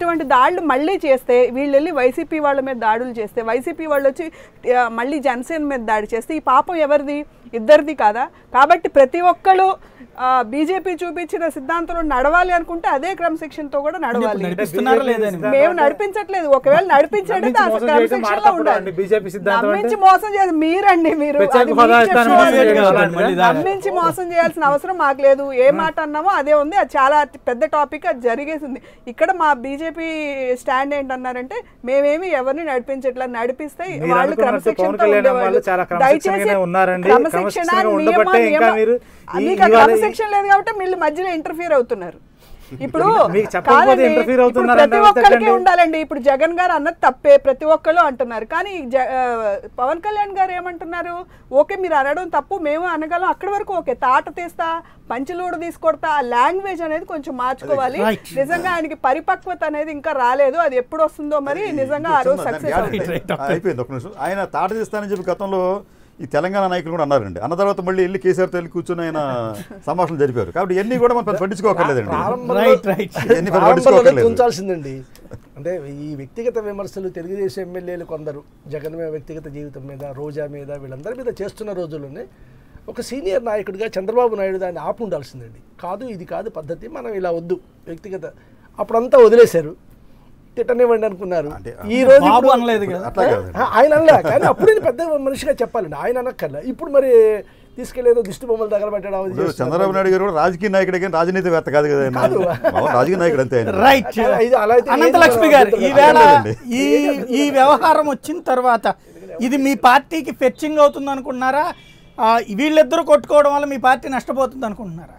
ఇటువంటి దాడులు మళ్ళీ చేస్తే వీళ్ళు వెళ్ళి వైసీపీ వాళ్ళ మీద దాడులు చేస్తే వైసీపీ వాళ్ళు వచ్చి ఆ, మళ్ళీ జనసేన మీద దాడి చేస్తే ఈ పాపం ఎవరిది ఇద్దరిది కాదా కాబట్టి ప్రతి ఒక్కళ్ళు బీజేపీ చూపించిన సిద్ధాంతంలో నడవాలి అనుకుంటే అదే క్రమశిక్షణతో కూడా నడవాలి నడిపిస్తున్నారా లేదని మేము నడిపించట్లేదు ఒకవేళ నడిపించండి నమ్మించి మోసం చేయడం మాట తప్పుడు అండి బీజేపీ సిద్ధాంతం అంటే నమ్మించి మోసం చేయాలి మీరండి మీరు ప్రత్యేక అది హోదా మీకు ఇస్తానని చెప్పుకోవాలి. మళ్ళీ కావాలండి మళ్ళీ దాన్ని. నమ్మించి మోసం చేయాల్సిన అవసరం మాకు లేదు ఏ మాట అన్నామో అదే ఉంది అది చాలా పెద్ద టాపిక్ అది జరిగేసింది ఇక్కడ మా బీజేపీ స్టాండ్ ఏంటన్నారంటే మేమేమి ఎవరిని నడిపించట్లా నడిపిస్తే మీరు వాళ్ళు అనుకున్నట్టు క్రమశిక్షణతో పవన్ కళ్యాణ్ ఉండేవాళ్ళు వాళ్ళు చాలా క్రమశిక్షణగానే ఉన్నారండి. క్రమశిక్షణ క్రమశిక్షణగా నియమ ఉండబట్టే ఇంకా నియమ- మీరు ఈ- మీకు ఆ ఇవాళ ఈ- క్రమశిక్షణ లేదు కాబట్టి వీళ్ళు మధ్యలో ఇంటర్ఫియర్ అవుతున్నారు ఇప్పుడు మీకు చెప్పకపోతే కాదండి, interfere ఇప్పుడు అవుతున్నారు ప్రతి అంటే ఒక్కరికి ఎట్లండి? ఉండాలండి ఇప్పుడు జగన్ గారు అన్నది తప్పే ప్రతి ఒక్కళ్ళు అంటున్నారు కానీ జ- ఆ, పవన్ కళ్యాణ్ గారు ఏమంటున్నారు ఓకే మీరు అనడం తప్పు మేము అనగలం అక్కడి వరకు ఓకే తాట తీస్తా పంచలూడ తీసుకొడతా ఆ లాంగ్వేజ్ అనేది కొంచెం మార్చుకోవాలి Right. నిజంగా ఆయనకి పరిపక్వత అనేది ఇంకా రాలేదు అది ఎప్పుడు వస్తుందో మరి నిజంగా ఆ రోజు చిన్న సక్సెస్ దానికి అవుతుంది యాడ్ అయిపోయింది ఒక నిమిషం ఆయన తాట తీస్తానని చెప్పి గతంలో ఈ తెలంగాణ నాయకులు కూడా అన్నారండి అన్న తర్వాత మళ్ళీ వెళ్ళి కేసీఆర్తో వెళ్ళి కూర్చొని ఆయన సంభాషణ జరిపారు కాబట్టి ఇవన్నీ కూడా మనం పెద్ద పట్టించుకోకర్లేదండి ప్రారంభంలో- ఇవన్నీ పెద్ద ప్రారంభంలోనే పట్టించుకోకర్లేదు ఉంచాల్సిందండి అంటే ఈ వ్యక్తిగత విమర్శలు తెలుగుదేశం ఎమ్మెల్యేలు కొందరు జగన్ మీద వ్యక్తిగత జీవితం మీద రోజా మీద వీళ్ళందరి మీద చేస్తున్న రోజుల్లోనే ఒక సీనియర్ నాయకుడిగా చంద్రబాబు నాయుడు దాన్ని ఆపు ఉండాల్సిందండి కాదు ఇది కాదు పద్ధతి మనం ఇలా వద్దు వ్యక్తిగత అప్పుడంతా వదిలేశారు తిట్టనివ్వండి అనుకున్నారు ఈ రోజు బాబు ఇప్పుడు- అనలేదు కదా. అట్లా కాదు. ఆ, ఆయన అనలే కానీ అప్పుడు నేను పెద్ద మనిషిగా చెప్పాలండి ఆయన అనక్కర్లే ఇప్పుడు మరి తీసుకెళ్లేదో దిష్టి బొమ్మలు తగలబెట్టడం అది ఇప్పుడు చేస్తున్నారు. చంద్రబాబు నాయుడు గారు కూడా రాజకీయ నాయకుడే కానీ రాజనీతివేత్త కాదు కదా ఆయన కాదు. మామూలు రాజకీయ నాయకుడు అంతే ఆయన రైట్ అలా ఇది- అలా అయితే అనంత ఏం లక్ష్మి గారు జరగదు. ఈవేళ అర్థం ఈ ఈ వ్యవహారం వచ్చిన తర్వాత ఇది మీ పార్టీకి ఫెచ్చింగ్ అవుతుంది అనుకుంటున్నారా ఆ, వీళ్ళిద్దరూ కొట్టుకోవడం వల్ల మీ పార్టీ నష్టపోతుంది అనుకుంటున్నారా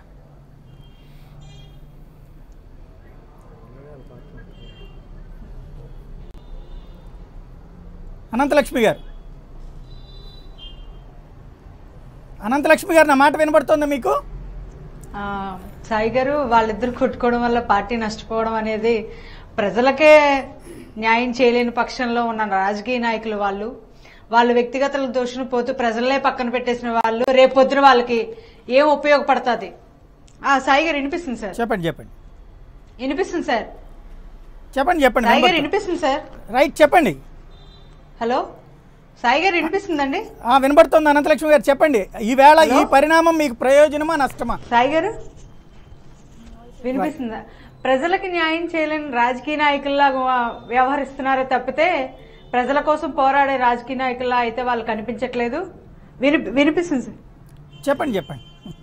అనంతలక్ష్మి గారు అనంతలక్ష్మి గారు నా మాట వినబడుతుందా మీకు ఆ, సాయి గారు వాళ్ళిద్దరు కొట్టుకోవడం వల్ల పార్టీ నష్టపోవడం అనేది ప్రజలకే న్యాయం చేయలేని పక్షంలో ఉన్న రాజకీయ నాయకులు వాళ్ళు వాళ్ళు వ్యక్తిగత దోషులు పోతూ ప్రజలనే పక్కన పెట్టేసిన వాళ్ళు రేపొద్దున వాళ్ళకి ఏం ఉపయోగపడుతుంది ఆ సాయి గారు వినిపిస్తుంది సార్ చెప్పండి చెప్పండి వినిపిస్తుంది సార్ చెప్పండి చెప్పండి సాయి గారు వినబడుతుంది. వినిపిస్తుంది సార్ రైట్ చెప్పండి హలో సాయి గారు వినిపిస్తుందండి ఆ, వినబడుతుంది అనంతలక్ష్మి గారు చెప్పండి ఈవేళ ఈ పరిణామం మీకు ప్రయోజనమా నష్టమా సాయి గారు వినిపిస్తుందా ప్రజలకు న్యాయం చేయలేని రాజకీయ నాయకుల్లాగా వా- వ్యవహరిస్తున్నారే తప్పితే ప్రజల కోసం పోరాడే రాజకీయ నాయకుల్లా అయితే వాళ్ళు కనిపించట్లేదు విని వినిపిస్తుంది సార్ చెప్పండి చెప్పండి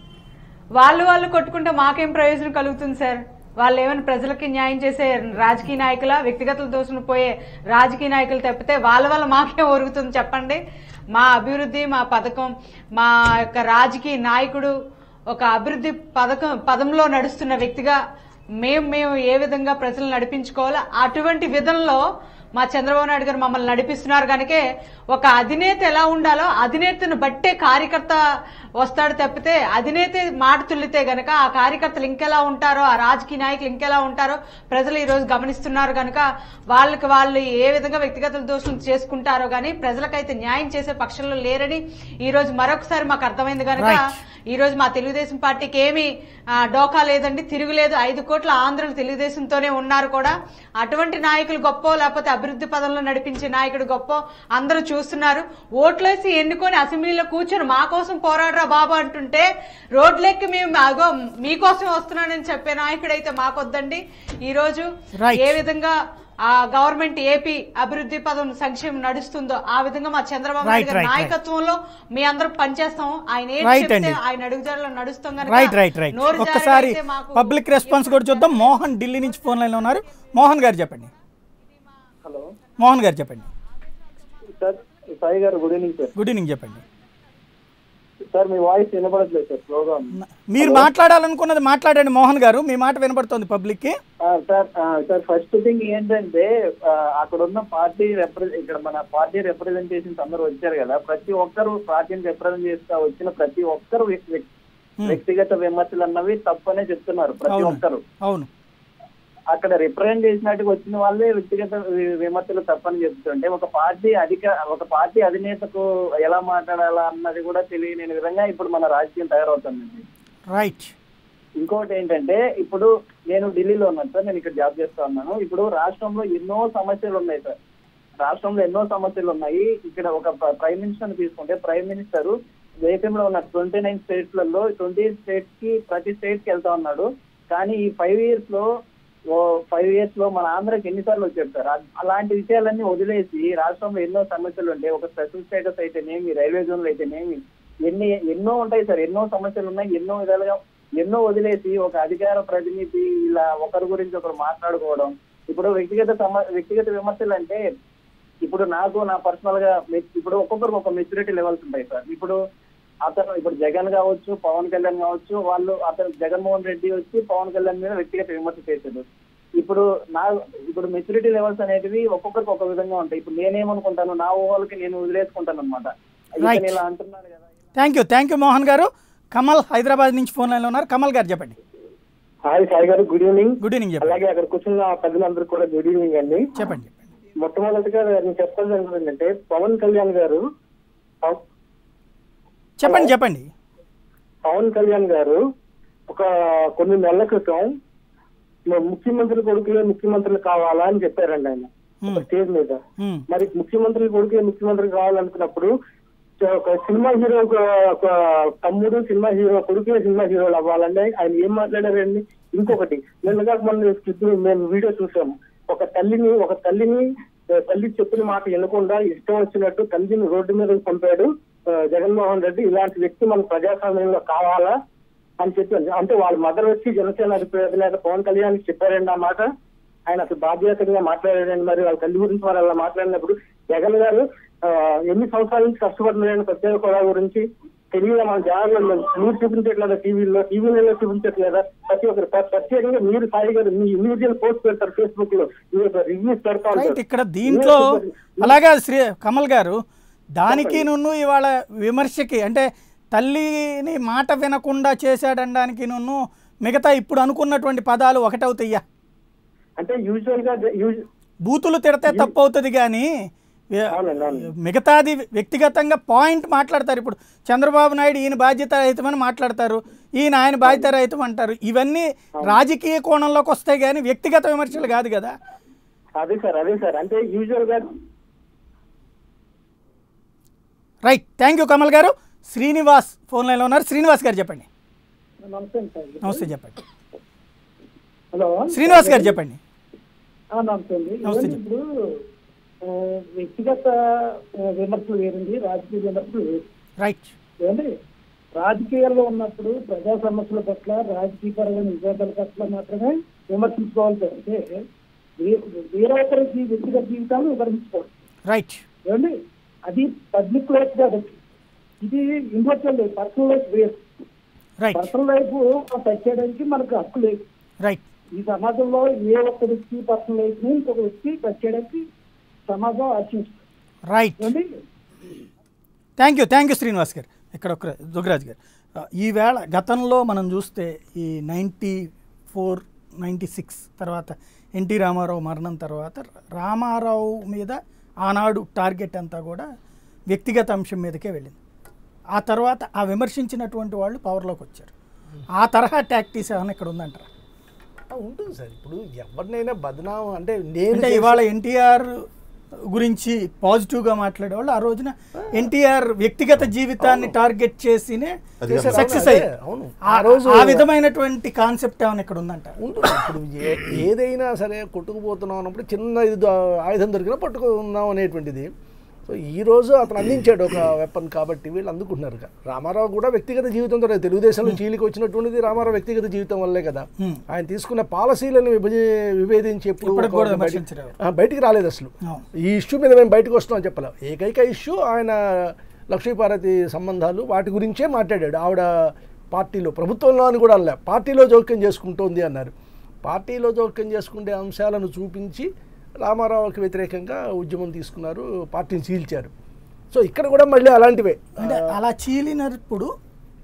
వాళ్ళు వాళ్ళు కొట్టుకుంటే మాకేం ప్రయోజనం కలుగుతుంది సార్ వాళ్ళు ఏమైనా ప్రజలకి న్యాయం చేసే రాజకీయ నాయకుల వ్యక్తిగత దోషులు పోయే రాజకీయ నాయకులు తప్పితే వాళ్ళ వల్ల మాకేం ఒరుగుతుంది చెప్పండి మా అభివృద్ధి మా పథకం మా యొక్క రాజకీయ నాయకుడు ఒక అభివృద్ధి పథకం పదంలో నడుస్తున్న వ్యక్తిగా మేము మేము ఏ విధంగా ప్రజలు నడిపించుకోవాలో అటువంటి విధంలో మా చంద్రబాబు నాయుడు గారు మమ్మల్ని నడిపిస్తున్నారు కనుకే ఒక అధినేత ఎలా ఉండాలో అధినేతను బట్టే కార్యకర్త వస్తాడు తప్పితే అధినేత మాట తుల్లితే గనక ఆ కార్యకర్తలు ఇంకెలా ఉంటారో ఆ రాజకీయ నాయకులు ఇంకెలా ఉంటారో ప్రజలు ఈ రోజు గమనిస్తున్నారు కనుక వాళ్ళకి వాళ్ళు ఏ విధంగా వ్యక్తిగత దోషం చేసుకుంటారో గానీ ప్రజలకైతే న్యాయం చేసే పక్షంలో లేరని ఈ రోజు మరొకసారి మాకు అర్థమైంది కనుక ఈ రోజు మా తెలుగుదేశం పార్టీకి ఏమీ ఆ, డోకా లేదండి తిరుగులేదు ఐదు కోట్ల ఆంధ్రులు తెలుగుదేశంతోనే ఉన్నారు కూడా అటువంటి నాయకులు గొప్ప లేకపోతే అభివృద్ధి పదంలో నడిపించే నాయకుడు గొప్ప అందరూ చూస్తున్నారు ఓట్లేసి ఎన్నుకొని అసెంబ్లీలో కూర్చొని మా కోసం పోరాడరా బాబు అంటుంటే రోడ్లెక్కి మేము అగో మీకోసం వస్తున్నానని చెప్పే నాయకుడు అయితే మాకొద్దండి ఈ రోజు Right. ఏ విధంగా ఆ గవర్నమెంట్ ఏపీ అభివృద్ధి పదం సంక్షేమం నడుస్తుందో ఆ విధంగా మా చంద్రబాబు Right, నాయుడు గారి right, right. నాయకత్వంలో మీ అందరూ పనిచేస్తాం ఆయన ఏం Right చెప్తే అండి. ఆయన అడుగుజాడలో నడుస్తాం కనుక రైట్ రైట్ రైట్ నోరు జారి ఒక్కసారి అయితే మాకు పబ్లిక్ రెస్పాన్స్ కూడా చూద్దాం మోహన్ ఢిల్లీ నుంచి ఫోన్ లైన్లో ఉన్నారు మోహన్ గారు చెప్పండి హలో మోహన్ గారు చెప్పండి సార్ సాయి గారు good evening sir good evening చెప్పండి సార్ మీ వాయిస్ వినపడట్లేదు సార్ స్లోగా ఉంది మీరు మాట్లాడాలనుకున్నది మాట్లాడండి మోహన్ గారు మీ మాట వినబడుతోంది పబ్లిక్కి ఆ, సార్ ఆ, సార్ ఫస్ట్ థింగ్ ఏంటంటే ఆ, అక్కడ ఉన్న పార్టీ రిప్రజెంట్ ఇక్కడ మన పార్టీ రిప్రజెంటేషన్స్ అందరూ వచ్చారు కదా ప్రతి ఒక్కరు పార్టీని రిప్రజెంట్ చేస్తా వచ్చిన ప్రతి ఒక్కరు వ్యక్- వ్యక్- వ్యక్తిగత విమర్శలు అన్నవి తప్పనే చెప్తున్నారు ప్రతి అవును ఒక్కరు అవును అక్కడ రిప్రజెంట్ చేసినట్టుగా వచ్చిన వాళ్ళే వ్యక్తిగత వి- విమర్శలు తప్పని చెప్తుంటే ఒక పార్టీ అధిక ఒక పార్టీ అధినేతకు ఎలా మాట్లాడాలా అన్నది కూడా తెలియని విధంగా ఇప్పుడు మన రాజకీయం తయారవుతుందండి రైట్ ఇంకోటి ఏంటంటే ఇప్పుడు నేను ఢిల్లీలో ఉన్నాను సార్ నేను ఇక్కడ జాబ్ చేస్తా ఉన్నాను ఇప్పుడు రాష్ట్రంలో ఎన్నో సమస్యలు ఉన్నాయి సార్ రాష్ట్రంలో ఎన్నో సమస్యలు ఉన్నాయి ఇక్కడ ఒక ప్ర- ప్రైమ్ మినిస్టర్ తీసుకుంటే ప్రైమ్ మినిస్టర్ దేశంలో ఉన్న ట్వంటీ నైన్ స్టేట్స్ లలో ట్వంటీ స్టేట్స్ కి ప్రతి స్టేట్ కి వెళ్తా ఉన్నాడు కానీ ఈ ఫైవ్ ఇయర్స్ లో ఓ ఫైవ్ ఇయర్స్ లో మన ఆంధ్రాకి ఎన్నిసార్లు వచ్చారు సార్ అ- అలాంటి విషయాలన్నీ వదిలేసి రాష్ట్రంలో ఎన్నో సమస్యలు ఉంటాయి ఒక స్పెషల్ స్టేటస్ అయితేనేమి రైల్వే జోన్లు అయితేనేమి ఎన్ని ఎన్నో ఉంటాయి సార్ ఎన్నో సమస్యలు ఉన్నాయి ఎన్నో విధాలుగా ఎన్నో వదిలేసి ఒక అధికార ప్రతినిధి ఇలా ఒకరి గురించి ఒకరు మాట్లాడుకోవడం ఇప్పుడు వ్యక్తిగత సమ వ్యక్తిగత విమర్శలు అంటే ఇప్పుడు నాకు నా పర్సనల్ గా మె- ఇప్పుడు ఒక్కొక్కరికి ఒక మెచ్యూరిటీ లెవెల్స్ ఉంటాయి సార్ ఇప్పుడు అతను ఇప్పుడు జగన్ కావచ్చు పవన్ కళ్యాణ్ కావచ్చు వాళ్ళు అతను జగన్మోహన్ రెడ్డి వచ్చి పవన్ కళ్యాణ్ మీద వ్యక్తిగత విమర్శ చేశాడు ఇప్పుడు నా ఇప్పుడు మెచ్యూరిటీ లెవెల్స్ అనేటివి ఒక్కొక్కరికి ఒక విధంగా ఉంటాయి ఇప్పుడు నేనేమనుకుంటాను నా ఊహలకి నేను వదిలేసుకుంటాను అనమాట Right. ఇలా అంటున్నాను కదా thank you thank you Mohan గారు కమల్ హైదరాబాద్ నుంచి ఫోన్ లైన్లో ఉన్నారు కమల్ గారు చెప్పండి హాయ్ సాయి గారు గుడ్ ఈవినింగ్ గుడ్ ఈవినింగ్ చెప్పండి అలాగే అక్కడ కూర్చున్న పెద్దలందరూ కూడా గుడ్ ఈవినింగ్ అండి చెప్పండి మొట్టమొదటిగా నేను చెప్పాల్సింది ఏంటంటే పవన్ కళ్యాణ్ గారు పవ- చెప్పండి చెప్పండి పవన్ కళ్యాణ్ గారు ఒక కొన్ని నెలల క్రితం మ- ముఖ్యమంత్రి కొడుకులే ముఖ్యమంత్రులు కావాలా అని చెప్పారండి ఆయన ఒక స్టేజ్ మీద Hmm. మరి ముఖ్యమంత్రి కొడుకే ముఖ్యమంత్రి కావాలనుకున్నప్పుడు చ- ఒక సినిమా హీరో ఒక ఒక తమ్ముడు సినిమా హీరో కొడుకే సినిమా హీరోలు అవ్వాలండి ఆయన ఏం మాట్లాడారండి ఇంకొకటి నిన్నగా మన స్క్రిప్ట్ మేము వీడియో చూసాము ఒక తల్లిని ఒక తల్లిని ఆ, తల్లి చెప్పిన మాట వినకుండా ఇష్టం వచ్చినట్టు తల్లిని రోడ్డు మీద పంపాడు ఆ, జగన్మోహన్ రెడ్డి ఇలాంటి వ్యక్తి మన ప్రజాస్వామ్యంలో కావాలా అని చెప్పి అంటే వాళ్ళ మదర్ వచ్చి జనసేన అధినేత పవన్ కళ్యాణ్ చెప్పారండి ఆ మాట ఆయన అసలు బాధ్యతగా మాట్లాడారండి మరి వాళ్ళ తల్లి గురించి మరి అలా మాట్లాడినప్పుడు జగన్ గారు ఆ, ఎన్ని సంవత్సరాల నుంచి కష్టపడుతున్నారని ప్రత్యేక హోదా గురించి తెలియదా మన జనాల్లో మీరు చూపించట్లేదా టీవీలో టీవీలలో చూపించట్లేదా ప్రతి ఒక్కరు ప్ర- ప్రత్యేకంగా మీరు సాయి గారు మీ ఇండివిజువల్ పోస్ట్ పెడతారు ఫేస్బుక్ లో మీరు రివ్యూస్ పెడతా రైట్ ఉంటారు ఇక్కడ దీంట్లో అలాగా శ్రీ కమల్ గారు దానికి నున్ను ఇవాళ విమర్శకి అంటే తల్లిని మాట వినకుండా చేశాడనడానికి నున్ను మిగతా ఇప్పుడు అనుకున్నటువంటి పదాలు ఒకటవుతాయ్యా అంటే యూజువల్ గా యూజ్- బూతులు తిడితే తప్పు అవుతుంది కానీ మిగతాది వ్యక్తిగతంగా పాయింట్ మాట్లాడతారు ఇప్పుడు చంద్రబాబు నాయుడు ఈయన బాధ్యత రహితమని మాట్లాడతారు ఈయన ఆయన బాధ్యత రహితం అంటారు ఇవన్నీ రాజకీయ కోణంలోకి వస్తాయి కానీ వ్యక్తిగత విమర్శలు కాదు కదా అదే సార్ అదే సార్ అంటే యూజువల్ గా రైట్ థ్యాంక్ యూ కమల్ గారు శ్రీనివాస్ ఫోన్ లైన్లో ఉన్నారు శ్రీనివాస్ గారు చెప్పండి నమస్తే సార్ నమస్తే చెప్పండి హలో శ్రీనివాస్ గారు చెప్పండి ఆ, నమస్తే అండి నమస్తే ఇవన్నీ ఇప్పుడు ఆ, వ్యక్తిగత ఆ, విమర్శలు వేరండి రాజకీయ విమర్శలు వేరు రైట్ ఏమండి రాజకీయాల్లో ఉన్నప్పుడు ప్రజా సమస్యల పట్ల రాజకీయపరమైన విభేదాల పట్ల మాత్రమే విమర్శించుకోవాలి తప్పితే వే- వేరొకరి జీ- వ్యక్తిగత జీవితాన్ని వివరించుకోవాలి రైట్ ఏమండి అది పబ్లిక్ లైఫ్ కాబట్టి ఇది ఇండివిజువల్ లైఫ్ పర్సనల్ లైఫ్ వేరు రైట్ పర్సనల్ లైఫ్ టచ్ చేయడానికి మనకు హక్కు లేదు రైట్ ఈ సమాజంలో ఏ ఒక్క వ్యక్తి పర్సనల్ లైఫ్ ని ఇంకొక వ్యక్తి టచ్ చేయడానికి సమాజం ఆశిస్తుంది right thank you thank you Srinivas గారు ఇక్కడ ఒక దుగ్గరాజ్ గారు ఆ, ఈవేళ గతంలో మనం చూస్తే ఈ నైంటీ ఫోర్ నైంటీ సిక్స్ తర్వాత ఎన్టీ రామారావు మరణం తర్వాత రామారావు మీద ఆనాడు టార్గెట్ అంతా కూడా వ్యక్తిగత అంశం మీదకే వెళ్ళింది ఆ తర్వాత ఆ విమర్శించినటువంటి వాళ్ళు పవర్లోకి వచ్చారు ఆ తరహా టాక్టీస్ ఏమైనా ఇక్కడ ఉందంటారా ఆ, ఉంటుంది సార్ ఇప్పుడు ఎవరినైనా బదనాం అంటే నేను అంటే చేసే- ఇవాళ ఎన్టీఆర్ గురించి పాజిటివ్గా మాట్లాడేవాళ్ళు ఆ రోజున ఎన్టీఆర్ వ్యక్తిగత జీవితాన్ని టార్గెట్ చేసినే చేశారు. సక్సెస్ అవును, అయ్యారు అవును. ఆ ఆ రోజు- ఆ విధమైనటువంటి కాన్సెప్ట్ ఏమైనా ఇక్కడ ఉందంటారు ఉంటుంది ఇప్పుడు ఏ- ఏదైనా సరే కొట్టుకుపోతున్నాం అన్నప్పుడు చిన్న ఇది దా- ఆయుధం దొరికినా పట్టుకుందాం అనేటువంటిది సో ఈ రోజు అతను అందించాడు ఒక వెపన్ కాబట్టి వీళ్ళు అందుకుంటున్నారు ఇక. రామారావు కూడా వ్యక్తిగత జీవితంతో తెలుగుదేశంలో చీలికి వచ్చినటువంటిది రామారావు వ్యక్తిగత జీవితం వల్లే కదా Hmm. ఆయన తీసుకున్న పాలసీలను విభజ విభేదించి ఎప్పుడు ఇప్పటికి ఒక కూడా బయటికి- విమర్శించారు. ఆ, బయటికి రాలేదు అసలు అవును. ఈ ఇష్యూ మీద మేము బయటకు వస్తున్నాం చెప్పలేం ఏకైక ఇష్యూ ఆయన లక్ష్మీపార్వతి సంబంధాలు వాటి గురించే మాట్లాడాడు ఆవిడ పార్టీలో ప్రభుత్వంలో అని కూడా అనలే పార్టీలో జోక్యం చేసుకుంటోంది అన్నారు పార్టీలో జోక్యం చేసుకునే అంశాలను చూపించి రామారావుకి వ్యతిరేకంగా ఉద్యమం తీసుకున్నారు పార్టీని చీల్చారు సో ఇక్కడ కూడా మళ్ళీ అలాంటివే అంటే అలా చీలినప్పుడు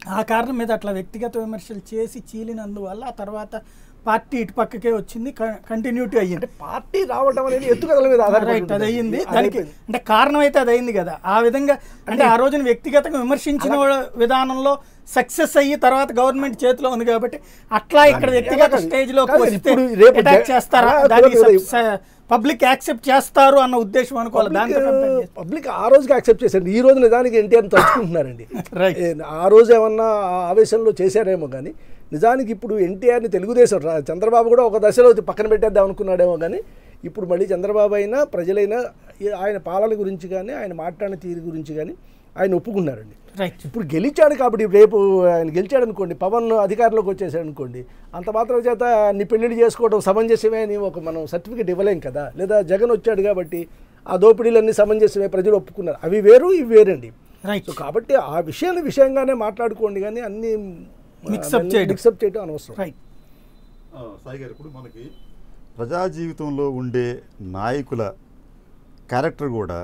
ఆ కారణం మీద అట్లా వ్యక్తిగత విమర్శలు చేసి చీలినందువల్ల ఆ తర్వాత పార్టీ ఇటు పక్కకే వచ్చింది కంటిన్యూటీ అయ్యింది పార్టీ రావడం అనేది ఎత్తుగడల మీద ఆధారపడి రైట్ అది ఉంటుంది. అయ్యింది అది దానికి అయిపోయింది. అంటే కారణం అయితే అది అయింది కదా ఆ విధంగా అంటే ఆ రోజున వ్యక్తిగతంగా విమర్శించిన విధానంలో సక్సెస్ అయ్యి తర్వాత గవర్నమెంట్ చేతిలో ఉంది కాబట్టి అట్లా ఇక్కడ వ్యక్తిగత కాదు, స్టేజ్ లోకి కాదు, వస్తే ఇప్పుడు రేపు అటాక్ జ- చేస్తారా అలా దాన్ని కుదరదు. పబ్లిక్ యాక్సెప్ట్ చేస్తారు అన్న ఉద్దేశం అనుకోవాలి దాంతో compare చేస్తే. పబ్లిక్ ఆ రోజుకి యాక్సెప్ట్ చేశారు ఈ రోజు నిజానికి ఎన్టీఆర్ తలుచుకుంటున్నారండి ఏ, ఆ రోజు ఏమన్నా ఆ ఆవేశంలో చేశారేమో కానీ నిజానికి ఇప్పుడు ఎన్టీఆర్ని తెలుగుదేశం రా- చంద్రబాబు కూడా ఒక దశలో పక్కన పెట్టేద్దాం అనుకున్నాడేమో కానీ ఇప్పుడు మళ్ళీ చంద్రబాబు అయినా ప్రజలైనా ఈ ఆయన పాలన గురించి కానీ ఆయన మాట్లాడిన తీరు గురించి కానీ ఆయన ఒప్పుకున్నారండి ఇప్పుడు గెలిచాడు కాబట్టి రేపు ఆయన గెలిచాడు అనుకోండి పవన్ అధికారంలోకి వచ్చేసాడు అనుకోండి అంత మాత్రం చేత నీ పెళ్లిళ్ళు చేసుకోవడం సమంజసమే అని ఒక మనం సర్టిఫికేట్ ఇవ్వలేం కదా లేదా జగన్ వచ్చాడు కాబట్టి ఆ దోపిడీలన్నీ సమంజసమే ప్రజలు ఒప్పుకున్నారు అవి వేరు ఇవి వేరండి సో కాబట్టి ఆ విషయాన్ని విషయంగానే మాట్లాడుకోండి కానీ అన్ని Mix-up చేయడం. మిక్సప్ చేయడం అనవసరం రైట్ ఆ, సాయి గారు ఇప్పుడు మనకి ప్రజా జీవితంలో ఉండే నాయకుల క్యారెక్టర్ కూడా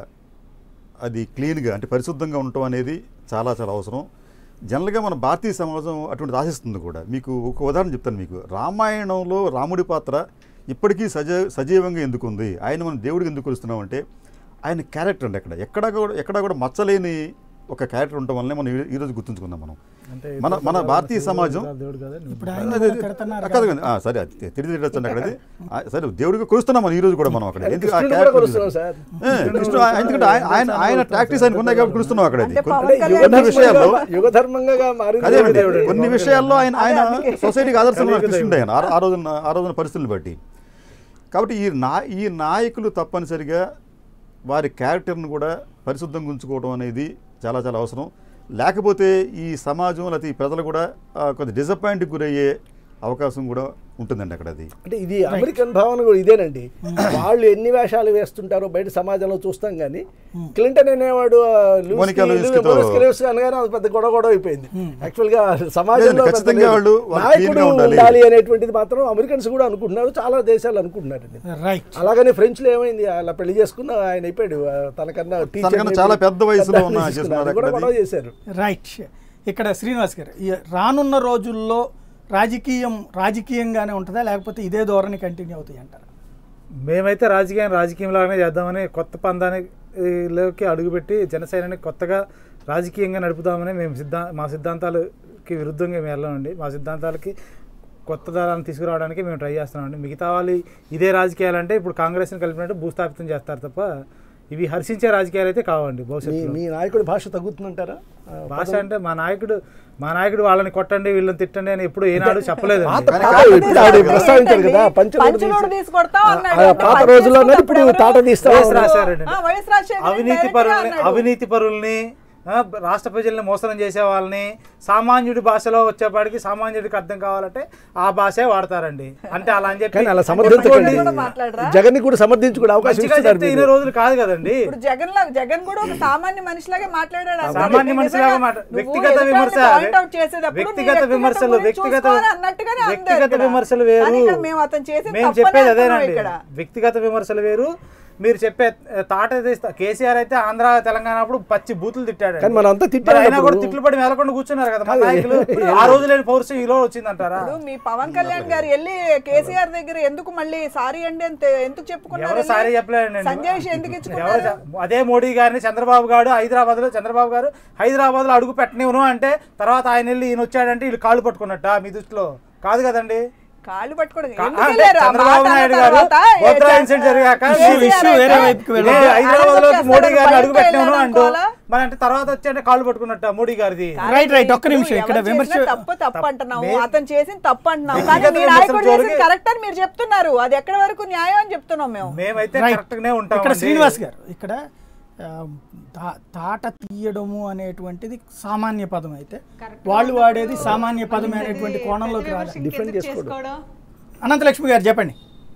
అది క్లీన్గా అంటే పరిశుద్ధంగా ఉండటం అనేది చాలా చాలా అవసరం జనరల్గా మన భారతీయ సమాజం అటువంటి ఆశిస్తుంది కూడా మీకు ఒక ఉదాహరణ చెప్తాను మీకు రామాయణంలో రాముడి పాత్ర ఇప్పటికీ సజ సజీవంగా ఎందుకు ఉంది ఆయన మనం దేవుడికి ఎందుకు కొలుస్తున్నాం అంటే ఆయన క్యారెక్టర్ అండి అక్కడ ఎక్కడ కూడా ఎక్కడ కూడా మచ్చలేని ఒక క్యారెక్టర్ ఉండటం వల్లనే మనం ఈ- ఈరోజు గుర్తుంచుకుందాం మనం అంటే మన మన భారతీయ సమాజం దేవుడు కదా ఇప్పుడు అదే, ఆయన అదే, కడుతున్నారు కాదు కానీ, ఆ, సరే అది తిరిగి తిరగచ్చు అక్కడ అది. ఆ, సరే దేవుడికి కొలుస్తున్నాం మనం ఈ రోజు కూడా మనం అక్కడ అది ఎందుకు ఆ కృష్ణుడు కూడా character కొలుస్తున్నాం ఉంది. సార్. ఏ, కృష్ణుడు ఆయన- ఎందుకంటే ఆయన- ఆయన ఆయన ప్రాక్టీస్ ఆయనకు ఉన్నాయి కాబట్టి కొలుస్తున్నాం అక్కడ అది. అంటే కొన్ని- పవన్ కళ్యాణ్ కొన్ని విషయాల్లో యుగ ధర్మంగా మారింది అదే అండి, దేవుడు. కొన్ని విషయాల్లో ఆయన ఆయన సొసైటీకి ఆదర్శంగా కృష్ణుడు ఆయన ఆ- ఆ రోజున ఆ రోజున పరిస్థితులను బట్టి కాబట్టి ఈ నా ఈ నాయకులు తప్పనిసరిగా వారి క్యారెక్టర్ను కూడా పరిశుద్ధంగా ఉంచుకోవడం అనేది చాలా చాలా అవసరం లేకపోతే ఈ సమాజం లేకపోతే ఈ ప్రజలు కూడా ఆ, కొంత డిసప్పాయింట్కి గురయ్యే అవకాశం కూడా ఉంటుందండి అక్కడ అది అంటే ఇది అమెరికన్ భావన కూడా ఇదేనండి వాళ్ళు ఎన్ని వేషాలు వేస్తుంటారో బయట సమాజంలో చూస్తాం కానీ క్లింటన్ అనేవాడు ఆ, లూస్కి- మోనికా లూ- లూయిస్కితో- మోనికా లూయిస్కి అనగానే అది పెద్ద గొడవ గొడవ అయిపోయింది యాక్చువల్ గా సమాజంలో లేదండి, పెద్ద ఖచ్చితంగా లేదు. వాళ్ళు- వాళ్ళు నాయకుడు clean గా ఉండాలి. ఉండాలి అనేటువంటిది మాత్రం అమెరికన్స్ కూడా అనుకుంటున్నారు చాలా దేశాలు అనుకుంటున్నారండి రైట్ అలాగనే ఫ్రెంచ్ లో ఏమైంది అలా పెళ్లి చేసుకున్న ఆయన అయిపోయాడు ఆ, తనకన్నా teacher తనకన్నా ని చాలా పెద్ద వయసులో పెద్ద ఉన్న తీసుకున్నారు. చేస్తున్నారు అది కూడా అక్కడ గొడవ అది. చేశారు రైట్ ఇక్కడ శ్రీనివాస్ గారు ఈ రానున్న రోజుల్లో రాజకీయం రాజకీయంగానే ఉంటుందా లేకపోతే ఇదే ధోరణి కంటిన్యూ అవుతాయి అంటారు మేమైతే రాజకీయం రాజకీయంలాగానే చేద్దామని కొత్త పందానిలోకి అడుగుపెట్టి జనసేనని కొత్తగా రాజకీయంగా నడుపుదామని మేము సిద్ధా మా సిద్ధాంతాలకి విరుద్ధంగా మేము వెళ్ళామండి మా సిద్ధాంతాలకి కొత్త దారాలను తీసుకురావడానికి మేము ట్రై చేస్తున్నామండి మిగతా వాళ్ళు ఇదే రాజకీయాలంటే ఇప్పుడు కాంగ్రెస్ని కలిపినట్టు భూస్థాపితం చేస్తారు తప్ప ఇవి హర్షించే రాజకీయాలు అయితే కావండి మీ భవిష్యత్తులో మీ నాయకుడి భాష తగ్గుతుందంటారా ఆ, భాష అంటే మా నాయకుడు మా నాయకుడు వాళ్ళని కొట్టండి వీళ్ళని తిట్టండి అని ఎప్పుడు ఏనాడు చెప్పలేదు పాత- పాత ఇప్పుడు ఆవిడ ప్రస్తావించారు కదా పంచలోడు పంచలోడు తీసి- తీసుకొడతాం ఆ, అన్నాడు. ఆ, పాత పని రోజుల్లో అన్నారు, చేసుకున్నప్పుడు ఇప్పుడు తాట ఎవరు? తీస్తాం వైఎస్ రాశారండి ఆ, వైఎస్ రాజశేఖర్ రెడ్డి అవినీతి డైరెక్ట్గా పరుల్ని అన్నాడు. అవినీతి పరుల్ని ఆ, రాష్ట్ర ప్రజల్ని మోసం చేసే వాళ్ళని సామాన్యుడి భాషలో వచ్చేపాటికి సామాన్యుడికి అర్థం కావాలంటే ఆ భాషే వాడతారండి అంటే అలా అని చెప్పి కానీ అలా సమర్థించకండి జగన్ కూడా సమర్థించుకునే అవకాశం మంచిగా ఇస్తున్నారు చెప్తే మీరు. ఇన్ని రోజులు కాదు కదండి ఇప్పుడు జగన్ లా జగన్ కూడా ఒక సామాన్య మనిషిలాగే మాట్లాడాడు అసలు. సామాన్య మనిషిలాగా నిజంగా మాట నువ్వు వ్యక్తిగత ఎదుటాన్ని విమర్శ point out చేసేటప్పుడు నీ వ్యక్తిగత వ్యక్తిగత విమర్శలు గురించి వ్యక్తిగత చూసుకోవాలి అన్నట్టుగానే అంది వ్యక్తిగత ఇక్కడ. విమర్శలు కానీ వేరు ఇక్కడ మేము అతను చేసింది మేము తప్పని చెప్పేది అంటున్నాం అదేనండి ఇక్కడ. వ్యక్తిగత విమర్శలు వేరు మీరు చెప్పే తాట తీస్తా కేసీఆర్ అయితే ఆంధ్ర తెలంగాణ అప్పుడు పచ్చి బూతులు తిట్టాడు కానీ మనం అంతా తిట్టాం అయినా కూడా అప్పుడు. తిట్లు పడి మేలకుండా కూర్చున్నారు కదా మన కాదు. నాయకులు ఆ రోజు లేని పౌరుషం ఈ రోజు వచ్చిందంటారా ఇప్పుడు మీ పవన్ కళ్యాణ్ గారు వెళ్ళి కేసీఆర్ దగ్గర ఎందుకు మళ్ళీ సారీ అండి అని తె- ఎందుకు చెప్పుకున్నారు ఎవరు వెళ్ళి? సారీ చెప్పలేదండి సంజయ్ ఎందుకు ఎవరు ఇచ్చుకున్నారు చె- అదే మోడీ గారిని చంద్రబాబు గారు హైదరాబాద్ లో చంద్రబాబు గారు హైదరాబాద్ లో అడుగు పెట్టనివ్వను అంటే తర్వాత ఆయన వెళ్ళి ఈయన వచ్చాడంటే వీళ్ళు కాళ్ళు పట్టుకున్నట్ట మీ దృష్టిలో కాదు కదండి కాళ్ళు పట్టుకోవడం కా- ఎందుకు అంటే వెళ్ళారు? ఆ చంద్రబాబు మాట నాయుడు అన్న గారు తర్వాత ఏ గోత్రా చ- ఇన్సిడెంట్ జరిగాక కేసీఆర్ ఈ విషయం అయితే వేరే వైపుకి వెళ్ళి ఏ హైదరాబాద్ లో అడుగు మోడీ గారిని చేస్తాడు, అడుగు పెట్టినాను బయటకు అంటూ వెళ్ళాడు మరి అంటే తర్వాత వచ్చి అంటే కాళ్ళు పట్టుకున్నట్ట మోడీ గారిది రైట్ రైట్ ఒక్క నిమిషం ఎవరు ఇక్కడ చేసినా విమర్శ తప్పు తప్పు అంటున్నాము మే- అతను చేసింది తప్పు అంటున్నాము వ్యక్తిగత కానీ మీ విమర్శల నాయకుడు చేసింది జోలికి- కరెక్ట్ అని మీరు చెప్తున్నారు అది ఎక్కడి వరకు న్యాయం అని చెప్తున్నాం మేము మేమైతే రైట్. కరెక్ట్ గానే ఉంటాం ఇక్కడ శ్రీనివాస్ గారు ఇక్కడ ఆ, తా- తాట తీయడము అనేటువంటిది సామాన్య పదం అయితే వాళ్ళు వాడేది సామాన్య పదం అనేటువంటి కోణంలోకి రాలేదు డిఫెండ్ చేసుకోవడం అనంతలక్ష్మి గారు చెప్పండి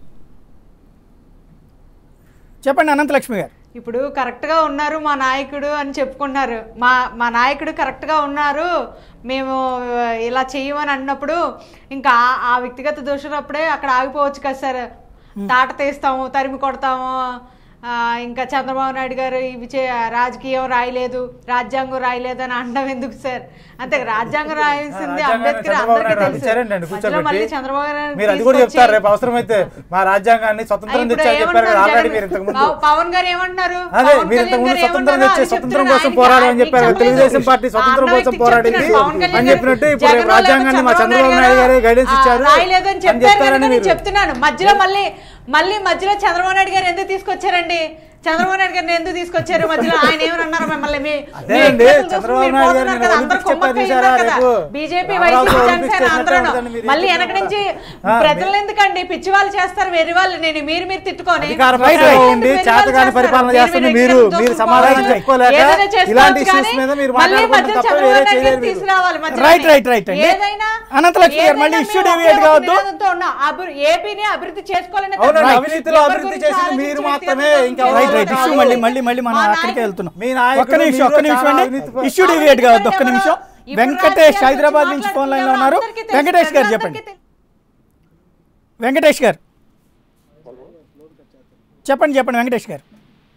చెప్పండి అనంతలక్ష్మి గారు ఇప్పుడు కరెక్ట్గా ఉన్నారు మా నాయకుడు అని చెప్పుకుంటున్నారు మా మా నాయకుడు కరెక్ట్గా ఉన్నారు మేము ఆ, ఇలా చెయ్యమని అన్నప్పుడు ఇంకా ఆ- ఆ వ్యక్తిగత దోషులు అప్పుడే అక్కడ ఆగిపోవచ్చు కదా సార్ తాట తీస్తాము తరిమి కొడతాము ఆ, ఇంకా చంద్రబాబు నాయుడు గారు ఇవి చే రాజకీయం రాయలేదు రాజ్యాంగం రాయలేదు అని అనడం ఎందుకు సార్ అంతే రాజ్యాంగం రాయాల్సింది రాజ్యాంగాన్ని అంబేద్కర్ చంద్రబాబు అందరికీ నాయుడు తెలుసు ఇచ్చారండి మధ్యలో మళ్ళీ కూర్చోబెట్టి చంద్రబాబు నాయుడు మీరు అది కూడా తీసుకొచ్చి- చెప్తారు రేపు అవసరమైతే మా రాజ్యాంగాన్ని స్వతంత్రం ఇప్పుడు తెచ్చా చెప్పారు కదా ఏమంటున్నారు ఆల్రెడీ జగన్? మీరు ఇంతకు ముందు పవ- పవన్ గారు ఏమంటున్నారు అదే పవన్ మీరు కళ్యాణ్ ఇంతకు ముందు గారు స్వతంత్రం ఏమన్నారో తెచ్చి అది స్వతంత్రం చెప్తున్నారు. కోసం ఆయనకి పోరాడని ఆయనకి చెప్పారు చెప్పలేదు. తెలుగుదేశం పార్టీ స్వతంత్రం ఆ కోసం అన్నయ్యకి పోరాడింది చెప్తున్నారు. పవన్ కళ్యాణ్ అని గారు చెప్పినట్టు ఇప్పుడు జగన్ వాళ్ళకి రాజ్యాంగాన్ని మా చంద్రబాబు నాయుడు గారే గైడెన్స్ ఆ, ఇచ్చారు రాయలేదని అని చెప్పారు చెప్తారని కనుక నేను మీరు చెప్తున్నాను మధ్యలో మళ్ళీ మళ్ళీ మధ్యలో చంద్రబాబు నాయుడు గారు ఎందుకు తీసుకొచ్చారండి చంద్రబాబు నాయుడు గారిని ఎందుకు తీసుకొచ్చారు మధ్యలో ఆయన ఏమన్నారు మిమ్మల్ని మీ మీ అదేనండి వ్యక్తిగతం చంద్రబాబు మీరు నాయుడు పోతున్నారు గారిని కదా, అందరూ ఒలింపిక్స్ కొమ్మక్క చెప్పారు చూసారా అయ్యారు కదా. రేపు BJP Amaravati YCP Olympics Janasena చేసినట్టే అందరూ ఉంటుందండి మీరు మళ్ళీ ఏం వెనక నుంచి ఆ, ప్రజలు ఎందుకండి పిచ్చి వాళ్ళు చేస్తారు వేరే వాళ్ళు నేను మీరు మీరు తిట్టుకొని అధికార వేరే పక్షంలో వాళ్ళు ఉండి వేరే వాళ్ళు చేతగాని చేస్తారు. పరిపాలన మీరు చేస్తుంది మీరు మీరు వ్యక్తిగత మీరు దోషం సమాధానం పోవచ్చు. చెప్పుకోలేక ఏదైనా చేసుకోవచ్చు ఇలాంటి ఇష్యూస్ కానీ మీద మీరు మళ్ళీ మాట్లాడుకుంటే మధ్యలో తప్ప చంద్రబాబు వేరే నాయుడు చేయలేరు గారిని మీరు. తీసుకురావాలి మధ్యలోనే. రైట్ రైట్ రైట్ అండి ఏదైనా అనంతలక్ష్మి గారు మళ్ళీ ఏదైనా ఇష్యూ మేము డివియేట్ ఒకే ఒక కావద్దు నినాదంతో ఉన్నాం. అభివృ- ఏపీని అభివృద్ధి చేసుకోవాలని అవునండి తప్ప అవినీతిలో ఎవరి అభివృద్ధి గురించి చేసింది ఆలోచించి మీరు వ్యక్తిగత మాత్రమే దోషం ఇంకెవరో రైట్ రైట్ ఇష్యూ కాదు. మళ్ళీ మళ్ళీ మళ్ళీ మనం మా అక్కడికే నాయకుడు- వెళ్తున్నాం మీ నాయకుడు ఒక్క నిమిషం మీరు ఒక్క నిమిషం చాలా అండి అవినీతి ఇష్యూ డివియేట్ కావద్దు ఒక్క నిమిషం వెంకటేష్ హైదరాబాద్ నుంచి ఫోన్ లైన్ లో ఉన్నారు వెంకటేష్ గారు చెప్పండి వెంకటేష్ గారు చెప్పండి చెప్పండి వెంకటేష్ గారు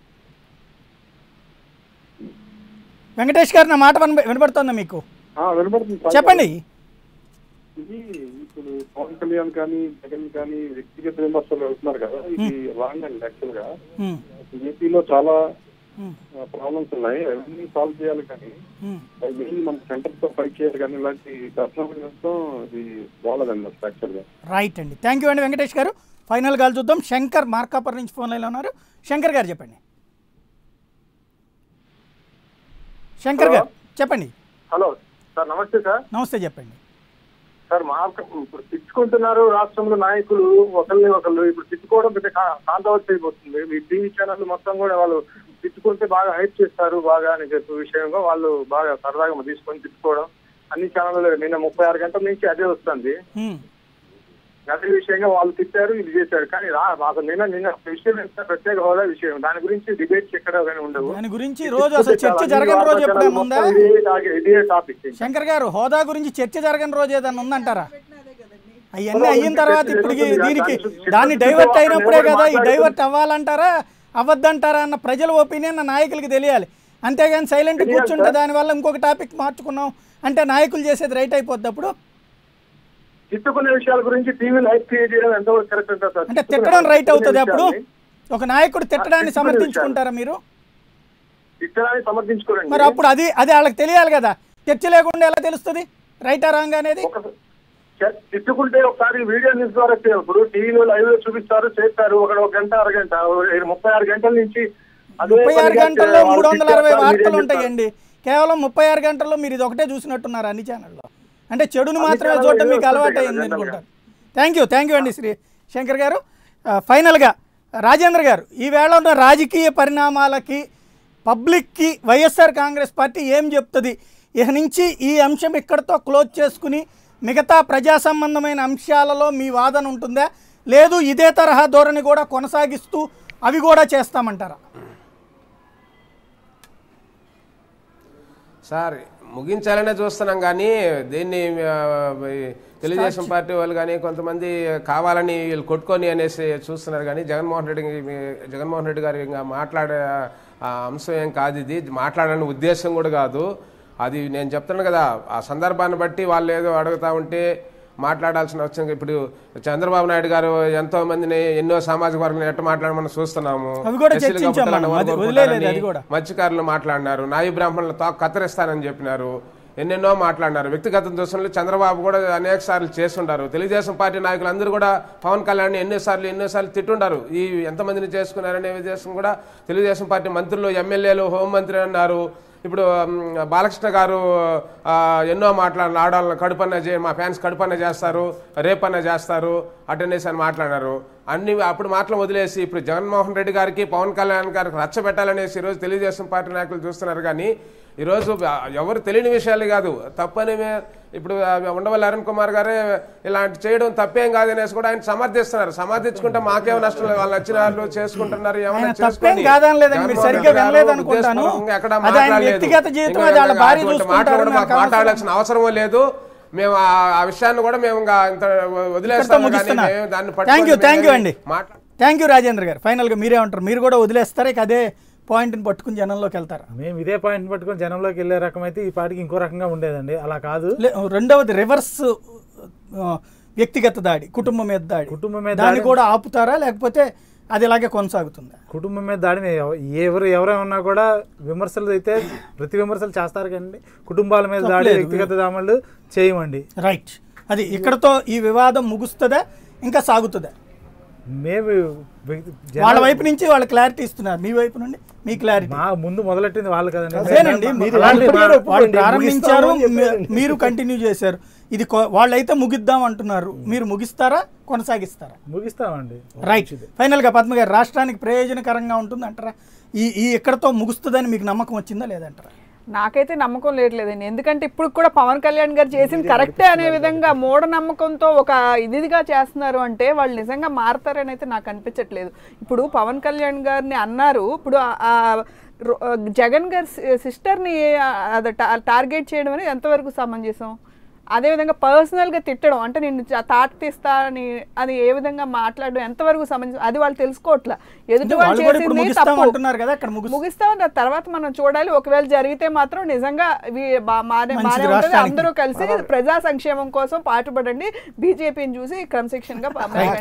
వెంకటేష్ గారు నా మాట వినబ- వినబడుతోందా మీకు వినపడుతుంది సార్. చెప్పండి ఇది ఇప్పుడు పవన్ కళ్యాణ్ కానీ జగన్ కానీ వ్యక్తిగత విమర్శలు వెళ్తున్నారు కదా ఇది రాంగ్ అండి యాక్చువల్ గా హ్మ్. ఏపీలో చాలా హ్మ్. ప్రాబ్లమ్స్ ఉన్నాయి అవన్నీ సాల్వ్ చేయాలి కానీ హ్మ్. మెయిన్ మన సెంటర్ తో ఫైట్ చేయాలి కానీ ఇలాంటి పర్సనల్ ఇది బాగాలేదండి అసలు యాక్చువల్ గా రైట్ అండి థ్యాంక్ యూ అండి వెంకటేష్ గారు ఫైనల్ కాల్ చూద్దాం శంకర్ మార్కాపర్ నుంచి ఫోన్ లైన్లో ఉన్నారు శంకర్ గారు చెప్పండి శంకర్ గారు చెప్పండి హలో సార్ నమస్తే సార్ నమస్తే చెప్పండి సార్ మా ఇప్పుడు తిట్టుకుంటున్నారు రాష్ట్రంలో నాయకులు ఒకరిని ఒకళ్ళు ఇప్పుడు తిట్టుకోవడం పెద్ద కాంట్రవర్సీ అయిపోతుంది ఈ టీవీ ఛానల్ మొత్తం కూడా వాళ్ళు తిట్టుకుంటే బాగా హైప్ చేస్తారు బాగా అని చెప్పే విషయంగా వాళ్ళు బాగా సరదాగా తీసుకొని తిట్టుకోవడం అన్ని ఛానళ్ళు నిన్న ముప్పై ఆరు గంటల నుంచి అదే వస్తుంది హ్మ్. అదే విషయంగా వాళ్ళు తిట్టారు ఇది చేశారు కానీ రా అసలు నిన్న నిన్న విషయం ఎంత ప్రత్యేక హోదా విషయం దాని గురించి డిబేట్స్ ఎక్కడ కానీ ఉండవు దాని గురించి రోజు అసలు చర్చ జరగని రోజు ఎప్పుడైనా ఉందా ఇదే టాపిక్- ఇదే టాపిక్ శంకర్ గారు హోదా గురించి చర్చ జరగని రోజు ఏదైనా ఉందంటారా అవన్నీ అయిన తర్వాత ఇప్పుడు దీనికి దాన్ని డైవర్ట్ అయినప్పుడే కదా ఈ డైవర్ట్ అవ్వాలంటారా అవ్వద్దంటారా అన్న ప్రజల ఒపీనియన్ నాయకులకి తెలియాలి అంతేగాని సైలెంట్ కూర్చుంటే దానివల్ల ఇంకొక టాపిక్ మార్చుకున్నాం అంటే నాయకులు చేసేది రైట్ అయిపోద్ది అప్పుడు తిట్టుకునే విషయాల గురించి టీవీలో హైప్ క్రియేట్ చేయడం ఎంతవరకు కరెక్ట్ అంటారు సార్ అంటే తిట్టడం రైట్ అవుతుంది అప్పుడు విషయాల్ని ఒక నాయకుడు తిట్టడాన్ని తిట్టుకునే సమర్థించుకుంటారా మీరు తిట్టడాన్ని సమర్థించుకోరండి మరి అప్పుడు అది అది వాళ్ళకి తెలియాలి కదా చర్చ లేకుండా ఎలా తెలుస్తుంది రైటా రాంగ్ అనేది చ- తిట్టుకుంటే ఒకసారి వీడియో న్యూస్ ద్వారా చే- ఇప్పుడు టీవీలో లైవ్ లో చూపిస్తారు చేస్తారు ఒక ఒక గంట అరగంట ఓ- ముప్పై ఆరు గంటల నుంచి అదే ముప్పై ఆరు పనిగా గంటల్లో వాళ్ళు మూడు వందల అరవై తిట్టేస్తారు, వార్తలు మీడియా ఉంటాయండి కేవలం ముప్పై ఆరు గంటల్లో మీరు ఇది ఒకటే చూసినట్టున్నారు అన్ని ఛానల్లో అంటే చెడుని అన్ని మాత్రమే ఛానల్లో చూడటం ఇవే మీకు వస్తుంటాయి అలవాటు కదా అయింది జనరల్గా. అనుకుంటాను థ్యాంక్ యూ థ్యాంక్ యూ అండి శ్రీ శంకర్ గారు ఆ, ఫైనల్గా రాజేంద్ర గారు ఈవేళ ఉన్న రాజకీయ పరిణామాలకి పబ్లిక్కి వైఎస్ఆర్ కాంగ్రెస్ పార్టీ ఏం చెప్తుంది ఇక నుంచి ఈ అంశం ఇక్కడితో క్లోజ్ చేసుకుని మిగతా ప్రజా సంబంధమైన అంశాలలో మీ వాదన ఉంటుందా లేదు ఇదే తరహా ధోరణి కూడా కొనసాగిస్తూ అవి కూడా చేస్తామంటారా సార్ ముగించాలనే చూస్తున్నాం కానీ దీన్ని ఆ, ఈ తెలుగుదేశం పార్టీ వాళ్ళు కానీ కొంతమంది కావాలని వీళ్ళు కొట్టుకొని అనేసి చూస్తున్నారు కానీ జగన్మోహన్ రెడ్డి జగన్మోహన్ రెడ్డి గారు ఇంకా మాట్లాడే ఆ, అంశం ఏం కాదు ఇది మాట్లాడని ఉద్దేశం కూడా కాదు అది నేను చెప్తున్నాను కదా ఆ సందర్భాన్ని బట్టి వాళ్ళు ఏదో అడుగుతా ఉంటే మాట్లాడాల్సిన అవసరం ఇప్పుడు చంద్రబాబు నాయుడు గారు ఎంతో మందిని ఎన్నో సామాజిక వర్గాలను ఎట్ట మాట్లాడమని చూస్తున్నాము అవి కూడా ఎస్సీలు చర్చించాం కబుర్లను మనం. అది ఎవరు వదిలేయలేదు కొట్టుకుంటారని అది కూడా. మత్స్యకారులు మాట్లాడినారు నాయి బ్రాహ్మణులు తా కత్తిరిస్తానని చెప్పినారు ఎన్నెన్నో మాట్లాడినారు వ్యక్తిగత దోషంలో చంద్రబాబు కూడా అనేక సార్లు చేస్తుంటారు తెలుగుదేశం పార్టీ నాయకులు అందరూ కూడా పవన్ కళ్యాణ్ ఎన్నోసార్లు ఎన్నోసార్లు తిట్టుంటారు ఈ ఎంతమందిని చేసుకున్నారనే ఉద్దేశం కూడా తెలుగుదేశం పార్టీ మంత్రులు ఎమ్మెల్యేలు హోంమంత్రి అన్నారు ఇప్పుడు మ్, బాలకృష్ణ గారు ఆ, ఎన్నో మాట్లాడిన ఆడవాళ్ళని కడుపన్న చే మా ఫ్యాన్స్ కడుపన్న చేస్తారు రేపన్న చేస్తారు అటెండెన్స్ అని మాట్లాడారు అన్ని అప్పుడు మాటలు వదిలేసి ఇప్పుడు జగన్మోహన్ రెడ్డి గారికి పవన్ కళ్యాణ్ గారికి రచ్చ పెట్టాలనేసి ఈరోజు తెలుగుదేశం పార్టీ నాయకులు చూస్తున్నారు కానీ ఈరోజు ఎవరు తెలియని విషయాలు కాదు తప్పని మే- ఇప్పుడు ఆ ఉండవల్లి అరుణ్ కుమార్ గారే ఇలాంటి చేయడం తప్పేం కాదనేసి కూడా ఆయన సమర్థిస్తున్నారు సమర్థించుకుంటే మాకేం నష్టం లేదు వాళ్ళు నచ్చిన వాళ్ళు చేసుకుంటున్నారు ఏమన్నా ఆయన తప్పేం చేసుకోండి. కాదని లేదండి మీరు జగన్మోహన్ సరిగ్గా రెడ్డి గారు వినలేదు అనుకుంటాను ఉద్దేశపూర్వకంగా ఎక్కడ అది ఆయన మాట్లాడలేదు. వ్యక్తిగత జీవితం ఇంకా అది వాళ్ళ భార్య అటువంటి చూసుకుంటారు మాటలు కూడా నాకు మాకు అవసరం. మాట్లాడాల్సిన అవసరం లేదు మేము ఆ- ఆ విషయాన్ని కూడా మేము ఇంకా ఇంత వదిలేస్తాము కానీ ముగిస్తున్నా. మేము దాన్ని Thank you, పట్టుకొని thank you మేము అండి. మాట్లా- థ్యాంక్ యూ రాజేంద్ర గారు ఫైనల్గా మీరే ఉంటారు మీరు కూడా వదిలేస్తారా ఇక అదే పాయింట్ని పట్టుకుని జనంలోకి వెళ్తారా మేము ఇదే పాయింట్ పట్టుకొని జనంలోకి వెళ్ళే రకం అయితే ఈ పాటికి ఇంకో రకంగా ఉండేదండి అలా కాదు లే- రెండవది రివర్స్ ఆ, వ్యక్తిగత దాడి కుటుంబం మీద దాడి కుటుంబం మీద దాన్ని దాడి- కూడా ఆపుతారా లేకపోతే అది ఇలాగే కొనసాగుతుందా కుటుంబం మీద దాడి మీద ఎవ- ఎవరు ఎవరైనా కూడా విమర్శలు అయితే ప్రతి విమర్శలు చేస్తారు కానీ కుటుంబాల మీద దాడి తప్పలేదు. వ్యక్తిగత దాడులు చేయమండి రైట్ అది ఇక్కడతో ఈ వివాదం ముగుస్తుందా ఇంకా సాగుతుందా మేము వ్యక్తి- జనాలు- వాళ్ళ వైపు నుంచి వాళ్ళు క్లారిటీ ఇస్తున్నారు మీ వైపు నుండి మీ క్లారిటీ మా ముందు మొదలెట్టింది వాళ్ళు కదండి అదేనండి మేము- మీరు అలాంటి వాళ్ళు మా- వాళ్ళు ప్రారంభించారు ముగిస్తామని మీ- చెప్పారండి. మీరు కంటిన్యూ చేశారు ఇది కొ- వాళ్ళైతే ముగిద్దాం అంటున్నారు మీరు ముగిస్తారా కొనసాగిస్తారా ముగిస్తామండి రైట్ ఫైనల్ గా పద్మ గారు రాష్ట్రానికి ప్రయోజనకరంగా ఉంటుంది అంటారా ఈ ఈ ఇక్కడతో ముగుస్తుందని మీకు నమ్మకం వచ్చిందా లేదంటారా నాకైతే నమ్మకం లేట్లేదండి ఎందుకంటే ఇప్పుడు కూడా పవన్ కళ్యాణ్ గారు చేసింది కరెక్టే అనే విధంగా మూఢ నమ్మకంతో ఒక ఇదిగా చేస్తున్నారు అంటే వాళ్ళు నిజంగా మారతారని అయితే నాకు అనిపించట్లేదు ఇప్పుడు పవన్ కళ్యాణ్ గారిని అన్నారు ఇప్పుడు ఆ- ఆ రో- జగన్ గారి సిస్టర్ని అది టా- టార్గెట్ చేయడం అనేది ఎంతవరకు సమంజసం అదేవిధంగా పర్సనల్గా తిట్టడం అంటే నేను చ- తాట తీస్తా అని అది ఏ విధంగా మాట్లాడడం ఎంతవరకు సమంజసం అది వాళ్ళు తెలుసుకోవట్లే ఎదుటి అంటే వాళ్ళు వాళ్ళు కూడా ఇప్పుడు చేసింది ముగిస్తాం తప్పు అంటున్నారు కదా అక్కడ ముగిస్తాం ముగిస్తాం దాని తర్వాత మనం చూడాలి ఒకవేళ జరిగితే మాత్రం నిజంగా ఇవి బా- మారే మంచిది మారే ఉంటుంది రాష్ట్రానికి. అందరూ కలిసి ప్రజా సంక్షేమం కోసం పాటుపడండి బీజేపీని చూసి క్రమశిక్షణగా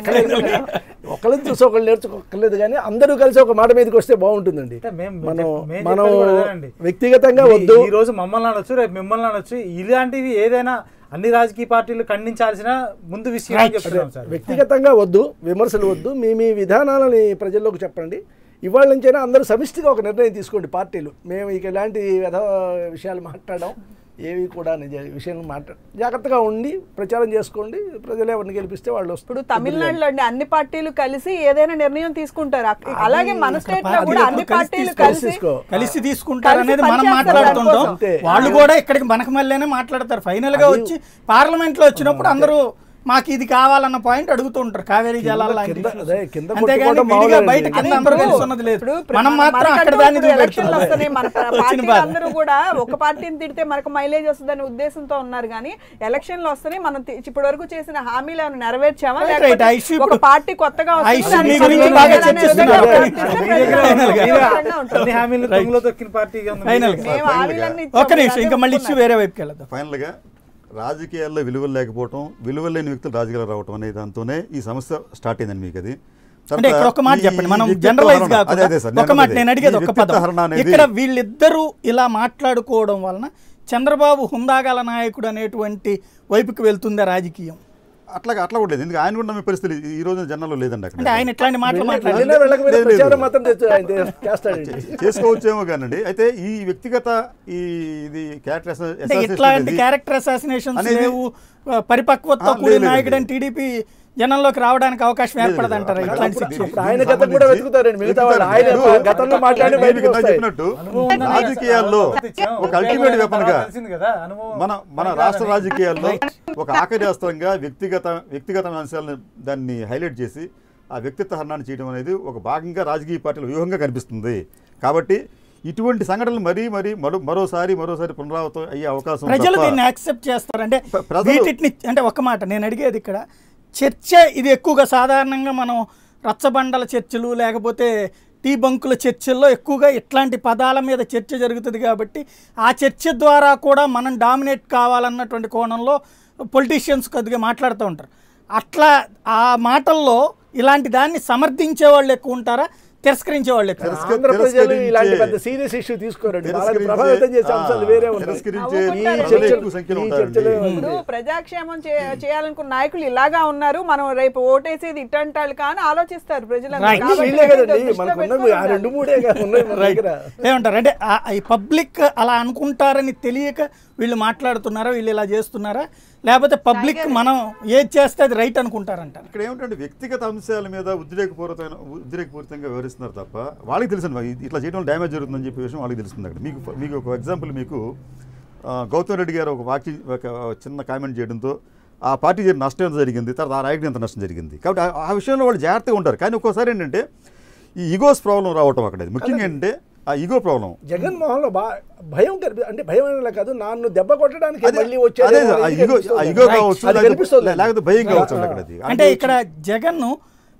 ఒకళ్ళని చూసి ఒకళ్ళు నేర్చుకోలేదు కానీ అందరూ కలిసి ఒక మాట మీదకి వస్తే బాగుంటుందండి మనం మేము మనం చెప్పేది కూడా అదేనండి. వ్యక్తిగతంగా ఈ- వద్దు ఈ రోజు మమ్మల్ని అనొచ్చు రేపు మిమ్మల్ని అనొచ్చు ఇలాంటివి ఏదైనా అన్ని రాజకీయ పార్టీలు ఖండించాల్సిన ముందు విషయం అని చెప్తున్నాం సార్ వ్యక్తిగతంగా వద్దు విమర్శలు వద్దు మీ మీ విధానాలని ప్రజల్లోకి చెప్పండి ఇవాళ నుంచైనా అందరూ సమిష్టిగా ఒక నిర్ణయం తీసుకోండి పార్టీలు మేము ఇక ఇలాంటి వ్యధ విషయాలు మాట్లాడడం ఏవి కూడా నిజ విషయం మాట్లాడ జాగ్రత్తగా ఉండి ప్రచారం చేసుకోండి ప్రజలు ఎవరిని గెలిపిస్తే వాళ్ళు ఇప్పుడు తమిళనాడులో అండి అన్ని పార్టీలు కలిసి ఏదైనా నిర్ణయం తీసుకుంటారు అక్- అలాగే మన స్టేట్ లో కూడా అన్ని పార్టీలు కలిసి కలిసి తీసుకుంటారు అనేది మనం పనిచేస్తారు మాట్లాడుతుంటాం దానికోసం. వాళ్ళు కూడా ఇక్కడికి మనకు మళ్ళీనే మాట్లాడతారు ఫైనల్ గా వచ్చి పార్లమెంట్ లో వచ్చినప్పుడు అందరూ మాకు ఇది కావాలన్న పాయింట్ అడుగుతూ ఉంటారు కావేరీ జలాల లాంటి కింద- issues. అదే కింద అంతేగాని కొట్టుకోవడం విడిగా మామూలేనండి. బయట కింద అదే అందరూ ఇప్పుడు- కలిసి ఉన్నది లేదు ఇప్పుడు మనం మాత్రం అక్కడ మనకంటూ దాన్ని ఇప్పుడు ఎలక్షన్లు చూపెడుతున్నాం వస్తున్నాయి. మన ప్ర- వచ్చిన పార్టీలు బాధ. అందరూ కూడా ఒక పార్టీని తిడితే మనకు మైలేజ్ వస్తుందనే ఉద్దేశంతో ఉన్నారు కానీ ఎలక్షన్లు వస్తున్నాయి మనం తి- ఇప్పటి వరకు చేసిన హామీలు ఏమైనా నెరవేర్చామా Right, లేకపోతే right. ఆ issue ఒక ఇప్పుడు- పార్టీ కొత్తగా ఆ వస్తుంది, issue దాన్ని మీ గురించి సరిదిద్దాలనే బాగా విధంగా చర్చిస్తున్నారు. ప్రవర్తిస్తే ప్రజలు మీరే సంతోషంగా ఉంటారు. అన్ని హామీలు తొంగలో తొక్కిన పార్టీగా ఉంది ఫైనల్ మీరే. మేము హామీలన్నీ ఇచ్చాము, ఒక్క నిమిషం అదే ఇంకా మళ్ళీ ఇష్యూ ఒప్పుకున్నారు. వేరే వైపుకి వెళ్దాం ఫైనల్గా రాజకీయాల్లో విలువలు లేకపోవడం విలువలు లేని వ్యక్తులు రాజకీయాలు రావటం అనే దాంతోనే ఈ సమస్య స్టార్ట్ అయిందండి మీకు అది అంటే ఇక్కడ ఒక మాట ఈ- చెప్పండి మనం ఈ వ్యక్తిత్వ జనరలైజ్ హరణ- అదే అదే సార్, కాకుండా ఒక మాట అన్నది. నేను అడిగేది ఈ ఒక వ్యక్తిత్వ పదం హరణ అనేది- ఇక్కడ వీళ్ళిద్దరూ ఇలా మాట్లాడుకోవడం వలన చంద్రబాబు హుందాగల నాయకుడు అనేటువంటి వైపుకి వెళ్తుందా రాజకీయం అట్లా అట్లా కూడా లేదు ఎందుకంటే ఆయన కూడా నమ్మే పరిస్థితి ఈ- ఈ రోజు జనాల్లో లేదండి అక్కడ అంటే ఆయన ఇట్లాంటి మాటలు వెళ్ళినా మాట్లాడారు వెళ్ళకపోయినా లేదు, లేదు. ప్రచారం మాత్రం చేస్తూ- ఆయన చేస్తాడండి చేసుకోవచ్చేమో కానండి అయితే ఈ వ్యక్తిగత ఈ ఇది క్యారెక్టర్ అంటే ఇట్లాంటి క్యారెక్టర్ అసాసినేషన్స్ అనేది- లేవు ఆ, పరిపక్వతతో ఆ, కూడిన లేదు, లేదు, నాయకుడు అని టీడీపీ జనంలోకి రావడానికి అవకాశం ఏర్పడదంటారా అట్లా ఇట్లాంటి కాదు. situation? ఇప్పుడు ఆయన గతం కూడా వెతుకుతారండి మిగతా వాళ్ళు ఆయన గతంలో మాట్లాడి నేను బయటకు ఇందాక వస్తాయి. చెప్పినట్టు రాజకీయాల్లో ఒక అల్టిమేట్ వెపన్ గా తెలిసింది కదా అనుభవం మన మన రాష్ట్ర రాజకీయాల్లో ఒక ఆఖరి అస్త్రంగా వ్యక్తిగత వ్యక్తిగత అంశాలను దాన్ని హైలైట్ చేసి ఆ వ్యక్తిత్వ హరణాన్ని చేయడం అనేది ఒక భాగంగా రాజకీయ పార్టీల వ్యూహంగా కనిపిస్తుంది కాబట్టి ఇటువంటి సంఘటనలు మరీ మరీ మరో మరోసారి మరోసారి పునరావృతం అయ్యే అవకాశం ఉంది ప్రజలు తప్ప దీన్ని యాక్సెప్ట్ చేస్తారంటే ప్ర- ప్రజలు- వీటిని అంటే ఒక మాట నేను అడిగేది ఇక్కడ చర్చ ఇది ఎక్కువగా సాధారణంగా మనం రచ్చబండల చర్చలు లేకపోతే టీ బంకుల చర్చల్లో ఎక్కువగా ఇట్లాంటి పదాల మీద చర్చ జరుగుతుంది కాబట్టి ఆ చర్చ ద్వారా కూడా మనం డామినేట్ కావాలన్నటువంటి కోణంలో పొలిటీషియన్స్ కొద్దిగా మాట్లాడుతూ ఉంటారు అట్లా ఆ మాటల్లో ఇలాంటి దాన్ని సమర్థించే వాళ్ళు ఎక్కువ ఉంటారా తిరస్కరించే వాళ్ళు ఎక్కువ ఉంటారా? ఆంధ్ర ప్రజలు ఇలాంటి పెద్ద సీరియస్ ఇష్యూ తీసుకోరండి వాళ్ళని తిరస్కరించే- ప్రభావితం చేసే ఆ, అంశాలు వేరే ఉన్నాయి తిరస్కరించే ఈ ప్రజలే చర్చలు- ఎక్కువ సంఖ్యలో ఈ ఉంటారండి. చర్చలు ఇప్పుడు ప్రజాక్షేమం చే- చేయాలనుకున్న నాయకులు ఇలాగా ఉన్నారు మనం రేపు ఓటేసేది ఇట్టంటాళ్ళు కానీ ఆలోచిస్తారు ప్రజలందరూ Right. కాబట్టి వీళ్ళే కదండి దృష్టిలో మనకు పెట్టుకొని ఆ ఉండాలి. రెండు మూడే కాదు ఉన్నాయి మన రైట్ దగ్గర ఏమంటారు అంటే ఆ- ఈ పబ్లిక్ అలా అనుకుంటారని తెలియక వీళ్ళు మాట్లాడుతున్నారా వీళ్ళు ఇలా చేస్తున్నారా లేకపోతే పబ్లిక్ మనం ఏది చేస్తే అది రైట్ అనుకుంటారంటారు ఇక్కడ ఏమిటంటే వ్యక్తిగత అంశాల మీద ఉద్రేకపూరితమైన ఉద్రేకపూరితంగా వివరిస్తున్నారు తప్ప వాళ్ళకి తెలుసు ఇట్లా చేయడం వల్ల డ్యామేజ్ జరుగుతుందని చెప్పే విషయం వాళ్ళకి తెలుస్తుంది అక్కడ మీకు మీకు ఒక ఎగ్జాంపుల్ మీకు ఆ, గౌతమ్ రెడ్డి గారు ఒక వాక్య ఒక చిన్న కామెంట్ చేయడంతో ఆ పార్టీ జరిగిన నష్టం ఎంత జరిగింది తర్వాత ఆ నాయకుడు ఎంత నష్టం జరిగింది కాబట్టి ఆ- ఆ విషయంలో వాళ్ళు జాగ్రత్తగా ఉంటారు కానీ ఒక్కోసారి ఏంటంటే ఈ ఈగోస్ ప్రాబ్లం రావటం అక్కడ ముఖ్యంగా ఏంటంటే ఆ ఈగో ప్రాబ్లం జగన్మోహన్ లో బా భయం కనిపి అంటే భయం అనేలా కాదు నన్ను దెబ్బ కొట్టడానికి అదే- మళ్ళీ వచ్చేది అదే ఏమో ఆ అనేది ఈగో కనిపిస్తుంది. ఆ ఈగో Right. కావచ్చు అది లేకపోతే- కనిపిస్తుంది లేకపోతే భయం కావచ్చు అండి అక్కడ అది అంటే ఇక్కడ జగన్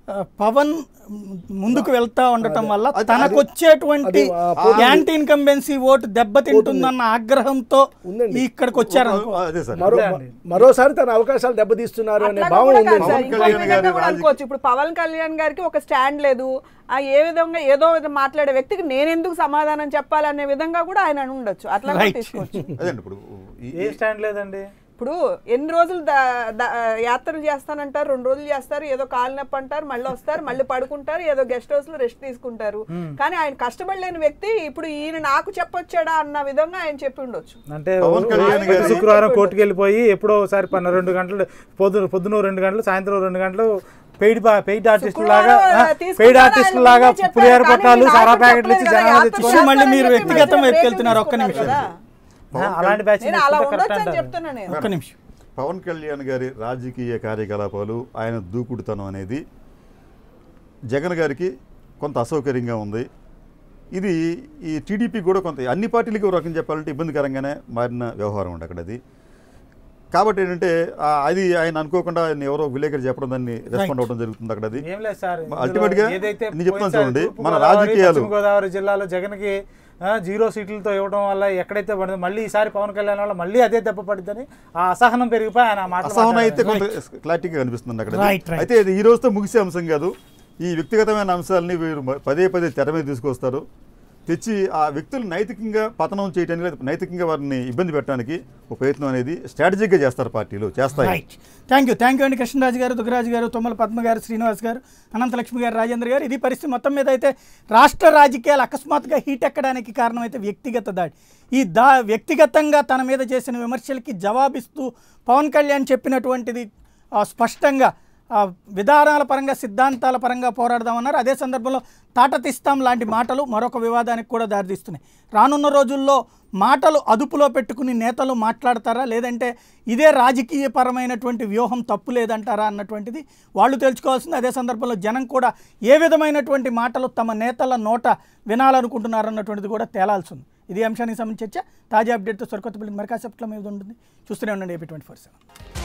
ఆ, పవన్ ముందుకు వెళ్తా ఉండటం వల్ల అది- తనకు అది- వచ్చేటువంటి అది, ఆ, పోటీ- యాంటీ ఇన్కంబెన్సీ ఓటు దెబ్బతింటుందన్న ఆగ్రహంతో ఇక్కడికి వచ్చారు అదే సార్ మరో మరోసారి తన అవకాశాలు దెబ్బతీస్తున్నారు అనే అట్లా భావం కూడా ఉంది కాదు సార్. ఇంకో విధంగా కూడా అనుకోవచ్చు ఇప్పుడు పవన్ కళ్యాణ్ గారికి ఒక స్టాండ్ లేదు ఆ ఏ విధంగా ఏదో విధంగా మాట్లాడే వ్యక్తికి నేను ఎందుకు సమాధానం చెప్పాలనే విధంగా కూడా ఆయన అని ఉండొచ్చు అట్లా కూడా తీసుకోవచ్చు అదండి ఇప్పుడు ఏ స్టాండ్ లేదండి ఇప్పుడు ఎన్ని రోజులు ద- ద- యాత్రలు చేస్తానంటారు రెండు రోజులు చేస్తారు ఏదో కాలు నొప్పి అంటారు మళ్ళీ వస్తారు మళ్ళీ పడుకుంటారు ఏదో గెస్ట్ హౌస్ లో రెస్ట్ తీసుకుంటారు Hmm. కానీ ఆయన కష్టపడలేని వ్యక్తి ఇప్పుడు ఈయన నాకు చెప్పొచ్చాడా అన్న విధంగా ఆయన చెప్పి ఉండొచ్చు అంటే పవన్ కళ్యాణ్ ప్రతి గారి- శుక్రవారం కోర్టుకు వెళ్ళిపోయి ఎప్పుడో ఒకసారి పన్న రెండు గంటలు పొద్దున పొద్దున రెండు గంటలు సాయంత్రం రెండు గంటలు పెయిడ్ పెయిడ్ ఆర్టిస్ట్ లాగా శుక్రవారం తీసుకుంటారా? పెయిడ్ ఆర్టిస్ట్ ఆయన లాగా ముందే చెప్పారు. పులిహార కానీ పట్టాలు నాకు సారా ప్యాకెట్లు ఇచ్చి చెప్పలేదు కదా, జనాలు యాత్ర తెచ్చుకొని మళ్ళీ మీరు చెప్పి వ్యక్తిగతం మధ్యలో వైపుకి break వెళ్తున్నారు ఒక్క తీసుకున్నారు నిమిషం కదా. ఆ, అలాంటి బ్యాచ్ నేను అలా ఉండొచ్చు అని చెప్తున్నా నేను ఒక్క నిమిషం పవన్ కళ్యాణ్ గారి రాజకీయ కార్యకలాపాలు ఆయన దూకుడుతనం అనేది జగన్ గారికి కొంత అసౌకర్యంగా ఉంది ఇది ఈ టీడీపీ కూడా కొంత అన్ని పార్టీలకి ఒక రకం చెప్పాలంటే ఇబ్బందికరంగానే మారిన వ్యవహారం అండి అక్కడ అది కాబట్టి ఏంటంటే ఆ, అది ఆయన అనుకోకుండా ఆయన ఎవరో విలేకరి చెప్పడం దాన్ని రెస్పాండ్ అవ్వడం జరుగుతుంది అక్కడ అది ఏం లేదు సార్ అల్టిమేట్ గా ఏదైతే నేను చెప్తాను పోయినసారి చూడండి తూర్పు మన గోదావరి, రాజకీయాలు పశ్చిమ గోదావరి జిల్లాలో జగన్కి ఆ, జీరో సీట్లతో ఇవ్వడం వల్ల ఎక్కడైతే పడింది మళ్ళీ ఈసారి పవన్ కళ్యాణ్ వల్ల మళ్ళీ అదే దెబ్బ పడిద్దని ఆ అసహనం పెరిగిపోయి ఆయన ఆ మాటలు అసహనం అయితే మాట్లాడారు. కొంత క్లారిటీగా కనిపిస్తుంది అక్కడ Right, right. అయితే ఇది ఈ రోజుతో ముగిసే అంశం కాదు ఈ వ్యక్తిగతమైన అంశాలని వీరు మ- పదే పదే తెర మీద తీసుకొస్తారు తెచ్చి ఆ వ్యక్తులు నైతికంగా పతనం చేయడానికి లేదా నైతికంగా వారిని ఇబ్బంది పెట్టడానికి ఒక ప్రయత్నం అనేది స్ట్రాటజిక్గా చేస్తారు పార్టీలు చేస్తాయి right thank you thank you అండి కృష్ణరాజు గారు దుగ్గరాజు గారు తుమ్మల పద్మ గారు శ్రీనివాస్ గారు అనంతలక్ష్మి గారు రాజేంద్ర గారు ఇది పరిస్థితి మొత్తం మీద అయితే రాష్ట్ర రాజకీయాలు అకస్మాత్తుగా హీట్ ఎక్కడానికి కారణం అయితే వ్యక్తిగత దాడి ఈ దా వ్యక్తిగతంగా తన మీద చేసిన విమర్శలకి జవాబిస్తూ పవన్ కళ్యాణ్ చెప్పినటువంటిది ఆ, స్పష్టంగా ఆ, విధానాల పరంగా సిద్ధాంతాల పరంగా పోరాడదామన్నారు అదే సందర్భంలో తాటతిస్తాం లాంటి మాటలు మరొక వివాదానికి కూడా దారితీస్తున్నాయి రానున్న రోజుల్లో మాటలు అదుపులో పెట్టుకుని నేతలు మాట్లాడతారా లేదంటే ఇదే రాజకీయపరమైనటువంటి వ్యూహం తప్పు లేదంటారా అన్నటువంటిది వాళ్ళు తెలుసుకోవాల్సింది అదే సందర్భంలో జనం కూడా ఏ విధమైనటువంటి మాటలు తమ నేతల నోట వినాలనుకుంటున్నారు అన్నటువంటిది కూడా తేలాల్సి ఉంది ఇది అంశానికి సంబంధించి చర్చ తాజా అప్డేట్తో సరికొత్త బిల్డింగ్ మరి కాసేపట్లో మీద ఉంటుంది చూస్తూనే ఉండండి ఏపీ ట్వంటీ ఫోర్ సెవెన్